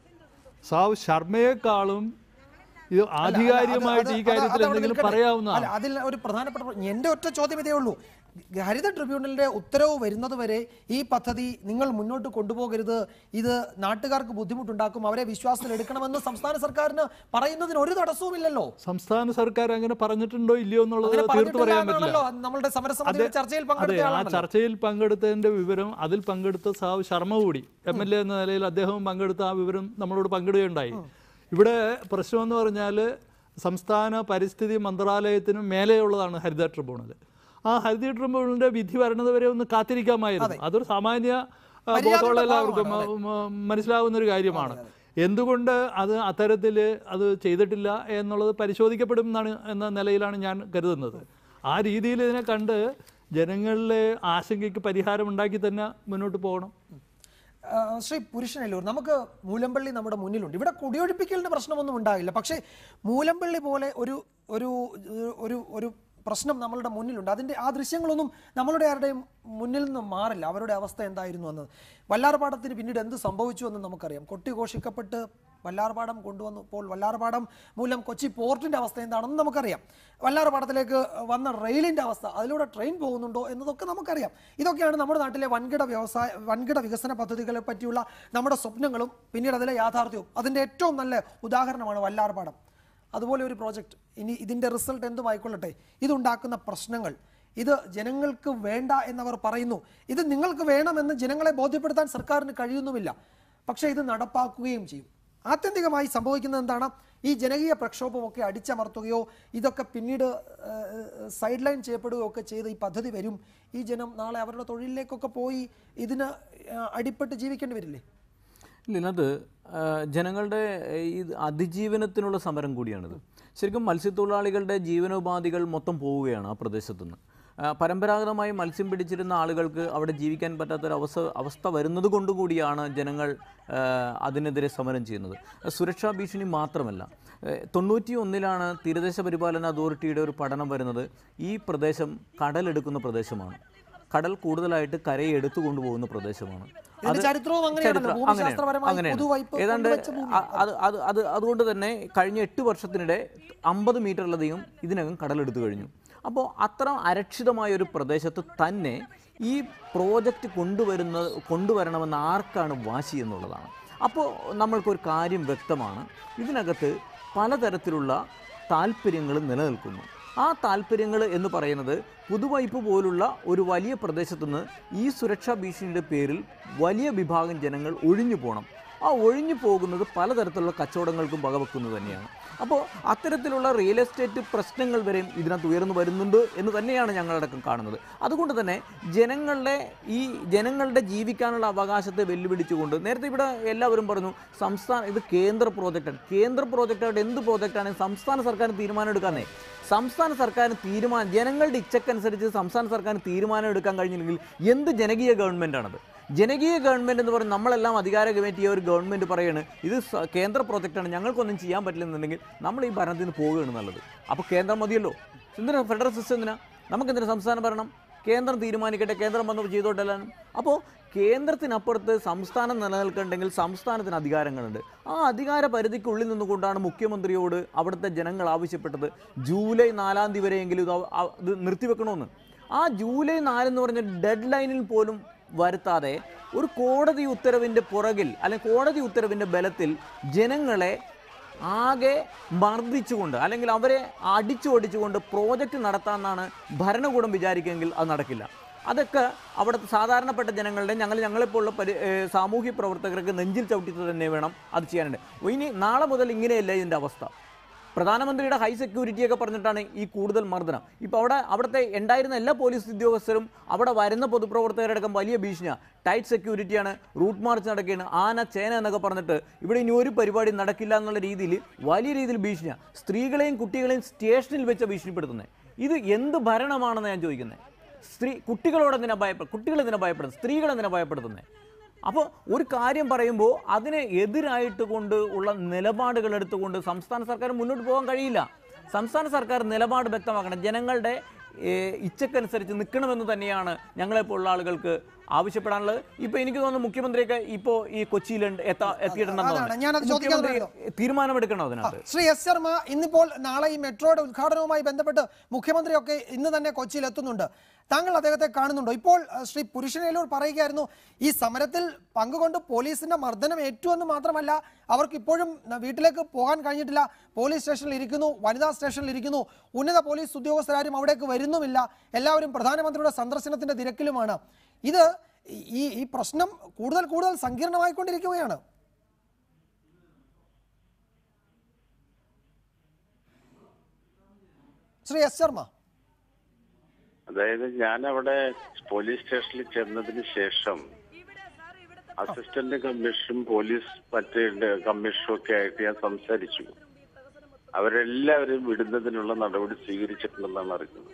സാവ് ശർമ്മയെക്കാളും ഇത് അല്ല, അല്ല, അത് ആധികാരികമായിട്ട് ഈ അത് കാര്യത്തിൽ അതവിടെ എന്തെങ്കിലും നിൽക്കട്ടെ. പറയാവുന്നതാണ് അല്ല അതിൽ ഒരു പ്രധാനപ്പെട്ട പ്ര- എന്റെ ഒറ്റ ചോദ്യം ഇതേ ഉള്ളൂ ഹരിത ട്രിബ്യൂണലിന്റെ ഉത്തരവ് വരുന്നത് വരെ ഈ പദ്ധതി നിങ്ങൾ മുന്നോട്ട് കൊണ്ടുപോകരുത് ഇത് നാട്ടുകാർക്ക് ബുദ്ധിമുട്ടുണ്ടാക്കും അവരെ വിശ്വാസത്തിൽ എടുക്കണമെന്ന് സംസ്ഥാന സർക്കാരിന് പറയുന്നതിന് ഒരു തടസ്സവുമില്ലല്ലോ സംസ്ഥാന സർക്കാർ അങ്ങനെ പറഞ്ഞിട്ടുണ്ടോ ഇല്ലയോ എന്നുള്ളത് അങ്ങനെ തീർത്ത് പറഞ്ഞിട്ടില്ല പറയാൻ എന്നാണല്ലോ പറ്റില്ല നമ്മളുടെ സമരസമിതിയുടെ അതെ, ചർച്ചയിൽ അതെ പങ്കെടുത്ത ആ ആളാണല്ലോ. ചർച്ചയിൽ പങ്കെടുത്തതിന്റെ വിവരം അതിൽ പങ്കെടുത്ത സാവ് ശർമ്മ കൂടി എം എൽ എ എന്ന നിലയിൽ അദ്ദേഹവും പങ്കെടുത്ത ആ വിവരം നമ്മളോട് പങ്കിടുകയുണ്ടായി ഇവിടെ പ്രശ്നമെന്ന് പറഞ്ഞാൽ സംസ്ഥാന പരിസ്ഥിതി മന്ത്രാലയത്തിന് മേലെയുള്ളതാണ് ഹരിത ട്രിബ്യൂണൽ ആ ഹരിത ട്രിബ്യൂണലിന്റെ വിധി വരണത് വരെ ഒന്ന് കാത്തിരിക്കാമായിരുന്നു അതൊരു സാമാന്യ ആ, മര്യാദയുടെ ബോധമുള്ള എല്ലാവർക്കും ഭാഗമാണ്, മ- മ- മനസ്സിലാവുന്ന ഒരു കാര്യമാണ് എന്തുകൊണ്ട് അത് അത്തരത്തിൽ അത് ചെയ്തിട്ടില്ല എന്നുള്ളത് പരിശോധിക്കപ്പെടും എന്നാണ് എന്ന നിലയിലാണ് ഞാൻ കരുതുന്നത് ആ രീതിയിൽ ഇതിനെ കണ്ട് ജനങ്ങളിലെ ആശങ്കയ്ക്ക് പരിഹാരം ഉണ്ടാക്കി തന്നെ മുന്നോട്ട് പോകണം ആ, ശ്രീ പുരുഷനല്ലൂർ നമുക്ക് മൂലമ്പള്ളി നമ്മുടെ മുന്നിലുണ്ട് ഇവിടെ കുടിയൊഴിപ്പിക്കലിന്റെ പ്രശ്നമൊന്നും ഉണ്ടാകില്ല പക്ഷേ മൂലമ്പള്ളി പോലെ ഒരു ഒരു ഒരു ഒരു പ്രശ്നം നമ്മളുടെ മുന്നിലുണ്ട് അതിൻ്റെ ആ ദൃശ്യങ്ങളൊന്നും നമ്മളുടെ ആരുടെയും മുന്നിൽ നിന്ന് മാറില്ല അവരുടെ അവസ്ഥ എന്തായിരുന്നു എന്ന് വല്ലാർപാടത്തിന് പിന്നീട് എന്ത് സംഭവിച്ചു എന്ന് നമുക്കറിയാം കൊട്ടിഘോഷിക്കപ്പെട്ട് വല്ലാർപാടം കൊണ്ടുവന്നപ്പോൾ വല്ലാർപാടം മൂലം കൊച്ചി പോർട്ടിൻ്റെ അവസ്ഥ എന്താണെന്ന് നമുക്കറിയാം വല്ലാർപാടത്തിലേക്ക് വന്ന റെയിലിൻ്റെ അവസ്ഥ അതിലൂടെ ട്രെയിൻ പോകുന്നുണ്ടോ എന്നതൊക്കെ നമുക്കറിയാം ഇതൊക്കെയാണ് നമ്മുടെ നാട്ടിലെ വൻകിട വ്യവസായ വൻകിട വികസന പദ്ധതികളെ പറ്റിയുള്ള നമ്മുടെ സ്വപ്നങ്ങളും പിന്നീട് അതിലെ യാഥാർത്ഥ്യവും അതിൻ്റെ ഏറ്റവും നല്ല ഉദാഹരണമാണ് വല്ലാർപാടം അതുപോലെ ഒരു പ്രോജക്റ്റ് ഇനി ഇതിൻ്റെ റിസൾട്ട് എന്തുമായിക്കൊള്ളട്ടെ ഇതുണ്ടാക്കുന്ന പ്രശ്നങ്ങൾ ഇത് ജനങ്ങൾക്ക് വേണ്ട എന്നവർ പറയുന്നു ഇത് നിങ്ങൾക്ക് വേണമെന്ന് ജനങ്ങളെ ബോധ്യപ്പെടുത്താൻ സർക്കാരിന് കഴിയുന്നുമില്ല പക്ഷേ ഇത് നടപ്പാക്കുകയും ചെയ്യും ആത്യന്തികമായി സംഭവിക്കുന്നത് എന്താണ് ഈ ജനകീയ പ്രക്ഷോഭമൊക്കെ അടിച്ചമർത്തുകയോ ഇതൊക്കെ പിന്നീട് സൈഡ് ലൈൻ ചെയ്യപ്പെടുകയോ ഒക്കെ ചെയ്ത് ഈ പദ്ധതി വരും ഈ ജനം നാളെ അവരുടെ തൊഴിലിലേക്കൊക്കെ പോയി ഇതിന് ആ, അടിപ്പെട്ട് ജീവിക്കേണ്ടി വരില്ലേ ഇല്ല ഇതിനകത്ത് ആ, ജനങ്ങളുടെ ഈ അതിജീവനത്തിനുള്ള സമരം കൂടിയാണിത് ശരിക്കും മത്സ്യത്തൊഴിലാളികളുടെ ജീവനോപാധികൾ മൊത്തം പോവുകയാണ് ആ പ്രദേശത്തുനിന്ന് ആ, പരമ്പരാഗതമായി മത്സ്യം പിടിച്ചിരുന്ന ആളുകൾക്ക് അവിടെ ജീവിക്കാൻ പറ്റാത്തൊരവസ്ഥ അവസ്ഥ വരുന്നത് കൊണ്ടുകൂടിയാണ് ജനങ്ങൾ ആ, അതിനെതിരെ സമരം ചെയ്യുന്നത് സുരക്ഷാ ഭീഷണി മാത്രമല്ല തൊണ്ണൂറ്റി ഒന്നിലാണ് തീരദേശ പരിപാലന അതോറിറ്റിയുടെ ഒരു പഠനം വരുന്നത് ഈ പ്രദേശം കടലെടുക്കുന്ന പ്രദേശമാണ് കടൽ കൂടുതലായിട്ട് കരയെ എടുത്തു കൊണ്ടുപോകുന്ന പ്രദേശമാണ് ഇതിന്റെ ചരിത്രവും അങ്ങനെയാണല്ലോ. ചരിത്രം ഭൂമിശാസ്ത്രപരമായി അങ്ങനെയാണ്. പുതുവൈപ്പ് ഏതാണ്ട് കൊണ്ടുവച്ച ഭൂമി. അ- അത് അത് അത് അതുകൊണ്ട് തന്നെ കഴിഞ്ഞ എട്ട് വർഷത്തിനിടെ അമ്പത് മീറ്ററിലധികം ഇതിനകം കടലെടുത്തു കഴിഞ്ഞു അപ്പോൾ അത്ര അരക്ഷിതമായ ഒരു പ്രദേശത്ത് തന്നെ ഈ പ്രോജക്റ്റ് കൊണ്ടുവരുന്ന കൊണ്ടുവരണമെന്ന് ആർക്കാണ് വാശി എന്നുള്ളതാണ് അപ്പോൾ നമ്മൾക്കൊരു കാര്യം വ്യക്തമാണ് ഇതിനകത്ത് പലതരത്തിലുള്ള താല്പര്യങ്ങൾ നിലനിൽക്കുന്നു ആ താല്പര്യങ്ങൾ എന്ന് പറയുന്നത് പുതുവൈപ്പ് പോലുള്ള ഒരു വലിയ പ്രദേശത്തുനിന്ന് ഈ സുരക്ഷാ ഭീഷണിയുടെ പേരിൽ വലിയ വിഭാഗം ജനങ്ങൾ ഒഴിഞ്ഞു പോകണം ആ ഒഴിഞ്ഞു പോകുന്നത് പലതരത്തിലുള്ള കച്ചവടങ്ങൾക്കും വകവെക്കുന്നത് തന്നെയാണ് അപ്പോൾ അത്തരത്തിലുള്ള റിയൽ എസ്റ്റേറ്റ് പ്രശ്നങ്ങൾ വരെയും ഇതിനകത്ത് ഉയർന്നു വരുന്നുണ്ട് എന്ന് തന്നെയാണ് ഞങ്ങളടക്കം കാണുന്നത് അതുകൊണ്ട് തന്നെ ജനങ്ങളുടെ ഈ ജനങ്ങളുടെ ജീവിക്കാനുള്ള അവകാശത്തെ വെല്ലുവിളിച്ചുകൊണ്ട് നേരത്തെ ഇവിടെ എല്ലാവരും പറഞ്ഞു സംസ്ഥാന ഇത് കേന്ദ്ര പ്രോജക്റ്റാണ് കേന്ദ്ര പ്രോജക്റ്റായിട്ട് എന്ത് പ്രോജക്റ്റാണ് സംസ്ഥാന സർക്കാരിന് തീരുമാനം എടുക്കാന്നേ സംസ്ഥാന സർക്കാരിന് തീരുമാനം ജനങ്ങളുടെ ഇച്ഛക്കനുസരിച്ച് സംസ്ഥാന സർക്കാരിന് തീരുമാനം എടുക്കാൻ കഴിഞ്ഞില്ലെങ്കിൽ എന്ത് ജനകീയ ഗവൺമെൻറ്റാണത് ജനകീയ ഗവൺമെൻറ് എന്ന് പറയുന്നത് നമ്മളെല്ലാം അധികാര കമ്മിറ്റിയ ഒരു ഗവൺമെൻറ് പറയാണ് ഇത് സ- കേന്ദ്ര പ്രോജക്റ്റാണ് ഞങ്ങൾക്കൊന്നും ചെയ്യാൻ പറ്റില്ലെന്നുണ്ടെങ്കിൽ നമ്മൾ ഈ ഭരണത്തിൽ നിന്ന് പോവുകയാണ് നല്ലത് അപ്പോൾ കേന്ദ്രം മതിയല്ലോ എന്തിനാ ഫെഡറൽ സിസ്റ്റം എന്തിനാ നമുക്കെന്തിനാ സംസ്ഥാന ഭരണം കേന്ദ്രം തീരുമാനിക്കട്ടെ കേന്ദ്രം വന്ന് ചെയ്തോട്ടെല്ലാം അപ്പോൾ കേന്ദ്രത്തിനപ്പുറത്ത് സംസ്ഥാനം നിലനിൽക്കണമെങ്കിൽ സംസ്ഥാനത്തിന് അധികാരങ്ങളുണ്ട് ആ അധികാര പരിധിക്കുള്ളിൽ നിന്നുകൊണ്ടാണ് മുഖ്യമന്ത്രിയോട് അവിടുത്തെ ജനങ്ങൾ ആവശ്യപ്പെട്ടത് ജൂലൈ നാലാം തീയതി വരെയെങ്കിലും ഇത് അവ- അവ- ഇത് നിർത്തിവെക്കണമെന്ന് ആ ജൂലൈ നാലെന്ന് പറഞ്ഞ ഡെഡ് ലൈനിൽ പോലും വരുത്താതെ ഒരു കോടതി ഉത്തരവിൻ്റെ പുറകിൽ അല്ലെങ്കിൽ കോടതി ഉത്തരവിൻ്റെ ബലത്തിൽ ജനങ്ങളെ ആകെ മർദ്ദിച്ചുകൊണ്ട് അല്ലെങ്കിൽ അവരെ അടിച്ചു ഓടിച്ചുകൊണ്ട് പ്രോജക്റ്റ് നടത്താമെന്നാണ് ഭരണകൂടം വിചാരിക്കുമെങ്കിൽ അത് നടക്കില്ല അതൊക്കെ അവിടുത്തെ സാധാരണപ്പെട്ട ജനങ്ങളുടെ ഞങ്ങൾ ഞങ്ങളെപ്പോലുള്ള പരി ഏഹ് സാമൂഹ്യ പ്രവർത്തകർക്ക് നെഞ്ചിൽ ചവിട്ടിട്ട് തന്നെ വേണം അത് ചെയ്യാനുണ്ട് ഇനി നാളെ മുതൽ ഇങ്ങനെയല്ല ഇതിൻ്റെ അവസ്ഥ പ്രധാനമന്ത്രിയുടെ ഹൈ സെക്യൂരിറ്റിയൊക്കെ പറഞ്ഞിട്ടാണ് ഈ കൂടുതൽ മർദ്ദനം ഇപ്പോൾ അവിടെ അവിടുത്തെ ഉണ്ടായിരുന്ന എല്ലാ പോലീസ് ഉദ്യോഗസ്ഥരും അവിടെ വരുന്ന പൊതുപ്രവർത്തകരടക്കം വലിയ ഭീഷണിയാണ് ടൈറ്റ് സെക്യൂരിറ്റിയാണ് റൂട്ട് മാർച്ച് നടക്കുകയാണ് ആന ചേന എന്നൊക്കെ പറഞ്ഞിട്ട് ഇവിടെ ഇനി ഒരു പരിപാടി നടക്കില്ല എന്നുള്ള രീതിയിൽ വലിയ രീതിയിൽ ഭീഷണിയാണ് സ്ത്രീകളെയും കുട്ടികളെയും സ്റ്റേഷനിൽ വെച്ച് ഭീഷണിപ്പെടുത്തുന്നത് ഇത് എന്ത് ഭരണമാണെന്ന് ഞാൻ ചോദിക്കുന്നത് സ്ത്രീ കുട്ടികളോട് എന്തിനാ ഭയപ്പെടും കുട്ടികൾ എന്തിനാ ഭയപ്പെടുന്നത് സ്ത്രീകൾ എന്തിനാ ഭയപ്പെടുത്തുന്നത് അപ്പോൾ ഒരു കാര്യം പറയുമ്പോൾ അതിനെ എതിരായിട്ട് കൊണ്ട് ഉള്ള നിലപാടുകൾ എടുത്തുകൊണ്ട് സംസ്ഥാന സർക്കാർ മുന്നോട്ട് പോകാൻ കഴിയില്ല സംസ്ഥാന സർക്കാർ നിലപാട് വ്യക്തമാക്കണം ജനങ്ങളുടെ ഏഹ്, ഇച്ഛക്കനുസരിച്ച് നിൽക്കണമെന്ന് തന്നെയാണ് ഞങ്ങളെപ്പോലുള്ള ആളുകൾക്ക് ആവശ്യപ്പെടാനുള്ളത് ഇപ്പോൾ എനിക്ക് തോന്നുന്നു മുഖ്യമന്ത്രിയൊക്കെ ഇപ്പോൾ ഈ കൊച്ചിയിൽ എത്താ എത്തിയിട്ടുണ്ടെന്ന് അതാണ് ഞാനത് ചോദിക്കാൻ മുഖ്യമന്ത്രി തീരുമാനമെടുക്കണം അതിനകത്ത് ശ്രീ എസ് ശർമ്മ ഇന്നിപ്പോൾ നാളെ ഈ മെട്രോയുടെ ഉദ്ഘാടനവുമായി ബന്ധപ്പെട്ട് മുഖ്യമന്ത്രിയൊക്കെ ഇന്ന് തന്നെ കൊച്ചിയിൽ എത്തുന്നുണ്ട് താങ്കൾ അദ്ദേഹത്തെ കാണുന്നുണ്ടോ ഇപ്പോൾ അഹ്, ശ്രീ പുരുഷനേലൂർ പറയുകയായിരുന്നു ഈ സമരത്തിൽ പങ്കുകൊണ്ട് പോലീസിന്റെ മർദ്ദനം ഏറ്റു എന്ന് മാത്രമല്ല അവർക്ക് ഇപ്പോഴും ന- വീട്ടിലേക്ക് പോകാൻ കഴിഞ്ഞിട്ടില്ല പോലീസ് സ്റ്റേഷനിൽ ഇരിക്കുന്നു വനിതാ സ്റ്റേഷനിൽ ഇരിക്കുന്നു ഉന്നത പോലീസ് ഉദ്യോഗസ്ഥരാരും അവിടേക്ക് വരുന്നുമില്ല എല്ലാവരും പ്രധാനമന്ത്രിയുടെ സന്ദർശനത്തിന്റെ തിരക്കിലുമാണ് ഇത് ഈ ഈ പ്രശ്നം കൂടുതൽ കൂടുതൽ സങ്കീർണമായിക്കൊണ്ടിരിക്കുകയാണ് ശ്രീ എസ് ശർമ്മ അതായത് ഞാൻ അവിടെ പോലീസ് സ്റ്റേഷനിൽ ചെന്നതിന് ശേഷം അസിസ്റ്റന്റ് കമ്മീഷനും പോലീസ് മറ്റേ കമ്മീഷനും ഒക്കെ ആയിട്ട് ഞാൻ സംസാരിച്ചു അവരെല്ലാവരും വിടുന്നതിനുള്ള നടപടി സ്വീകരിച്ചിട്ടുണ്ടെന്നാണ് അറിയുന്നത്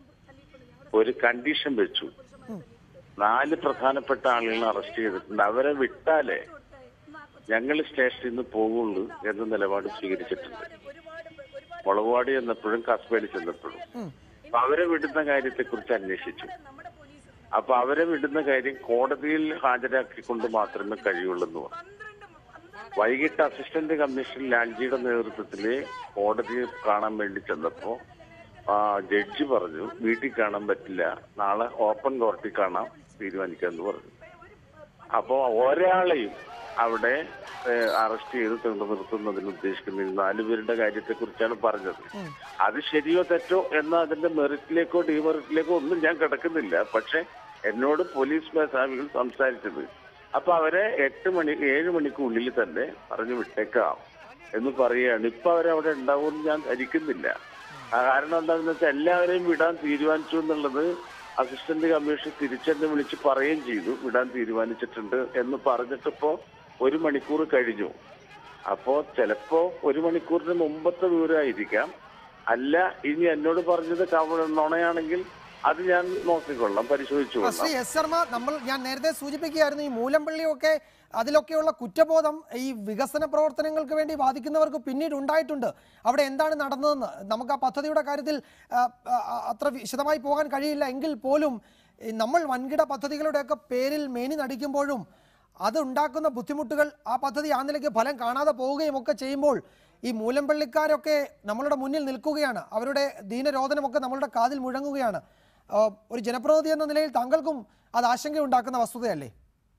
ഒരു കണ്ടീഷൻ വെച്ചു നാല് പ്രധാനപ്പെട്ട ആളുകളെ അറസ്റ്റ് ചെയ്തിട്ടുണ്ട് അവരെ വിട്ടാലേ ഞങ്ങൾ സ്റ്റേഷനിൽ നിന്ന് പോകുള്ളൂ എന്ന നിലപാട് സ്വീകരിച്ചിട്ടുണ്ട് മുളകുവാടി ചെന്നപ്പോഴും കസ്ബയിൽ ചെന്നപ്പോഴും അപ്പൊ അവരെ വിടുന്ന കാര്യത്തെ കുറിച്ച് അന്വേഷിച്ചു അപ്പൊ അവരെ വിടുന്ന കാര്യം കോടതിയിൽ ഹാജരാക്കിക്കൊണ്ട് മാത്രമേ കഴിയുള്ളൂ എന്ന് പറഞ്ഞു വൈകിട്ട് അസിസ്റ്റന്റ് കമ്മീഷൻ ലാൽജിയുടെ നേതൃത്വത്തില് കോടതിയെ കാണാൻ വേണ്ടി ചെന്നപ്പോ ആ, ജഡ്ജി പറഞ്ഞു വീട്ടിൽ കാണാൻ പറ്റില്ല നാളെ ഓപ്പൺ കോർട്ടിൽ കാണാം തീരുമാനിക്കാന്ന് പറഞ്ഞു അപ്പോ ഒരാളെയും അവിടെ അറസ്റ്റ് ചെയ്ത് കൊണ്ട് നിർത്തുന്നതിന് ഉദ്ദേശിക്കുന്ന നാലുപേരുടെ കാര്യത്തെ കുറിച്ചാണ് പറഞ്ഞത് അത് ശരിയോ തെറ്റോ എന്ന അതിന്റെ മെറിറ്റിലേക്കോ ഡിമെറിറ്റിലേക്കോ ഒന്നും ഞാൻ കിടക്കുന്നില്ല പക്ഷെ എന്നോട് പോലീസ് മേധാവികൾ സംസാരിച്ചത് അപ്പൊ അവരെ എട്ട് മണി ഏഴ് മണിക്കുള്ളിൽ തന്നെ പറഞ്ഞു വിട്ടേക്കാം എന്ന് പറയുകയാണ് ഇപ്പൊ അവരവിടെ ഉണ്ടാവുമെന്ന് ഞാൻ ധരിക്കുന്നില്ല ആ കാരണം എന്താണെന്ന് വെച്ചാൽ എല്ലാവരെയും വിടാൻ തീരുമാനിച്ചു എന്നുള്ളത് അസിസ്റ്റന്റ് കമ്മീഷൻ തിരിച്ചെന്നെ വിളിച്ച് പറയുകയും ചെയ്തു വിടാൻ തീരുമാനിച്ചിട്ടുണ്ട് എന്ന് പറഞ്ഞിട്ടിപ്പോ ഒരു മണിക്കൂർ കഴിഞ്ഞു അപ്പോ ചിലപ്പോ ഒരു മണിക്കൂറിന് മുമ്പത്തെ വിവരമായിരിക്കാം അല്ല ഇനി എന്നോട് പറഞ്ഞത് കവ- നുണയാണെങ്കിൽ അത് ഞാൻ നോക്കിക്കൊള്ളാം പരിശോധിച്ചു ആ, ശ്രീ എസ് ശർമ്മ നമ്മൾ ഞാൻ നേരത്തെ സൂചിപ്പിക്കുകയായിരുന്നു ഈ മൂലമ്പള്ളിയൊക്കെ അതിലൊക്കെയുള്ള കുറ്റബോധം ഈ വികസന പ്രവർത്തനങ്ങൾക്ക് വേണ്ടി വാദിക്കുന്നവർക്ക് പിന്നീട് ഉണ്ടായിട്ടുണ്ട് അവിടെ എന്താണ് നടന്നതെന്ന് നമുക്ക് ആ പദ്ധതിയുടെ കാര്യത്തിൽ ആ, ആ, അത്ര വിശദമായി പോകാൻ കഴിയില്ല എങ്കിൽ പോലും ഈ നമ്മൾ വൻകിട പദ്ധതികളുടെയൊക്കെ പേരിൽ മേനി നടിക്കുമ്പോഴും അത് ഉണ്ടാക്കുന്ന ബുദ്ധിമുട്ടുകൾ ആ പദ്ധതി ആ നിലയ്ക്ക് ഫലം കാണാതെ പോവുകയും ഒക്കെ ചെയ്യുമ്പോൾ ഈ മൂലമ്പള്ളിക്കാരൊക്കെ നമ്മളുടെ മുന്നിൽ നിൽക്കുകയാണ് അവരുടെ ദീനരോധനമൊക്കെ നമ്മളുടെ കാതിൽ മുഴങ്ങുകയാണ് ആ, ഒരു ജനപ്രതിനിധി എന്ന നിലയിൽ താങ്കൾക്കും അത് ആശങ്കയുണ്ടാക്കുന്ന വസ്തുതയല്ലേ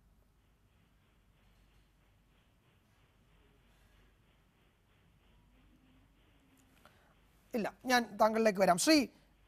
ഇല്ല ഞാൻ താങ്കളിലേക്ക് വരാം ശ്രീ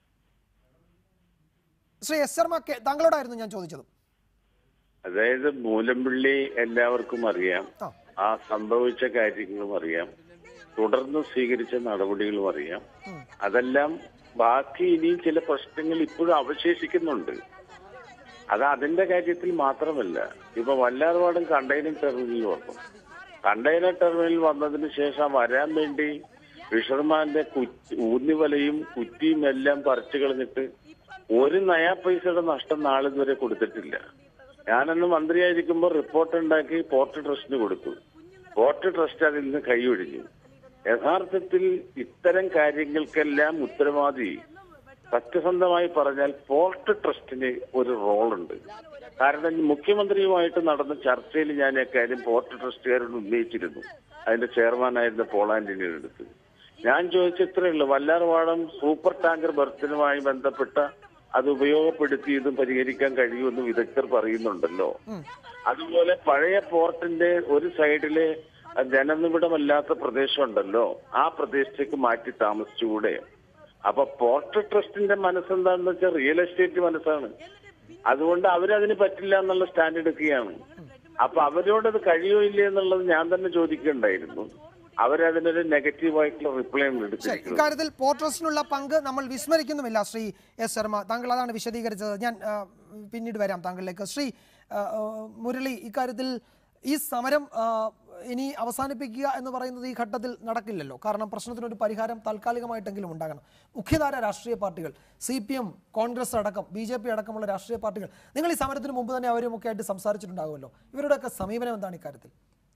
ശ്രീ എസ് ശർമ്മ കെ- താങ്കളോടായിരുന്നു ഞാൻ ചോദിച്ചത് അതായത് മൂലമ്പിള്ളി എല്ലാവർക്കും അറിയാം ആ സംഭവിച്ച കാര്യങ്ങളും അറിയാം തുടർന്ന് സ്വീകരിച്ച നടപടികളും അറിയാം അതെല്ലാം ബാക്കി ഇനിയും ചില പ്രശ്നങ്ങൾ ഇപ്പോഴും അവശേഷിക്കുന്നുണ്ട് അത് അതിന്റെ കാര്യത്തിൽ മാത്രമല്ല ഇപ്പൊ വല്ലാർപാടും കണ്ടെയ്നർ ടെർമിനൽ വന്നു കണ്ടെയ്നർ ടെർമിനൽ വന്നതിന് ശേഷം വരാൻ വേണ്ടി ഫിഷർമാന്റെ കുറ്റി ഊന്നിവലയും കുറ്റിയും എല്ലാം പറിച്ചു കളഞ്ഞിട്ട് ഒരു നയാ പൈസയുടെ നഷ്ടം നാളിതുവരെ കൊടുത്തിട്ടില്ല ഞാനന്ന് മന്ത്രിയായിരിക്കുമ്പോൾ റിപ്പോർട്ട് ഉണ്ടാക്കി പോർട്ട് ട്രസ്റ്റിന് കൊടുത്തു പോർട്ട് ട്രസ്റ്റ് അതിൽ നിന്ന് കൈയൊഴിഞ്ഞു യഥാർത്ഥത്തിൽ ഇത്തരം കാര്യങ്ങൾക്കെല്ലാം ഉത്തരവാദി സത്യസന്ധമായി പറഞ്ഞാൽ പോർട്ട് ട്രസ്റ്റിന് ഒരു റോളുണ്ട് കാരണം മുഖ്യമന്ത്രിയുമായിട്ട് നടന്ന ചർച്ചയിൽ ഞാൻ അക്കാര്യം പോർട്ട് ട്രസ്റ്റുകാരോട് ഉന്നയിച്ചിരുന്നു അതിന്റെ ചെയർമാനായിരുന്ന പോളാന്റിന്റെ അടുത്ത് ഞാൻ ചോദിച്ച ഇത്രയേ ഉള്ളൂ വല്ലാർവാടം സൂപ്പർ ടാങ്കർ ബർത്തിനുമായി ബന്ധപ്പെട്ട അത് ഉപയോഗപ്പെടുത്തി ഇതും പരിഹരിക്കാൻ കഴിയുമെന്ന് വിദഗ്ധർ പറയുന്നുണ്ടല്ലോ അതുപോലെ പഴയ പോർട്ടിന്റെ ഒരു സൈഡിലെ ജനനിബിഡമല്ലാത്ത പ്രദേശം ഉണ്ടല്ലോ ആ പ്രദേശത്തേക്ക് മാറ്റി താമസിച്ചുകൂടെ അപ്പൊ പോർട്ട് ട്രസ്റ്റിന്റെ മനസ്സെന്താണെന്ന് വെച്ചാൽ റിയൽ എസ്റ്റേറ്റ് മനസ്സാണ് അതുകൊണ്ട് അവരതിന് പറ്റില്ല എന്നുള്ള സ്റ്റാൻഡ് എടുക്കുകയാണ് അപ്പൊ അവരോടത് കഴിയോ ഇല്ലേ എന്നുള്ളത് ഞാൻ തന്നെ ചോദിക്കുകയുണ്ടായിരുന്നു അവരതിനൊരു നെഗറ്റീവായിട്ടുള്ള റിപ്ലൈ ആണ് ശരി എടുത്തിരിക്കുന്നത് ഇക്കാര്യത്തിൽ പോർട്രസ്റ്റിനുള്ള പങ്ക് നമ്മൾ വിസ്മരിക്കുന്നുമില്ല ശ്രീ എസ് ശർമ്മ താങ്കൾ അതാണ് വിശദീകരിച്ചത് ഞാൻ ആ, പിന്നീട് വരാം താങ്കളിലേക്ക് ശ്രീ ആ, ആ, മുരളി ഇക്കാര്യത്തിൽ ഈ സമരം ആ, ഇനി അവസാനിപ്പിക്കുക എന്ന് പറയുന്നത് ഈ ഘട്ടത്തിൽ നടക്കില്ലല്ലോ കാരണം പ്രശ്നത്തിനൊരു പരിഹാരം താൽക്കാലികമായിട്ടെങ്കിലും ഉണ്ടാകണം മുഖ്യധാര രാഷ്ട്രീയ പാർട്ടികൾ സി പി എം കോൺഗ്രസ് അടക്കം ബി ജെ പി അടക്കമുള്ള രാഷ്ട്രീയ പാർട്ടികൾ നിങ്ങൾ ഈ സമരത്തിന് മുമ്പ് തന്നെ അവരുമൊക്കെ ആയിട്ട് സംസാരിച്ചിട്ടുണ്ടാകുമല്ലോ ഇവരുടെയൊക്കെ സമീപനം എന്താണ് ഇക്കാര്യത്തിൽ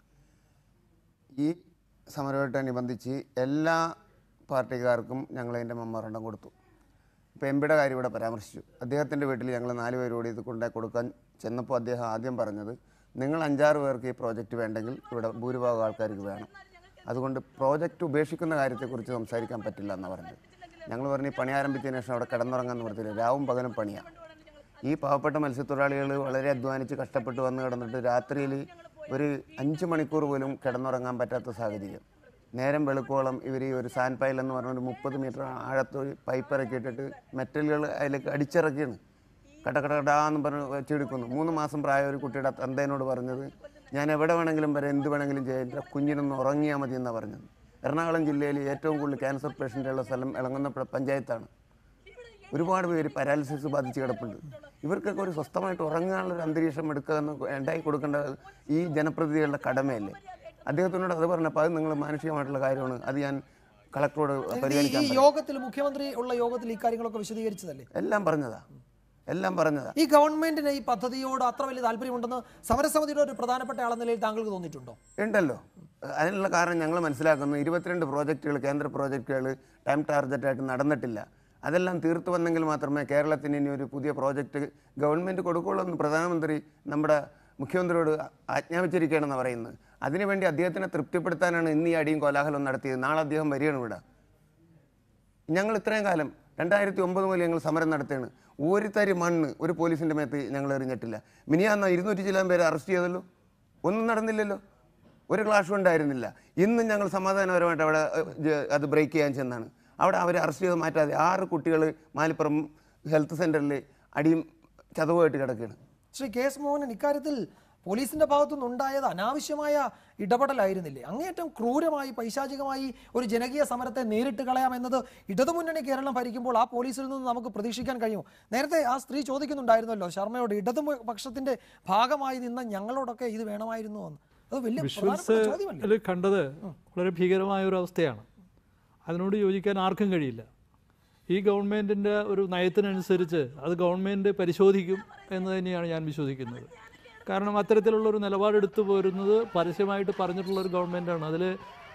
ഈ സമരമായിട്ടനുബന്ധിച്ച് എല്ലാ പാർട്ടിക്കാർക്കും ഞങ്ങൾ അതിൻ്റെ മെമ്മോറണ്ടം കൊടുത്തു ഇപ്പോൾ എം പിയുടെ കാര്യം ഇവിടെ പരാമർശിച്ചു അദ്ദേഹത്തിൻ്റെ വീട്ടിൽ ഞങ്ങൾ നാല് പേരോട് ഇത് കൊണ്ടേ കൊടുക്കാൻ ചെന്നപ്പോൾ അദ്ദേഹം ആദ്യം പറഞ്ഞത് നിങ്ങൾ അഞ്ചാറ് പേർക്ക് ഈ പ്രോജക്റ്റ് വേണ്ടെങ്കിൽ ഇവിടെ ഭൂരിഭാഗം ആൾക്കാർക്ക് വേണം അതുകൊണ്ട് പ്രോജക്റ്റ് ഉപേക്ഷിക്കുന്ന കാര്യത്തെക്കുറിച്ച് സംസാരിക്കാൻ പറ്റില്ല എന്നാണ് പറഞ്ഞത് ഞങ്ങൾ പറഞ്ഞു ഈ പണി ആരംഭിച്ചതിന് ശേഷം അവിടെ കിടന്നുറങ്ങാൻ നിവർത്തില്ല രാവും പകലും പണിയാണ് ഈ പാവപ്പെട്ട മത്സ്യത്തൊഴിലാളികൾ വളരെ അധ്വാനിച്ച് കഷ്ടപ്പെട്ട് വന്ന് കിടന്നിട്ട് രാത്രിയിൽ ഒരു അഞ്ച് മണിക്കൂർ പോലും കിടന്നുറങ്ങാൻ പറ്റാത്ത സാഹചര്യം നേരം വെളുക്കോളം ഇവർ ഈ ഒരു സാൻഡ് പൈൽ എന്ന് പറഞ്ഞ ഒരു മുപ്പത് മീറ്റർ ആഴത്തൊരു പൈപ്പ് ഇറക്കിയിട്ടിട്ട് മെറ്റലുകൾ അതിലേക്ക് അടിച്ചിറക്കിയാണ് കടകടകടാന്ന് പറഞ്ഞ് വെച്ചെടുക്കുന്നു മൂന്ന് മാസം പ്രായ ഒരു കുട്ടിയുടെ തന്തേനോട് പറഞ്ഞത് ഞാൻ എവിടെ വേണമെങ്കിലും വരെ എന്ത് വേണമെങ്കിലും ചെയ്യാം എൻ്റെ കുഞ്ഞിനൊന്ന് ഉറങ്ങിയാൽ മതി എന്നാണ് പറഞ്ഞത് എറണാകുളം ജില്ലയിൽ ഏറ്റവും കൂടുതൽ ക്യാൻസർ പേഷ്യൻ്റുള്ള സ്ഥലം ഇളങ്ങുന്ന പ- പഞ്ചായത്താണ് ഒരുപാട് പേര് പാരാലിസിസ് ബാധിച്ച് കിടപ്പുണ്ട് ഇവർക്കൊക്കെ ഒരു സ്വസ്ഥമായിട്ട് ഉറങ്ങാനുള്ള ഒരു അന്തരീക്ഷം എടുക്കുക എന്ന് ഉണ്ടായി കൊടുക്കേണ്ട ഈ ജനപ്രതിനിധികളുടെ കടമയല്ലേ അദ്ദേഹത്തിനോട് അത് പറഞ്ഞപ്പോൾ അത് നിങ്ങൾ മാനുഷികമായിട്ടുള്ള കാര്യമാണ് അത് ഞാൻ കളക്ടറോട് ഈ- പരിഗണിക്കാൻ ഈ പറയും. യോഗത്തിൽ മുഖ്യമന്ത്രി ഉള്ള യോഗത്തിൽ ഈ കാര്യങ്ങളൊക്കെ വിശദീകരിച്ചതല്ലേ എല്ലാം പറഞ്ഞതാ എല്ലാം പറഞ്ഞതാ ഈ ഗവൺമെന്റിന് ഈ പദ്ധതിയോട് അത്ര വലിയ താല്പര്യമുണ്ടെന്ന് സമരസമിതിയുടെ ഒരു പ്രധാനപ്പെട്ട ആളെന്ന നിലയിൽ താങ്കൾക്ക് തോന്നിയിട്ടുണ്ടോ ഉണ്ടല്ലോ അതിനുള്ള കാരണം ഞങ്ങൾ മനസ്സിലാക്കുന്നു ഇരുപത്തിരണ്ട് പ്രോജക്റ്റുകൾ കേന്ദ്ര പ്രോജക്റ്റുകൾ ടൈം ടാർഗറ്റായിട്ട് നടന്നിട്ടില്ല അതെല്ലാം തീർത്തു വന്നെങ്കിൽ മാത്രമേ കേരളത്തിന് ഇനി ഒരു പുതിയ പ്രോജക്റ്റ് ഗവൺമെൻറ് കൊടുക്കുള്ളൂ എന്ന് പ്രധാനമന്ത്രി നമ്മുടെ മുഖ്യമന്ത്രിയോട് ആജ്ഞാപിച്ചിരിക്കുകയാണെന്ന് പറയുന്നത് അതിനുവേണ്ടി അദ്ദേഹത്തിനെ തൃപ്തിപ്പെടുത്താനാണ് ഇന്ന് ഈ അടിയും കോലാഹലവും നടത്തിയത് നാളെ അദ്ദേഹം വരികയാണ് ഇവിടെ ഞങ്ങൾ ഇത്രയും കാലം രണ്ടായിരത്തി ഒമ്പത് മുതൽ ഞങ്ങൾ സമരം നടത്തുകയാണ് ഒരു തരി മണ്ണ് ഒരു പോലീസിൻ്റെ മേത്ത് ഞങ്ങൾ എറിഞ്ഞിട്ടില്ല മിനിയാന്ന ഇരുന്നൂറ്റി ചില്ലാൻ പേരെ അറസ്റ്റ് ചെയ്തല്ലോ ഒന്നും നടന്നില്ലല്ലോ ഒരു ക്ലാഷും ഉണ്ടായിരുന്നില്ല ഇന്നും ഞങ്ങൾ സമാധാനപരമായിട്ട് അവിടെ ഏഹ്, ജ- അത് ബ്രേക്ക് ചെയ്യാൻ ചെന്നാണ് അവിടെ അവരെ അറസ്റ്റ് ചെയ്ത് മാറ്റാതെ ആറ് കുട്ടികൾ മാലിപ്പുറം ഹെൽത്ത് സെൻ്ററിൽ അടിയും ചതവുമായിട്ട് കിടക്കുകയാണ് ശ്രീ കെ എസ് മോഹനൻ ഇക്കാര്യത്തിൽ പോലീസിന്റെ ഭാഗത്തുനിന്ന് ഉണ്ടായത് അനാവശ്യമായ ഇടപെടലായിരുന്നില്ലേ അങ്ങേയറ്റം ക്രൂരമായി പൈശാചികമായി ഒരു ജനകീയ സമരത്തെ നേരിട്ട് കളയാമെന്നത് ഇടതുമുന്നണി കേരളം ഭരിക്കുമ്പോൾ ആ പോലീസിൽ നിന്ന് നമുക്ക് പ്രതീക്ഷിക്കാൻ കഴിയുമോ നേരത്തെ ആ സ്ത്രീ ചോദിക്കുന്നുണ്ടായിരുന്നല്ലോ ശർമ്മയോട് ഇടതുപക്ഷത്തിന്റെ ഭാഗമായി നിന്ന ഞങ്ങളോടൊക്കെ ഇത് വേണമായിരുന്നു എന്ന് അത് വലിയ പ്രധാനപ്പെട്ട ചോദ്യമല്ലേ വിഷ്വൽസിൽ കണ്ടത് വളരെ ഭീകരമായ ഒരു അവസ്ഥയാണ് അതിനോട് യോജിക്കാൻ ആർക്കും കഴിയില്ല ഈ ഗവൺമെൻറ്റിൻ്റെ ഒരു നയത്തിനനുസരിച്ച് അത് ഗവൺമെൻറ് പരിശോധിക്കും എന്ന് തന്നെയാണ് ഞാൻ വിശ്വസിക്കുന്നത് കാരണം അത്തരത്തിലുള്ളൊരു നിലപാടെടുത്തു പോരുന്നത് പരസ്യമായിട്ട് പറഞ്ഞിട്ടുള്ളൊരു ഗവൺമെൻറ്റാണ് അതിൽ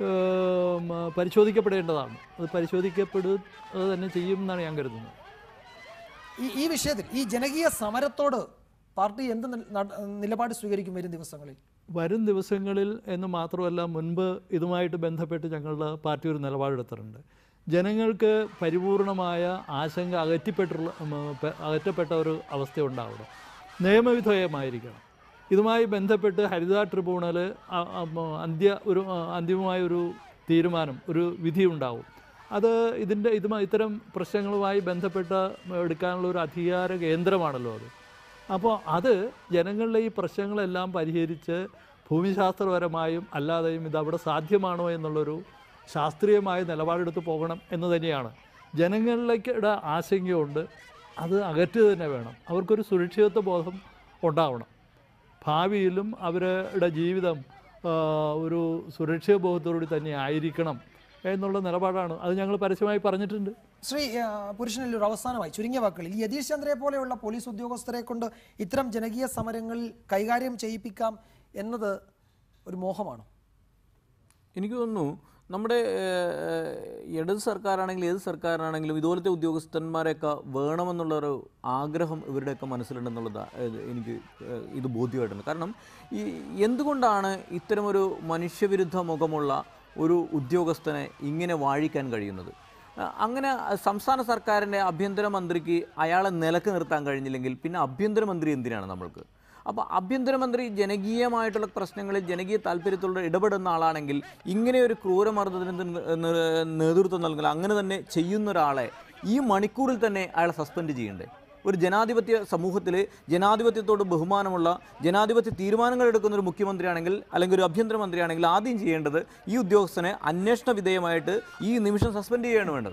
പരിശോധിക്കപ്പെടേണ്ടതാണ് അത് പരിശോധിക്കപ്പെടുക തന്നെ ചെയ്യും എന്നാണ് ഞാൻ കരുതുന്നത് ഈ ഈ വിഷയത്തിൽ ഈ ജനകീയ സമരത്തോട് പാർട്ടി എന്ത് നില- നട- നിലപാട് സ്വീകരിക്കും വരും ദിവസങ്ങളിൽ വരും ദിവസങ്ങളിൽ എന്ന് മാത്രമല്ല മുൻപ് ഇതുമായിട്ട് ബന്ധപ്പെട്ട് ഞങ്ങളുടെ പാർട്ടി ഒരു നിലപാടെടുത്തിട്ടുണ്ട് ജനങ്ങൾക്ക് പരിപൂർണമായ ആശങ്ക അകറ്റിപ്പെട്ടുള്ള ഉം, പെ- അകറ്റപ്പെട്ട ഒരു അവസ്ഥ ഉണ്ടാവണം നിയമവിധേയമായിരിക്കണം ഇതുമായി ബന്ധപ്പെട്ട് ഹരിത ട്രിബ്യൂണൽ അ- അ- അന്ത്യ ഒരു അ, അന്തിമമായ ഒരു തീരുമാനം ഒരു വിധി ഉണ്ടാവും അത് ഇതിൻ്റെ ഇതുമായി ഇത്തരം പ്രശ്നങ്ങളുമായി ബന്ധപ്പെട്ട് എടുക്കാനുള്ള ഒരു അധികാര കേന്ദ്രമാണല്ലോ അത് അപ്പോൾ അത് ജനങ്ങളുടെ ഈ പ്രശ്നങ്ങളെല്ലാം പരിഹരിച്ച് ഭൂമിശാസ്ത്രപരമായും അല്ലാതെയും ഇത് അവിടെ സാധ്യമാണോ എന്നുള്ളൊരു ശാസ്ത്രീയമായ നിലപാടെടുത്ത് പോകണം എന്ന് തന്നെയാണ് ജനങ്ങളിലേക്കുടെ ആശങ്കയുണ്ട് അത് അകറ്റുക തന്നെ വേണം അവർക്കൊരു സുരക്ഷിതത്വ ബോധം ഉണ്ടാവണം ഭാവിയിലും അവരുടെ ജീവിതം ആ, ഒരു സുരക്ഷിത ബോധത്തോടുകൂടി തന്നെ ആയിരിക്കണം എന്നുള്ള നിലപാടാണ് അത് ഞങ്ങൾ പരസ്യമായി പറഞ്ഞിട്ടുണ്ട് ശ്രീ ആ, പുരുഷനിൽ ഒരു അവസാനമായി ചുരുങ്ങിയ വാക്കുകളിൽ ഈ യതീഷ് ചന്ദ്രയെ പോലെയുള്ള പോലീസ് ഉദ്യോഗസ്ഥരെ കൊണ്ട് ഇത്തരം ജനകീയ സമരങ്ങൾ കൈകാര്യം ചെയ്യിപ്പിക്കാം എന്നത് ഒരു മോഹമാണോ എനിക്ക് തോന്നുന്നു നമ്മുടെ ഏഹ്, ഇടത് സർക്കാരാണെങ്കിലും ഏത് സർക്കാരാണെങ്കിലും ഇതുപോലത്തെ ഉദ്യോഗസ്ഥന്മാരെയൊക്കെ വേണമെന്നുള്ളൊരു ആഗ്രഹം ഇവരുടെയൊക്കെ മനസ്സിലുണ്ടെന്നുള്ളത് ഏഹ്, എനിക്ക് ഏഹ്, ഇത് ബോധ്യമായിട്ടുണ്ട് കാരണം ഈ എന്തുകൊണ്ടാണ് ഇത്തരമൊരു മനുഷ്യവിരുദ്ധ മുഖമുള്ള ഒരു ഉദ്യോഗസ്ഥനെ ഇങ്ങനെ വാഴിക്കാൻ കഴിയുന്നത് ആ, അങ്ങനെ സംസ്ഥാന സർക്കാരിൻ്റെ ആഭ്യന്തരമന്ത്രിക്ക് അയാളെ നിലക്ക് നിർത്താൻ കഴിഞ്ഞില്ലെങ്കിൽ പിന്നെ ആഭ്യന്തരമന്ത്രി എന്തിനാണ് നമ്മൾക്ക് അപ്പോൾ ആഭ്യന്തരമന്ത്രി ജനകീയമായിട്ടുള്ള പ്രശ്നങ്ങളിൽ ജനകീയ താല്പര്യത്തോടെ ഇടപെടുന്ന ആളാണെങ്കിൽ ഇങ്ങനെ ഒരു ക്രൂരമർദ്ദനത്തിന് ന- ന- നേതൃത്വം നൽകുക അങ്ങനെ തന്നെ ചെയ്യുന്ന ഒരാളെ ഈ മണിക്കൂറിൽ തന്നെ അയാളെ സസ്പെൻഡ് ചെയ്യണ്ടേ ഒരു ജനാധിപത്യ സമൂഹത്തിൽ ജനാധിപത്യത്തോട് ബഹുമാനമുള്ള ജനാധിപത്യ തീരുമാനങ്ങൾ എടുക്കുന്ന ഒരു മുഖ്യമന്ത്രിയാണെങ്കിൽ അല്ലെങ്കിൽ ഒരു ആഭ്യന്തരമന്ത്രിയാണെങ്കിൽ ആദ്യം ചെയ്യേണ്ടത് ഈ ഉദ്യോഗസ്ഥനെ അന്വേഷണ വിധേയമായിട്ട് ഈ നിമിഷം സസ്പെൻഡ് ചെയ്യുകയാണ് വേണ്ടത്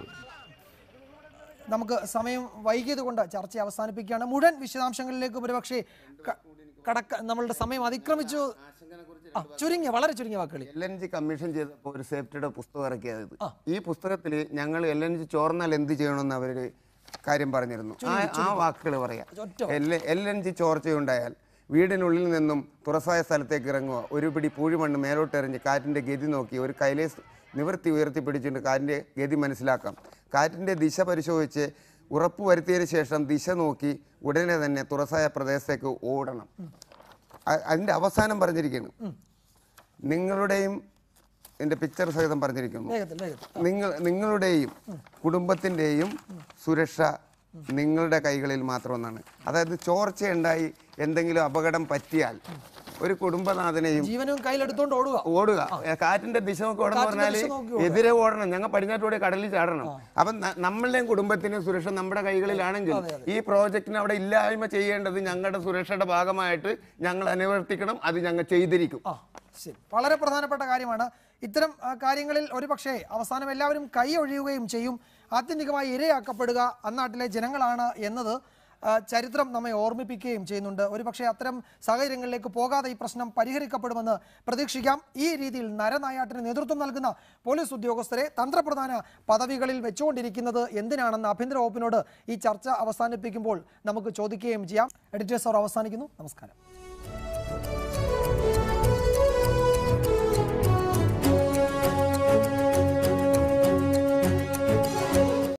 നമുക്ക് സമയം വൈകിയത് കൊണ്ട് ചർച്ച അവസാനിപ്പിക്കുകയാണ് മുഴുവൻ വിശദാംശങ്ങളിലേക്ക് ഒരുപക്ഷെ ക- കടക്ക നമ്മളുടെ സമയം അതിക്രമിച്ചു ആ, ചുരുങ്ങിയ വളരെ ചുരുങ്ങിയ വാക്കുകളിൽ എൽ എൻ ജി കമ്മീഷൻ ചെയ്തപ്പോൾ ഒരു സേഫ്റ്റിയുടെ പുസ്തകം ഇറക്കിയത് ഈ പുസ്തകത്തിൽ ഞങ്ങൾ എൽ എൻ ജി ചോർന്നാൽ എന്ത് ചെയ്യണമെന്ന് അവർ കാര്യം പറഞ്ഞിരുന്നു ആ ആ വാക്കുകൾ പറയാം എൽ എൻ ജി ചോർച്ചയുണ്ടായാൽ വീടിനുള്ളിൽ നിന്നും തുറസായ സ്ഥലത്തേക്ക് ഇറങ്ങുക ഒരു പിടി പൂഴിമണ്ണ് മേലോട്ടെറിഞ്ഞ് കാറ്റിൻ്റെ ഗതി നോക്കി ഒരു കൈലേസ് നിവർത്തി ഉയർത്തി പിടിച്ചുകൊണ്ട് കാറ്റിൻ്റെ ഗതി മനസ്സിലാക്കാം കാറ്റിൻ്റെ ദിശ പരിശോധിച്ച് ഉറപ്പ് വരുത്തിയതിന് ശേഷം ദിശ നോക്കി ഉടനെ തന്നെ തുറസായ പ്രദേശത്തേക്ക് ഓടണം അ- അതിൻ്റെ അവസാനം പറഞ്ഞിരിക്കുന്നു നിങ്ങളുടെയും എൻ്റെ പിക്ചർ സഹിതം പറഞ്ഞിരിക്കുന്നു വേഗത്തിൽ വേഗത്തിൽ നിങ്ങൾ നിങ്ങളുടെയും കുടുംബത്തിൻ്റെയും സുരക്ഷ നിങ്ങളുടെ കൈകളിൽ മാത്രമെന്നാണ് അതായത് ചോർച്ചയുണ്ടായി എന്തെങ്കിലും അപകടം പറ്റിയാൽ ഒരു കുടുംബനാഥനെയും ജീവനും കയ്യിലെടുത്തോണ്ട് ഓടുക ഓടുക ഏ, കാറ്റിന്റെ ദിശ നോക്കി ഓടണം കാറ്റിന്റെ പറഞ്ഞാൽ ദിശ നോക്കി ഓടുക. എതിരെ ഓടണം ഞങ്ങൾ പടിഞ്ഞാറ്റോടെ കടലിൽ ചാടണം അപ്പം ന- നമ്മളുടെയും കുടുംബത്തിന്റെയും സുരക്ഷ നമ്മുടെ കൈകളിലാണെങ്കിൽ ഈ പ്രോജക്റ്റിന് അവിടെ ഇല്ലായ്മ ചെയ്യേണ്ടത് ഞങ്ങളുടെ സുരക്ഷയുടെ ഭാഗമായിട്ട് ഞങ്ങൾ അനുവർത്തിക്കണം അത് ഞങ്ങൾ ചെയ്തിരിക്കും ആ ശരി വളരെ പ്രധാനപ്പെട്ട കാര്യമാണ് ഇത്തരം ആ, കാര്യങ്ങളിൽ ഒരുപക്ഷെ അവസാനം എല്ലാവരും കൈ ഒഴിയുകയും ചെയ്യും ആത്യന്തികമായി ഇരയാക്കപ്പെടുക അന്നാട്ടിലെ ജനങ്ങളാണ് എന്നത് ആ, ചരിത്രം നമ്മെ ഓർമ്മിപ്പിക്കുകയും ചെയ്യുന്നുണ്ട് ഒരുപക്ഷെ അത്തരം സാഹചര്യങ്ങളിലേക്ക് പോകാതെ ഈ പ്രശ്നം പരിഹരിക്കപ്പെടുമെന്ന് പ്രതീക്ഷിക്കാം ഈ രീതിയിൽ നരനായാട്ടിന് നേതൃത്വം നൽകുന്ന പോലീസ് ഉദ്യോഗസ്ഥരെ തന്ത്രപ്രധാന പദവികളിൽ വെച്ചുകൊണ്ടിരിക്കുന്നത് എന്തിനാണെന്ന് ആഭ്യന്തര വകുപ്പിനോട് ഈ ചർച്ച അവസാനിപ്പിക്കുമ്പോൾ നമുക്ക് ചോദിക്കുകയും ചെയ്യാം എഡിറ്റേഴ്സ് അവർ അവസാനിക്കുന്നു നമസ്കാരം